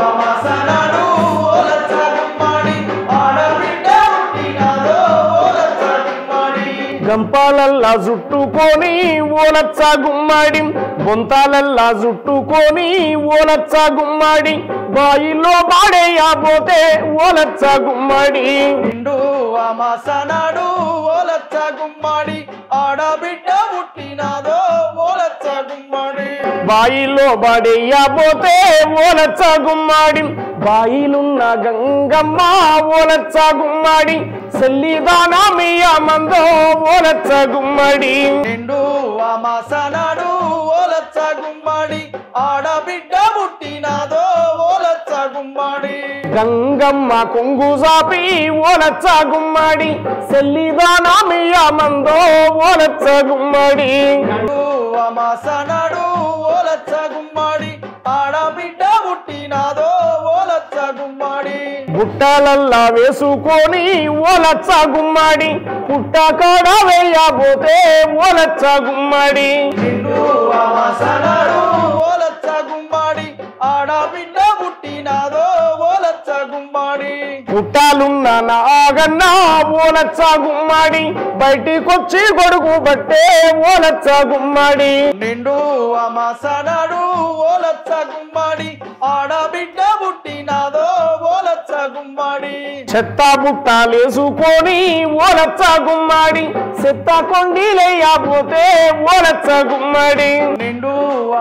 అమాసనాడు ఓలచ్చ గుమ్మడి ఆడబిడ్డ పుట్టినాదో ఓలచ్చ గుమ్మడి గంపాలల్లా జుట్టుకొని ఓలచ్చ గుమ్మడి బొంతాలల్లా జుట్టుకొని ఓలచ్చ గుమ్మడి బాయిలో పాడేయబోతే ఓలచ్చ గుమ్మడి నిండు అమాసనాడు ఓలచ్చ గుమ్మడి ఆడబిడ్డ పుట్టినాదో ఓలచ్చ గుమ్మడి బాయిలో పడేయబోతే ఓలచ్చ గుమ్మడి బాయిలున్న గంగమ్మ ఓలచ్చ గుమ్మడి సెల్లిదానా మియ మందో ఓలచ్చ గుమ్మడి నిండు అమాసనాడు ఓలచ్చ గుమ్మడి ఆడబిడ్డ పుట్టినాదో ఓలచ్చ గుమ్మడి గంగమ్మ కొంగు సాపి ఓలచ్చ గుమ్మడి సెల్లిదానా మియ మందో ఓలచ్చ గుమ్మడి నిండు అమాసనాడు ఓలచ్చ గుమ్మడి ఆడబిడ్డ పుట్టినాదో ఓలచ్చ గుమ్మడి బుట్టలల్లా వేసుకొని ఓలచ్చ గుమ్మడి పుట్ట కాడ వేయబోతే ఓలచ్చ గుమ్మడి నిండు అమాసనాడు ఓలచ్చ గుమ్మడి ఆడబిడ్డ పుట్టినాదో ఓలచ్చ గుమ్మడి పుట్టాలున్న నాగన్న ఓలచ్చ గుమ్మడి బయటికొచ్చి గొడుగు బట్టే ఓలచ్చ గుమ్మడి నిండు అమాసనాడు ఓలచ్చ గుమ్మడి ఆడబిడ్డ పుట్టినాదో ఓలచ్చ గుమ్మడి చెత్త బుట్టాలేసుకొని ఓలచ్చ గుమ్మడి చెత్త కొండీలేయబోతే ఓలచ్చ గుమ్మడి నిండు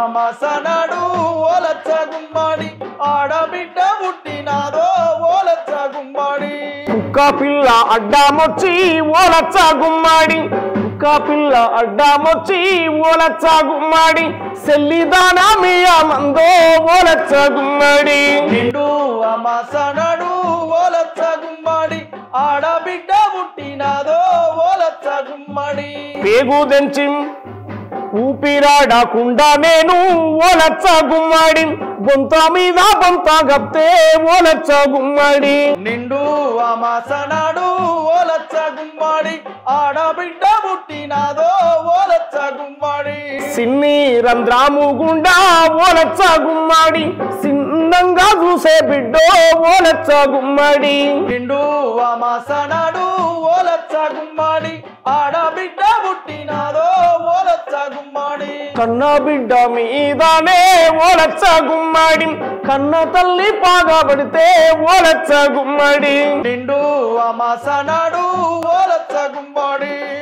అమాసనాడు ఓలచ్చ గుమ్మడి ఆడబిడ్డ పుట్టినాదో ఓలచ్చ గుమ్మడి కుక్క పిల్ల అడ్డామొచ్చి ఓలచ్చ గుమ్మడి కుక్క పిల్ల అడ్డామొచ్చి ఓలచ్చ గుమ్మడి సెల్లిదానా మియ మందో ఓలచ్చ గుమ్మడి నిండు అమాసనాడు ఓలచ్చ గుమ్మడి ఆడబిడ్డ పుట్టినాదో ఓలచ్చ గుమ్మడి పేగు దెంచి ఊపిరాడకుండా నేను ఓలచ్చ గుమ్మడి బొంత మీద బొంత గప్తే ఓలచ్చ గుమ్మడి నిండు అమాసనాడు ఓలచ్చ గుమ్మడి ఆడబిడ్డ పుట్టినాదో ఓలచ్చ గుమ్మడి సిన్ని రంధ్రాము గుండా ఓలచ్చ గుమ్మడి సిన్నంగా చూసే బిడ్డో ఓలచ్చ గుమ్మడి నిండు అమాసనాడు ఓలచ్చ గుమ్మడి ఆడబిడ్డ పుట్టినాదో ఓలచ్చ గుమ్మడి కన్న బిడ్డ మీదనే ఓలచ్చ గుమ్మడి కన్న తల్లి పాగబడితే ఓలచ్చ గుమ్మడి నిండు అమాసనాడు ఓలచ్చ గుమ్మడి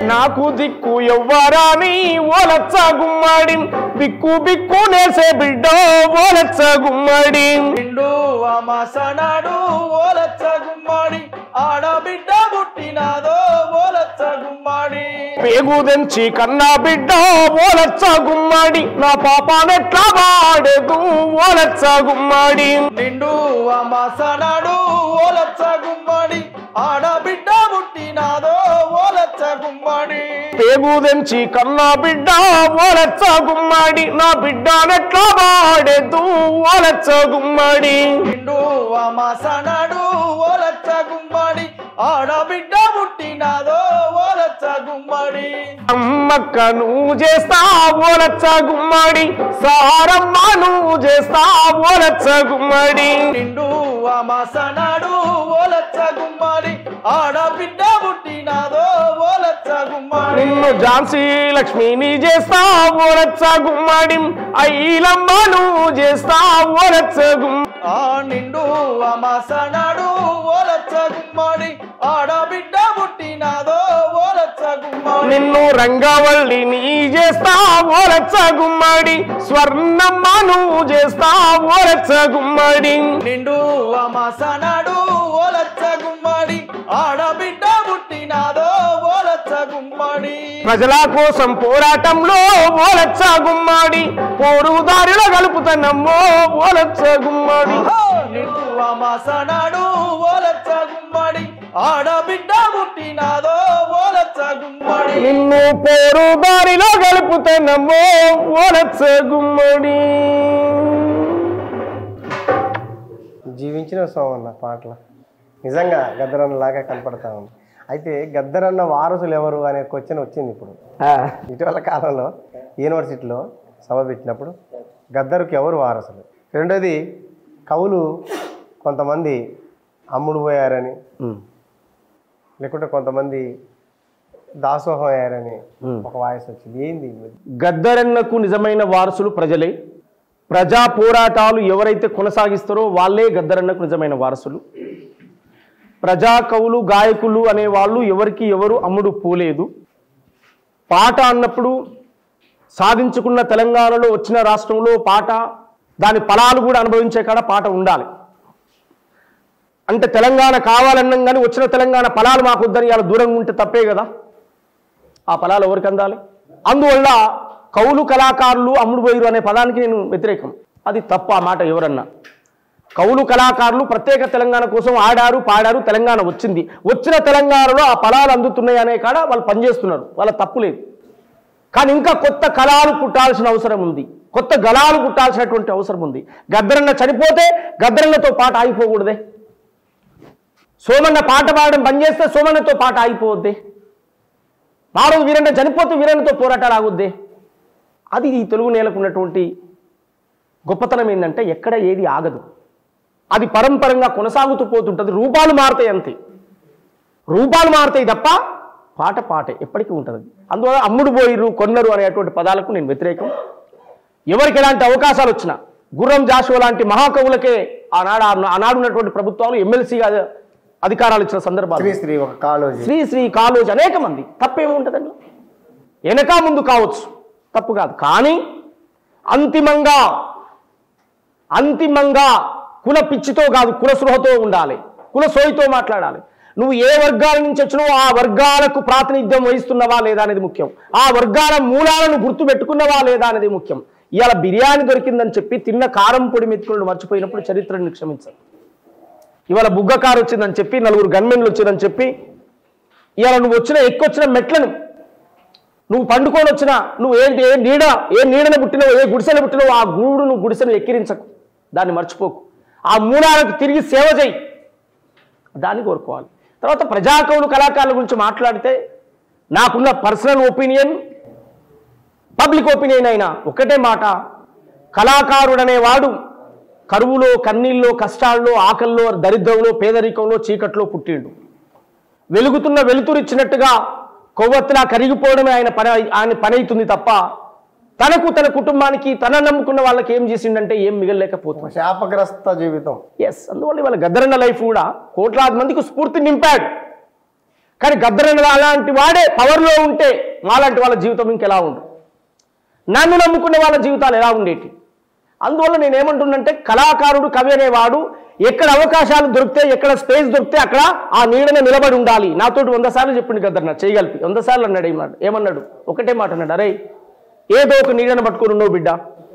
నాకు దిక్కు ఎవ్వరాని ఓలచ్చ గుమ్మడి బిక్కు బిక్కు నేసే బిడ్డ ఓలచ్చ గుమ్మడి నిండు అమాసనాడు ఓలచ్చ గుమ్మడి ఆడబిడ్డ పుట్టినాదో ఓలచ్చ గుమ్మడి పేగు తెంచి కన్నా బిడ్డ ఓలచ్చ గుమ్మడి నా పాపానెట్లా వాడేదు ఓలచ్చ గుమ్మడి నిండు అమాసనాడు ఓలచ్చ గుమ్మడి ఆడబిడ్డ పుట్టినాదో ఓలచ్చ గుమ్మడి పేగు తెంచి కన్నా బిడ్డ ఓలచ్చ గుమ్మడి నా బిడ్డనెట్లా వాడేదు ఓలచ్చ గుమ్మడి నిండు అమాసనాడు ఓలచ్చ గుమ్మడి ఆడబిడ్డ పుట్టినాదో ఓలచ్చ గుమ్మడి అమ్మక్క నువ్వు చేస్తా ఓలచ్చ గుమ్మడి సారమ్మ నువ్వు చేస్తా ఓలచ్చ గుమ్మడి నిండు అమాసనాడు ఓలచ్చ గుమ్మడి ఆడబిడ్డ పుట్టినాదో ఓలచ్చ గుమ్మడి నిన్ను ఝాన్సీ లక్ష్మిని చేస్తా ఓలచ్చ గుమ్మడి ఐలమ్మ నువ్వు చేస్తా ఓలచ్చ గుమ్మ ఆ నిండు అమాసనాడు ఓలచ్చ గుమ్మడి ఆడబిడ్డ పుట్టినాదో ఓలచ్చ గుమ్మడి నిన్ను రంగవల్లి నీ చేస్తా ఓలచ్చ గుమ్మడి స్వర్ణమ్మ నువ్వు చేస్తా ఓలచ్చ గుమ్మడి నిండు అమాసనాడు ఓలచ్చ గుమ్మడి ఆడబిడ్డ పుట్టినాదో ఓలచ్చ గుమ్మడి ప్రజల కోసం పోరాటంలో ఓలచ్చ గుమ్మడి పోరుదారిలో కలుపుతానమ్మో ఓలచ్చ గుమ్మడి ఆహా! నిండు అమాసనాడు ఓలచ్చ గుమ్మడి ఆడబిడ్డ పుట్టినాదో ఓలచ్చ గుమ్మడి నిన్ను పోరుదారిలో కలుపుతానమ్మో ఓలచ్చ గుమ్మడి జీవించిన సోమన్న పాటలు నిజంగా గద్దరన్నలాగా కనపడతా ఉంది అయితే గద్దరన్న వారసులు ఎవరు అనే క్వశ్చన్ వచ్చింది ఇప్పుడు ఇటీవల కాలంలో యూనివర్సిటీలో సభ పెట్టినప్పుడు గద్దరుకి ఎవరు వారసులు రెండోది కవులు కొంతమంది అమ్ముడు పోయారని లేకుంటే కొంతమంది దాసోహం అయ్యారని ఒక వాయిస్ వచ్చింది ఏంది గద్దరన్నకు నిజమైన వారసులు ప్రజలే ప్రజా పోరాటాలు ఎవరైతే కొనసాగిస్తారో వాళ్ళే గద్దరన్నకు నిజమైన వారసులు ప్రజా కవులు గాయకులు అనే వాళ్ళు ఎవరికి ఎవరు అమ్ముడు పోలేదు పాట అన్నప్పుడు సాధించుకున్న తెలంగాణలో వచ్చిన రాష్ట్రంలో పాట దాని ఫలాలు కూడా అనుభవించే కాడ పాట ఉండాలి అంటే తెలంగాణ కావాలన్నాం కానీ వచ్చిన తెలంగాణ ఫలాలు మాకు వద్దని ఇలా దూరంగా ఉంటే తప్పే కదా ఆ ఫలాలు ఎవరికి అందాలి అందువల్ల కవులు కళాకారులు అమ్ముడు పోయిరు అనే పదానికి నేను వ్యతిరేకం అది తప్పు ఆ మాట ఎవరన్నా కవులు కళాకారులు ప్రత్యేక తెలంగాణ కోసం ఆడారు పాడారు తెలంగాణ వచ్చింది వచ్చిన తెలంగాణలో ఆ ఫలాలు అందుతున్నాయి అనే కాడ వాళ్ళు పనిచేస్తున్నారు వాళ్ళ తప్పు లేదు కానీ ఇంకా కొత్త కళాలు పుట్టాల్సిన అవసరం ఉంది కొత్త గళాలు పుట్టాల్సినటువంటి అవసరం ఉంది గద్దరన్న చనిపోతే గద్దరన్నతో పాట ఆగిపోకూడదే సోమన్న పాట పాడడం బంద్ చేస్తే సోమన్నతో పాట ఆగిపోవద్దే మారు వీరన్న చనిపోతే వీరన్నతో పోరాటాలు ఆగుద్దే అది ఈ తెలుగు నేలకు ఉన్నటువంటి గొప్పతనం ఏంటంటే ఎక్కడ ఏది ఆగదు అది పరంపరంగా కొనసాగుతూ పోతుంటుంది రూపాలు మారుతాయి అంతే రూపాలు మారుతాయి తప్ప పాట పాటే ఎప్పటికీ ఉంటుంది అందువల్ల అమ్ముడు పోయిరు కొన్నరు అనేటువంటి పదాలకు నేను వ్యతిరేకం ఎవరికి ఎలాంటి అవకాశాలు వచ్చినా గుర్రం జాషువ లాంటి మహాకవులకే ఆనాడు ఆనాడు ఉన్నటువంటి ప్రభుత్వాలు ఎమ్మెల్సీగా అధికారాలు ఇచ్చిన సందర్భాలు శ్రీ శ్రీ ఒక కాలోజీ శ్రీ శ్రీ కాలోజ్ అనేక మంది తప్పేముంటుందండి వెనక ముందు కావచ్చు తప్పు కాదు కానీ అంతిమంగా అంతిమంగా కుల పిచ్చితో కాదు కుల సృహతో ఉండాలి కుల సోయితో మాట్లాడాలి నువ్వు ఏ వర్గాల నుంచి వచ్చినావో ఆ వర్గాలకు ప్రాతినిధ్యం వహిస్తున్నవా లేదా అనేది ముఖ్యం ఆ వర్గాల మూలాలను గుర్తు పెట్టుకున్నవా లేదా అనేది ముఖ్యం ఇవాళ బిర్యానీ దొరికిందని చెప్పి తిన్న కారం పొడి మెతుకులను మర్చిపోయినప్పుడు చరిత్రను క్షమించాలి ఇవాళ బుగ్గ కారు వచ్చిందని చెప్పి నలుగురు గన్మెన్లు వచ్చిందని చెప్పి ఇవాళ నువ్వు వచ్చిన ఎక్కొచ్చిన మెట్లను నువ్వు పండుకొని వచ్చిన నువ్వు ఏంటి ఏ నీడ ఏ నీడన పుట్టినవో ఏ గుడిసెలు పుట్టినవో ఆ గూడు నువ్వు గుడిసెను ఎక్కిరించకు దాన్ని మర్చిపోకు ఆ మూలాలకు తిరిగి సేవ చేయి దాన్ని కోరుకోవాలి తర్వాత ప్రజాకవులు కళాకారుల గురించి మాట్లాడితే నాకున్న పర్సనల్ ఒపీనియన్ పబ్లిక్ ఒపీనియన్ అయినా ఒకటే మాట కళాకారుడనేవాడు కరువులో కన్నీళ్ళలో కష్టాల్లో ఆకల్లో దరిద్రంలో పేదరికంలో చీకట్లో పుట్టిండు వెలుగుతున్న వెలుతురిచ్చినట్టుగా కొవ్వొత్తులా కరిగిపోవడమే ఆయన పని ఆయన పని అవుతుంది తప్ప తనకు తన కుటుంబానికి తన నమ్ముకున్న వాళ్ళకి ఏం చేసిండంటే ఏం మిగలలేకపోతుంది శాపగ్రస్త జీవితం ఎస్ అందువల్ల వాళ్ళ గద్దరన్న లైఫ్ కూడా కోట్లాది మందికి స్ఫూర్తి నింపాడు కానీ గద్దరన్న అలాంటి వాడే పవర్లో ఉంటే మాలాంటి వాళ్ళ జీవితం ఇంకెలా ఉండు నన్ను నమ్ముకునే వాళ్ళ జీవితాలు ఎలా ఉండేటి అందువల్ల నేను ఏమంటున్నంటే కళాకారుడు కవి అనేవాడు ఎక్కడ అవకాశాలు దొరికితే ఎక్కడ స్పేస్ దొరికితే అక్కడ ఆ నీడనే నిలబడి ఉండాలి నాతోటి వంద సార్లు చెప్పిండు గద్దరన్న చేయగలిపి వంద సార్లు అన్నాడు ఏమన్నాడు ఏమన్నాడు ఒకటే మాట అన్నాడు అరే ఏదో ఒక నీడను పట్టుకొని ఉన్నావు బిడ్డ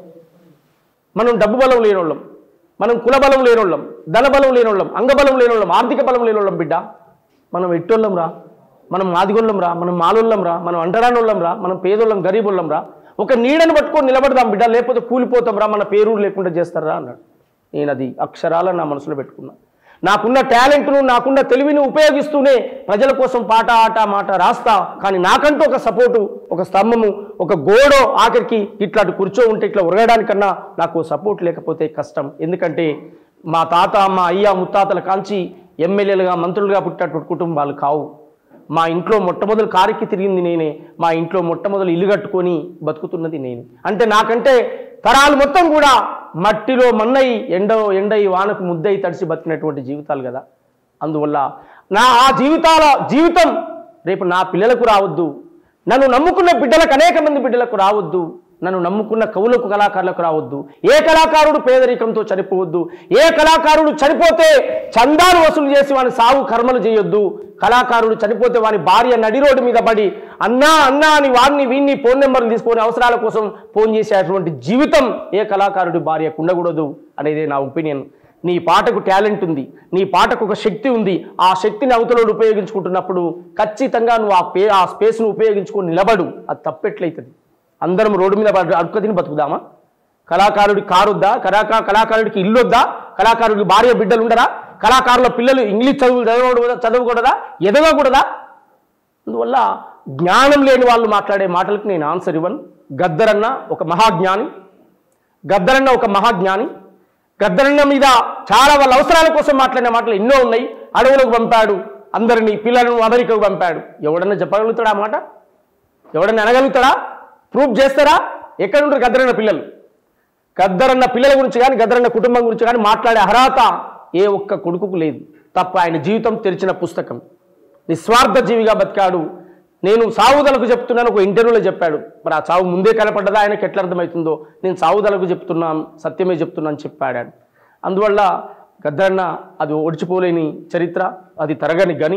మనం డబ్బు బలం లేనోళ్ళం మనం కుల బలం లేనోళ్ళం ధన బలం లేనోళ్ళం అంగబలం లేనోళ్ళం ఆర్థిక బలం లేనోళ్ళం బిడ్డ మనం ఎట్టోళ్ళం రా మనం మాదిగొల్లం రా మనం మాలోళ్ళం రా మనం అంటరానోళ్ళం రా మనం పేదోళ్ళం గరీబోళ్ళం రా ఒక నీడను పట్టుకొని నిలబడదాం బిడ్డ లేకపోతే కూలిపోతాం రా మన పేరు లేకుండా చేస్తారా అన్నాడు నేను అది అక్షరాల నా మనసులో పెట్టుకున్నా నాకున్న టాలెంట్ను నాకున్న తెలివిని ఉపయోగిస్తూనే ప్రజల కోసం పాట ఆట మాట రాస్తా కానీ నాకంటూ ఒక సపోర్టు ఒక స్తంభము ఒక గోడో ఆఖరికి ఇట్లాంటి కూర్చో ఉంటే ఇట్లా ఉరగడానికన్నా నాకు సపోర్ట్ లేకపోతే కష్టం ఎందుకంటే మా తాత మా అయ్య ముత్తాతల కాల్చి ఎమ్మెల్యేలుగా మంత్రులుగా పుట్టినటువంటి కుటుంబాలు కావు మా ఇంట్లో మొట్టమొదలు కారికి తిరిగింది నేనే మా ఇంట్లో మొట్టమొదలు ఇల్లు కట్టుకొని బతుకుతున్నది నేను అంటే నాకంటే తరాలు మొత్తం కూడా మట్టిలో మన్నై ఎండ ఎండై వానకు ముద్దై తడిసి బతికినటువంటి జీవితాలు కదా అందువల్ల నా ఆ జీవితాల జీవితం రేపు నా పిల్లలకు రావద్దు నన్ను నమ్ముకున్న బిడ్డలకు అనేక మంది బిడ్డలకు రావద్దు నన్ను నమ్ముకున్న కవులకు కళాకారులకు రావద్దు ఏ కళాకారుడు పేదరికంతో చనిపోవద్దు ఏ కళాకారుడు చనిపోతే చందాలు వసూలు చేసి వాని సాగు కర్మలు చేయొద్దు కళాకారుడు చనిపోతే వాని భార్య నడి రోడ్డు మీద పడి అన్నా అన్నా అని వాడిని వీడిని ఫోన్ నెంబర్లు తీసుకొని అవసరాల కోసం ఫోన్ చేసేటువంటి జీవితం ఏ కళాకారుడి భార్యకు ఉండకూడదు అనేది నా ఒపీనియన్ నీ పాటకు టాలెంట్ ఉంది నీ పాటకు ఒక శక్తి ఉంది ఆ శక్తిని అవతలోడు ఉపయోగించుకుంటున్నప్పుడు ఖచ్చితంగా నువ్వు ఆ పే ఆ స్పేస్ను ఉపయోగించుకొని నిలబడు అది తప్పెట్లయితుంది అందరం రోడ్డు మీద పడి అడుక్క తిని బతుకుదామా కళాకారుడికి కారు వద్దా కళాకా కళాకారుడికి ఇల్లు వద్దా కళాకారుడికి భార్య బిడ్డలు ఉండరా కళాకారుల పిల్లలు ఇంగ్లీష్ చదువులు చదవకూడదా చదవకూడదా ఎదగకూడదా అందువల్ల జ్ఞానం లేని వాళ్ళు మాట్లాడే మాటలకు నేను ఆన్సర్ ఇవ్వను గద్దరన్న ఒక మహాజ్ఞాని గద్దరన్న ఒక మహాజ్ఞాని గద్దరన్న మీద చాలా వాళ్ళ అవసరాల కోసం మాట్లాడిన మాటలు ఎన్నో ఉన్నాయి అడవులకు పంపాడు అందరినీ పిల్లలను అమెరికాకు పంపాడు ఎవడన్నా చెప్పగలుగుతాడా ఆ మాట ఎవడన్నా అనగలుగుతాడా ప్రూఫ్ చేస్తారా ఎక్కడ ఉంటారు గద్దరన్న పిల్లలు గద్దరన్న పిల్లల గురించి కానీ గద్దరన్న కుటుంబం గురించి కానీ మాట్లాడే అర్హత ఏ ఒక్క కొడుకుకు లేదు తప్ప ఆయన జీవితం తెరిచిన పుస్తకం నిస్వార్థ జీవిగా బతికాడు నేను సావుదలకు చెప్తున్నాను ఒక ఇంటర్వ్యూలో చెప్పాడు మరి ఆ చావు ముందే కనపడ్డదా ఆయనకి ఎట్లా అర్థమవుతుందో నేను సావుదలకు చెప్తున్నాను సత్యమే చెప్తున్నాను చెప్పాడు ఆయన. అందువల్ల గద్దరన్న అది ఒడిచిపోలేని చరిత్ర అది తరగని గని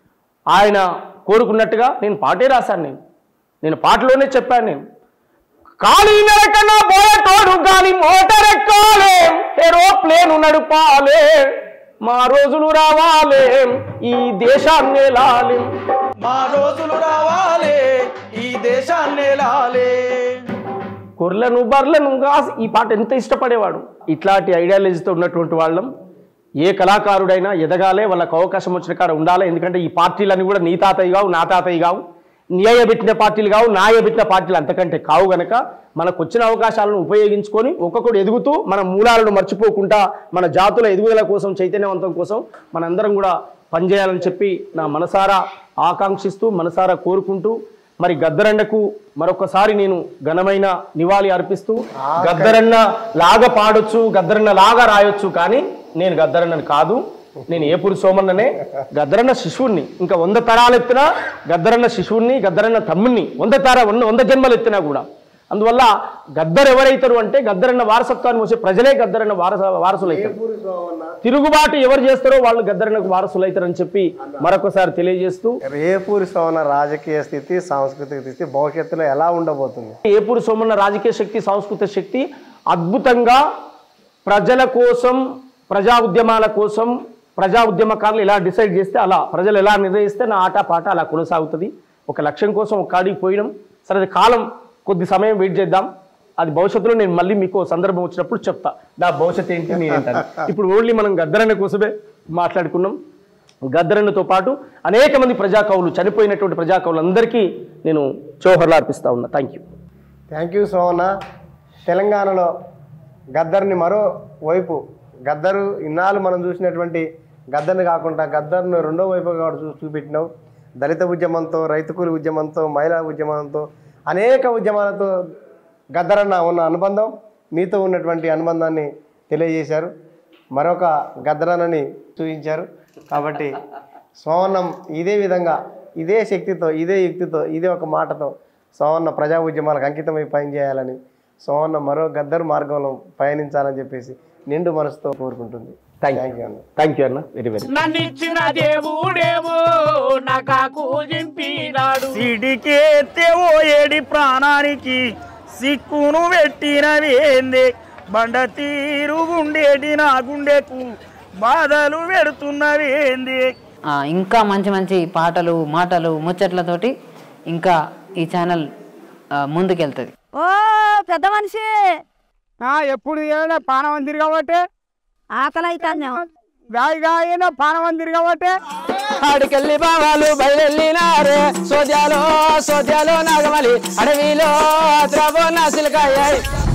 ఆయన కోరుకున్నట్టుగా నేను పాటే రాశాను నేను నేను పాటలోనే చెప్పాను నేను ఖాళీ నరకన్నా పోయేటోడు గాలి మోటార్ ఎక్కాలే ఏరోప్లేన్ నడుపాలే మా రోజులు రావాలే ఈ దేశాన్ని లాలే మా రోజులు రావాలే ఈ దేశాన్ని లాలే గొర్రెలను బర్రెలను కాసి ఈ పాట ఎంత ఇష్టపడేవాడు ఇట్లాంటి ఐడియాలజీతో ఉన్నటువంటి వాళ్ళం ఏ కళాకారుడైనా ఎదగాలే వాళ్ళకి అవకాశం వచ్చిన కాడ ఉండాలి ఎందుకంటే ఈ పార్టీలన్నీ కూడా నీ తాతయ్య కావు నా తాతయ్య కావు నీయ పెట్టిన పార్టీలు కావు నాయ పెట్టిన పార్టీలు అంతకంటే కావు గనక మనకు వచ్చిన అవకాశాలను ఉపయోగించుకొని ఒక్కొక్కడు ఎదుగుతూ మన మూలాలను మర్చిపోకుండా మన జాతుల ఎదుగుదల కోసం చైతన్యవంతం కోసం మనందరం కూడా పనిచేయాలని చెప్పి నా మనసారా ఆకాంక్షిస్తూ మనసారా కోరుకుంటూ మరి గద్దరన్నకు మరొకసారి నేను ఘనమైన నివాళి అర్పిస్తూ గద్దరన్న లాగా పాడొచ్చు గద్దరన్న లాగా రాయొచ్చు కానీ నేను గద్దరన్నని కాదు నేను ఏపూరి సోమన్ననే గద్దరన్న శిశువుని ఇంకా వంద తరాలు ఎత్తినా గద్దరన్న శిశువుని గద్దరన్న తమ్ముణ్ణి వంద తర వంద వంద జన్మలు ఎత్తినా కూడా అందువల్ల గద్దరు ఎవరైతారు అంటే గద్దరన్న వారసత్వాన్ని మోసే ప్రజలే గద్దరన్న వారస వారసులైతారు తిరుగుబాటు ఎవరు చేస్తారో వాళ్ళు గద్దరన్నకు వారసులైతారని చెప్పి మరొకసారి తెలియజేస్తూ రేపూరి సోన రాజకీయ స్థితి సాంస్కృతిక స్థితి భవిష్యత్తులో ఎలా ఉండబోతుంది ఏపూరు సోమన్న రాజకీయ శక్తి సాంస్కృతిక శక్తి అద్భుతంగా ప్రజల కోసం ప్రజా ఉద్యమాల కోసం ప్రజా ఉద్యమకారులు ఎలా డిసైడ్ చేస్తే అలా ప్రజలు ఎలా నిర్ణయిస్తే నా ఆట పాట అలా కొనసాగుతుంది ఒక లక్ష్యం కోసం ఒక కాడికి పోయినాం సరే అది కాలం కొద్ది సమయం వెయిట్ చేద్దాం అది భవిష్యత్తులో నేను మళ్ళీ మీకు సందర్భం వచ్చినప్పుడు చెప్తా నా భవిష్యత్తు ఏంటి నేనేంటని ఇప్పుడు ఓన్లీ మనం గద్దరన్న కోసమే మాట్లాడుకున్నాం గద్దరన్నతో పాటు అనేక మంది ప్రజా కవులు చనిపోయినటువంటి ప్రజా కవులందరికీ నేను చౌహర్లు అర్పిస్తా ఉన్నా thank you thank you Somanna తెలంగాణలో గద్దర్ని మరో వైపు గద్దరు ఇన్నాళ్ళు మనం చూసినటువంటి గద్దర్ని కాకుండా గద్దర్ను రెండో వైపు కూడా చూ చూపెట్టినావు దళిత ఉద్యమంతో రైతు కూలి ఉద్యమంతో మహిళా ఉద్యమంతో అనేక ఉద్యమాలతో గద్దరన్న ఉన్న అనుబంధం మీతో ఉన్నటువంటి అనుబంధాన్ని తెలియజేశారు మరొక గద్దరన్నని చూపించారు కాబట్టి సోమన్నం ఇదే విధంగా ఇదే శక్తితో ఇదే యుక్తితో ఇదే ఒక మాటతో సోమన్న ప్రజా ఉద్యమాలకు అంకితమై పనిచేయాలని సోమన్న మరో గద్దరు మార్గంలో పయనించాలని చెప్పేసి నిండు మనసుతో కోరుకుంటుంది థ్యాంక్ థ్యాంక్ యూ యూ అన్న థ్యాంక్ యూ అన్న వెరీ వెరీ నన్నిచ్చిన దేవుడేమో నాకు జింపినాడు సిడికేతే ఓ ఏడి ప్రాణానికి సిక్కును పెట్టినవేంది బండ తీరు గుండేటి నా గుండెకు బాధలు పెడుతున్నవేంది ఆ, ఇంకా మంచి మంచి పాటలు మాటలు ముచ్చట్లతోటి ఇంకా ఈ ఛానల్ ఆ, ముందుకెళ్తుంది ఓ పెద్ద మనిషి ఎప్పుడు ఏమైనా పానం తిరగబట్టే ఆకలి అవుతాను గాయ గాయన పానం తిరగబట్టే ఆడికెళ్ళి బావాలు బయలునారే సోద్యాలో సోద్యాలో నాగమలి అడవిలో ద్రవో నాసిలకాయ